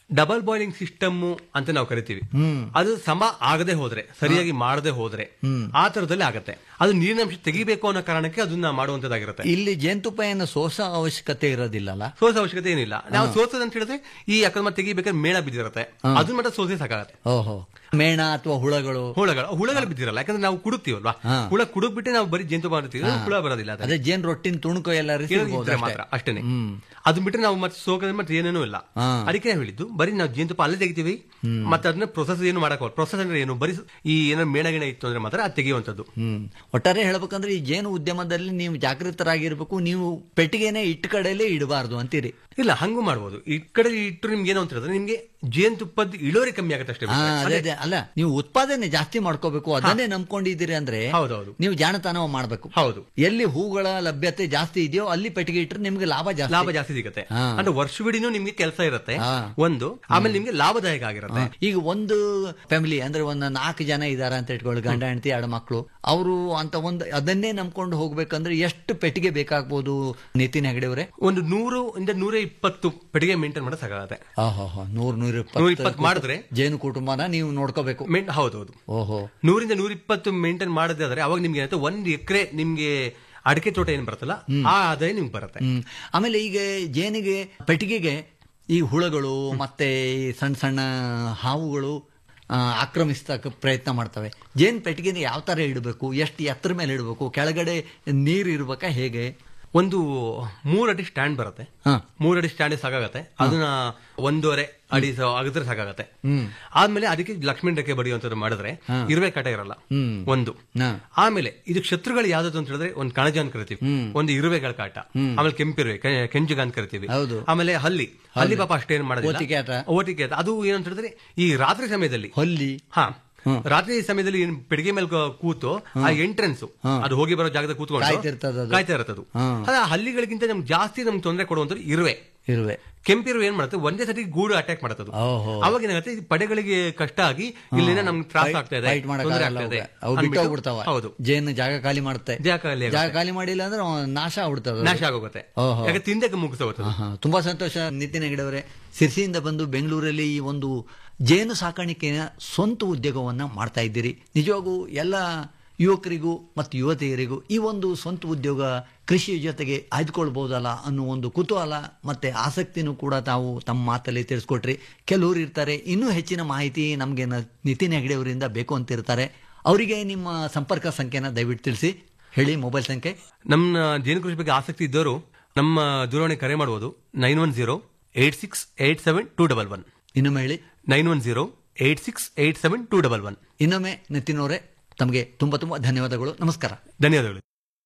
ಡಬಲ್ ಬಾಯ್ಲಿಂಗ್ ಸಿಸ್ಟಮ್ ಅಂತ ನಾವು ಕರಿತೀವಿ ಹ್ಮ್. ಅದು ಸಮ ಆಗದೆ ಹೋದ್ರೆ ಸರಿಯಾಗಿ ಮಾಡದೆ ಹೋದ್ರೆ ಆ ತರದಲ್ಲಿ ಆಗತ್ತೆ ಅದು ನೀರಿನ ಅಂಶ ತೆಗಿಬೇಕು ಅನ್ನೋ ಕಾರಣಕ್ಕೆ ಅದನ್ನ ಮಾಡುವಂತದ್ದಾಗಿರುತ್ತೆ ಇಲ್ಲಿ ಜೇನುತುಪ್ಪ ಏನು ಸೋಸ ಅವಶ್ಯಕತೆ ಇರೋದಿಲ್ಲಲ್ಲ ಸೋಸ ಅವಶ್ಯಕತೆ ಏನಿಲ್ಲ ನಾವು ಸೋಸದ ಅಂತ ಹೇಳಿದ್ರೆ ಈ ಅಕಸ್ಮಾತ್ ತೆಗಿಬೇಕಾದ್ರೆ ಮೇಣ ಬಿದ್ದಿರುತ್ತೆ ಅದನ್ನ ಮಾತ್ರ ಸೋಸೆ ಸಾಕಾಗತ್ತೆ ಓಹೋ ಮೇಣ ಅಥವಾ ಹುಳಗಳು ಹುಳಗಳು ಹುಳಗಳು ಬಿದ್ದಿರಲ್ಲ ಯಾಕಂದ್ರೆ ನಾವು ಕುಡುಕ್ತೀವಲ್ವಾ ಹಾ. ಹುಳ ಕುಡುಕ್ಬಿಟ್ಟೆ ನಾವು ಬರೀ ಜೇನುತುಪ್ಪ ಮಾಡ್ತೀವಿ ಹಾ. ಹುಳ ಬರೋದಿಲ್ಲ ಅದ್ರಲ್ಲಿ. ಅದೇ ಜೇನ್ ರೊಟ್ಟಿನ ತುಣುಕು ಎಲ್ಲ ಇದ್ರೆ ರಿಸಿರ್ಬೋದು ಮಾತ್ರ ಅಷ್ಟೇನೆ ಅದನ್ನ ಬಿಟ್ಟರೆ ನಾವು ಮತ್ತೆ ಸೋಕದ ಮತ್ತೆ ಏನೇನೂ ಇಲ್ಲ ಹಾ. ಅದಕ್ಕೆ ನಾವು ಹೇಳಿದ್ದು ಬರೀ ನಾವು ಜೇನುತುಪ್ಪ ಅಲ್ಲೇ ತೆಗಿತೀವಿ ಮತ್ತೆ ಅದನ್ನ ಪ್ರೊಸೆಸ್ ಏನು ಮಾಡಕ್ ಪ್ರೊಸೆಸ್ ಅಂದ್ರೆ ಏನು ಬರೀ ಈ ಏನೋ ಮೇಣ ಗಿಣ ಇತ್ತು ಅಂದ್ರೆ ಮಾತ್ರ ಅದು ತೆಗೆಯುವಂತದ್ದು ಹ್ಮ್ ಒಟ್ಟಾರೆ ಹೇಳ್ಬೇಕಂದ್ರೆ ಈ ಜೇನು ಉದ್ಯಮದಲ್ಲಿ ನೀವು ಜಾಗೃತರಾಗಿರ್ಬೇಕು ನೀವು ಪೆಟ್ಟಿಗೆನೆ ಇಟ್ಟ ಕಡೆಯಲ್ಲೇ ಇಡಬಾರ್ದು ಅಂತೀರಿ ಇಲ್ಲ ಹಂಗೂ ಮಾಡ್ಬೋದು ಈ ಕಡೆ ಇಟ್ಟು ನಿಮ್ಗೆ ಏನು ಅಂತ ಹೇಳಿದ್ರೆ ನಿಮ್ಗೆ ಜೇನುತುಪ್ಪದ ಇಳುವರಿ ಕಮ್ಮಿ ಆಗುತ್ತೆ ಅಷ್ಟೇ ಹಾ, ಬಿಟ್ರೆ. ಅದೇ ಅದೇ ಅಲ್ಲ ನೀವು ಉತ್ಪಾದನೆ ಜಾಸ್ತಿ ಮಾಡ್ಕೋಬೇಕು ಅದನ್ನೇ ನಂಬ್ಕೊಂಡಿದ್ದೀರಿ ಅಂದ್ರೆ ಹೌದೌದು. ನೀವು ಜಾಣತನ ಮಾಡ್ಬೇಕು ಹೌದು ಎಲ್ಲಿ ಹೂಗಳ ಲಭ್ಯತೆ ಜಾಸ್ತಿ ಇದೆಯೋ ಅಲ್ಲಿ ಪೆಟ್ಟಿಗೆ ಇಟ್ಟರೆ ನಿಮ್ಗೆ ಲಾಭ ಜಾಸ್ತಿ ಲಾಭ ಜಾಸ್ತಿ ಸಿಗುತ್ತೆ ಹಾ. ಅಂದ್ರೆ ವರ್ಷವಿಡಿನೂ ನಿಮ್ಗೆ ಕೆಲಸ ಇರುತ್ತೆ ಹಾ. ಒಂದು ಆಮೇಲೆ ನಿಮ್ಗೆ ಲಾಭದಾಯಕ ಆಗಿರುತ್ತೆ ಹಾ. ಈಗ ಒಂದು ಫ್ಯಾಮಿಲಿ ಅಂದ್ರೆ ಒಂದು ನಾಲ್ಕು ಜನ ಇದಾರೆ ಅಂತ ಇಟ್ಕೊಳ್ಳಿ ಗಂಡ ಹೆಂಡತಿ ಎರಡು ಮಕ್ಕಳು ಅವರು ಅಂತ ಒಂದು ಅದನ್ನೇ ನಂಬ್ಕೊಂಡು ಹೋಗ್ಬೇಕಂದ್ರೆ ಎಷ್ಟು ಪೆಟ್ಟಿಗೆ ಬೇಕಾಗ್ಬೋದು ನಿತಿನ್ ಹೆಗಡೆ ಅವರೇ ಒಂದು ನೂರು ಇಂದ ನೂರ ಇಪ್ಪತ್ತು ಪೆಟ್ಟಿಗೆ ಮೇಂಟೈನ್ ಮಾಡೋದು ಸಾಕಾಗುತ್ತೆ ನೂರ್ ನೂರ ನೂರ ಇಪ್ಪತ್ತು ಮಾಡಿದ್ರೆ ಜೇನು ಕುಟುಂಬನ ನೀವು ನೋಡ್ಕೋಬೇಕು ಮೇನ್ ಹೌದೌದು ಓಹೋ ನೂರಿಂದ ನೂರ ಇಪ್ಪತ್ತು ಮೇಂಟೈನ್ ಮಾಡದಾದ್ರೆ ಅವಾಗ ನಿಮ್ಗೆ ಏನಾಗುತ್ತೆ ಒಂದ್ ಎಕರೆ ನಿಮ್ಗೆ ಅಡಿಕೆ ತೋಟ ಏನ್ ಬರುತ್ತಲ್ಲ ಆ ಆದಾಯ ನಿಮ್ಗೆ ಬರುತ್ತೆ ಹ್ಮ್ ಆಮೇಲೆ ಈಗ ಜೇನಿಗೆ ಪೆಟ್ಟಿಗೆಗೆ ಈ ಹುಳಗಳು ಮತ್ತೆ ಈ ಸಣ್ಣ ಸಣ್ಣ ಹಾವುಗಳು ಆ, ಆಕ್ರಮಿಸ್ತಕ್ಕ ಪ್ರಯತ್ನ ಮಾಡ್ತವೆ ಜೇನು ಪೆಟ್ಟಿಗೆನ ಯಾವ ತರ ಇಡಬೇಕು ಎಷ್ಟು ಎತ್ತರ ಮೇಲೆ ಇಡಬೇಕು ಕೆಳಗಡೆ ನೀರು ಇರ್ಬೇಕಾ ಹೇಗೆ ಒಂದು ಮೂರ್ ಅಡಿ ಸ್ಟ್ಯಾಂಡ್ ಬರುತ್ತೆ ಹಾ. ಮೂರ್ ಅಡಿ ಸ್ಟ್ಯಾಂಡ್ ಸಾಕಾಗತ್ತೆ ಅದನ್ನ ಒಂದೂವರೆ ಅಡಿ ಸ- ಅಗದ್ರೆ ಸಾಕಾಗತ್ತೆ ಹ್ಮ್. ಆದ್ಮೇಲೆ ಅದಕ್ಕೆ ಲಕ್ಷ್ಮೀ ರೇಖೆ ಬಡಿಯುವಂತದ್ದು ಮಾಡಿದ್ರೆ ಹಾ. ಇರುವೆ ಕಾಟ ಇರಲ್ಲ ಹ್ಮ್. ಒಂದು ಹಾ. ಆಮೇಲೆ ಇದು ಶತ್ರುಗಳು ಯಾವ್ದು ಅಂತ ಹೇಳಿದ್ರೆ ಒಂದು ಕಣಜ ಅಂತ ಕರಿತೀವಿ ಒಂದು ಇರುವೆಗಳ ಕಾಟ ಆಮೇಲೆ ಕೆಂಪಿರುವೆ ಕೆ- ಕೆಂಜುಗ ಅಂತ ಕರಿತೀವಿ ಹೌದು. ಆಮೇಲೆ ಹಲ್ಲಿ ಹಲ್ಲಿ ಪಾಪ ಅಷ್ಟೇನ್ ಮಾಡೋದಿಲ್ಲ ಓತಿಕೆ ಆಟ. ಓಟಿಕೆ ಆಟ. ಅದು ಏನಂತ ಹೇಳಿದ್ರೆ ಈ ರಾತ್ರಿ ಸಮಯದಲ್ಲಿ ಹೊಲ್ಲಿ ಹಾ ರಾತ್ರಿ ಸಮಯದಲ್ಲಿ ಏನ್ ಪೆಟ್ಟಿಗೆ ಮೇಲೆ ಕ- ಕೂತು ಆ ಎಂಟ್ರೆನ್ಸ್ ಅದು ಹೋಗಿ ಬರೋ ಜಾಗದ ಕೂತ್ಕೊಂಡು ಕಾಯ್ತಿರ್ತದೆ ಅದು. ಕಾಯ್ತಾ ಇರ್ತದು ಹಾ. ಅದ ಹಲ್ಲಿಗಳಿಗಿಂತ ನಮ್ಗೆ ಜಾಸ್ತಿ ನಮ್ಗೆ ತೊಂದರೆ ಕೊಡುವಂತ ಇರುವೆ ಇರುವೆ ಕೆಂಪಿರುವೆ ಏನ್ ಮಾಡುತ್ತೆ ಒಂದೇ ಸತಿ ಗೂಡು ಅಟ್ಯಾಕ್ ಮಾಡುತ್ತದೆ ಓಹೋ. ಅವಾಗ ಏನಾಗುತ್ತೆ ಈ ಪಡೆಗಳಿಗೆ ಕಷ್ಟ ಆಗಿ ಇಲ್ಲೇನ ನಮ್ಗೆ ತ್ರಾಸ ಆಗ್ತಾ ಇದೆ ಫೈಟ್ ತೊಂದ್ರೆ ಮಾಡಕ್ಕಾಗಲ್ಲ ಆಗ್ತಾ ಇದೆ ಅವು. ಅವು ಬಿಟ್ಟು ಅಂದ್ಬಿಟ್ಟು- ಹೋಗ್ಬಿಡ್ತಾವ ಹೌದು ಜೇನು ಜಾಗ ಖಾಲಿ ಮಾಡುತ್ತೆ ಜಾಗ ಖಾಲಿ ಆಗುತ್ತೆ. ಜಾಗ ಖಾಲಿ ಮಾಡಿಲ್ಲ ಅಂದ್ರೆ ಅವ ನಾಶ ಆಗ್ಬಿಡ್ತದೆ ಅದು. ನಾಶ ಆಗೋಗುತ್ತೆ ಓಹೋ. ಯಾಕೆ ತಿಂದಕ್ಕೆ ಮುಗಿಸೋಗುತ್ತೆ ಆಹಾ, ತುಂಬಾ ಸಂತೋಷ ನಿತಿನ್ ಹೆಗಡೆ ಅವರೇ ಸಿರ್ಸಿಯಿಂದ ಬಂದು ಬೆಂಗಳೂರಲ್ಲಿ ಈ ಒಂದು ಜೇನು ಸಾಕಾಣಿಕೆಯ ಸ್ವಂತ ಉದ್ಯೋಗವನ್ನ ಮಾಡ್ತಾ ಇದ್ದೀರಿ ನಿಜವಾಗೂ ಎಲ್ಲ ಯುವಕರಿಗೂ ಮತ್ತು ಯುವತಿಯರಿಗೂ ಈ ಒಂದು ಸ್ವಂತ ಉದ್ಯೋಗ ಕೃಷಿ ಜೊತೆಗೆ ಆಯ್ದುಕೊಳ್ಬಹುದಲ್ಲ ಅನ್ನೋ ಒಂದು ಕುತೂಹಲ ಮತ್ತೆ ಆಸಕ್ತಿನೂ ಕೂಡ ತಾವು ತಮ್ಮ ಮಾತಲ್ಲಿ ತಿಳಿಸ್ಕೊಟ್ರಿ ಕೆಲವರು ಇರ್ತಾರೆ ಇನ್ನೂ ಹೆಚ್ಚಿನ ಮಾಹಿತಿ ನಮಗೆ ನಿತಿನ್ ಹೆಗಡೆ ಅವರಿಂದ ಬೇಕು ಅಂತಿರ್ತಾರೆ ಅವರಿಗೆ ನಿಮ್ಮ ಸಂಪರ್ಕ ಸಂಖ್ಯೆನ ದಯವಿಟ್ಟು ತಿಳಿಸಿ ಹೇಳಿ ಮೊಬೈಲ್ ಸಂಖ್ಯೆ ನಮ್ಮ ಜೇನು ಕೃಷಿ ಬಗ್ಗೆ ಆಸಕ್ತಿ ಇದ್ದವರು ನಮ್ಮ ದೂರವಾಣಿ ಕರೆ ಮಾಡಬಹುದು nine one zero eight six eight seven two double one ಇನ್ನೊಮ್ಮೆ ಹೇಳಿ nine one zero eight six eight seven two double one ಇನ್ನೊಮ್ಮೆ ನಿತಿನ್ ಅವರೇ ತಮಗೆ ತುಂಬ ತುಂಬ ಧನ್ಯವಾದಗಳು ನಮಸ್ಕಾರ ಧನ್ಯವಾದಗಳು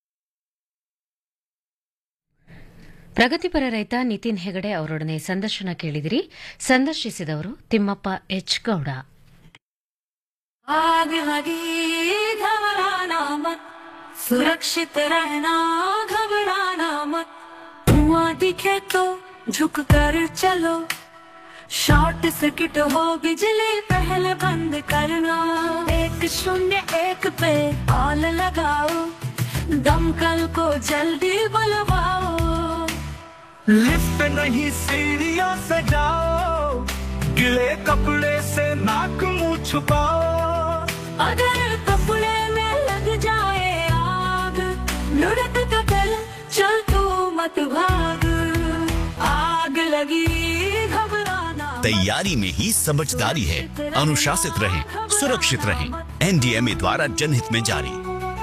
ಪ್ರಗತಿಪರ ರೈತ ನಿತಿನ್ ಹೆಗಡೆ ಅವರೊಡನೆ ಸಂದರ್ಶನ ಕೇಳಿದಿರಿ ಸಂದರ್ಶಿಸಿದವರು ತಿಮ್ಮಪ್ಪ ಎಚ್ ಗೌಡ आग लगी घबराना मत सुरक्षित रहना घबराना मत धुआं दिखे तो झुक कर चलो शॉर्ट सर्किट हो बिजली पहले बंद करना एक शून्य एक पे ऑल लगाओ दमकल को जल्दी बुलवाओ लिफ्ट नहीं सीढ़ियों से जाओ गिले कपड़े से नाक मुंह छुपाओ अगर कपड़े में लग जाए आग लुढ़क कर चल तू मत भाग आग लगी घबराना तैयारी में ही समझदारी है अनुशासित रहें सुरक्षित रहें एनडीएमए द्वारा जनहित में जारी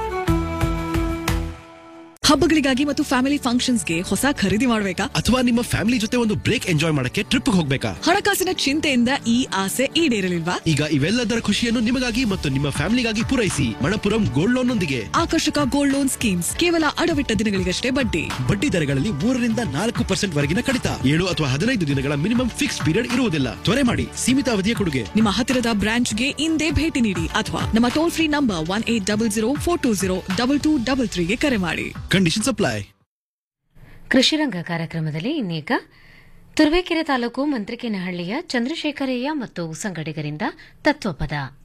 ಹಬ್ಬಗಳಿಗಾಗಿ ಮತ್ತು ಫ್ಯಾಮಿಲಿ ಫಂಕ್ಷನ್ಸ್ಗೆ ಹೊಸ ಖರೀದಿ ಮಾಡಬೇಕಾ ಅಥವಾ ನಿಮ್ಮ ಫ್ಯಾಮಿಲಿ ಜೊತೆ ಒಂದು ಬ್ರೇಕ್ ಎಂಜಾಯ್ ಮಾಡಕ್ಕೆ ಟ್ರಿಪ್ ಹೋಗ್ಬೇಕಾ ಹಣಕಾಸಿನ ಚಿಂತೆಯಿಂದ ಈ ಆಸೆ ಈಡೇರಲಿಲ್ವಾ ಈಗ ಇವೆಲ್ಲದರ ಖುಷಿಯನ್ನು ನಿಮಗಾಗಿ ಮತ್ತು ನಿಮ್ಮ ಫ್ಯಾಮಿಲಿಗಾಗಿ ಪೂರೈಸಿ ಮಣಪುರಂ ಗೋಲ್ಡ್ ಲೋನ್ ನೊಂದಿಗೆ ಆಕರ್ಷಕ ಗೋಲ್ಡ್ ಲೋನ್ ಸ್ಕೀಮ್ಸ್ ಕೇವಲ ಅಡವಿಟ್ಟ ದಿನಗಳಿಗಷ್ಟೇ ಬಡ್ಡಿ ಬಡ್ಡಿ ದರಗಳಲ್ಲಿ ಮೂರರಿಂದ ನಾಲ್ಕು ಪರ್ಸೆಂಟ್ ವರೆಗಿನ ಕಡಿತ ಏಳು ಅಥವಾ ಹದಿನೈದು ದಿನಗಳ ಮಿನಿಮಮ್ ಫಿಕ್ಸ್ ಪೀರಿಯಡ್ ಇರುವುದಿಲ್ಲ ತ್ವರೆ ಮಾಡಿ ಸೀಮಿತ ಅವಧಿಯ ಕೊಡುಗೆ ನಿಮ್ಮ ಹತ್ತಿರದ ಬ್ರಾಂಚ್ಗೆ ಇಂದೇ ಭೇಟಿ ನೀಡಿ ಅಥವಾ ನಮ್ಮ toll free number one eight double zero four two zero double two double ತ್ರೀಗೆ ಕರೆ ಮಾಡಿ ಕಂಡೀಷನ್ ಅಪ್ಲೈ ಕೃಷಿರಂಗ ಕಾರ್ಯಕ್ರಮದಲ್ಲಿ ಇನ್ನೀಗ ತುರುವೇಕೆರೆ ತಾಲೂಕು ಮಂತ್ರಿಕೇನಹಳ್ಳಿಯ ಚಂದ್ರಶೇಖರಯ್ಯ ಮತ್ತು ಸಂಗಡಿಗರಿಂದ ತತ್ವಪದ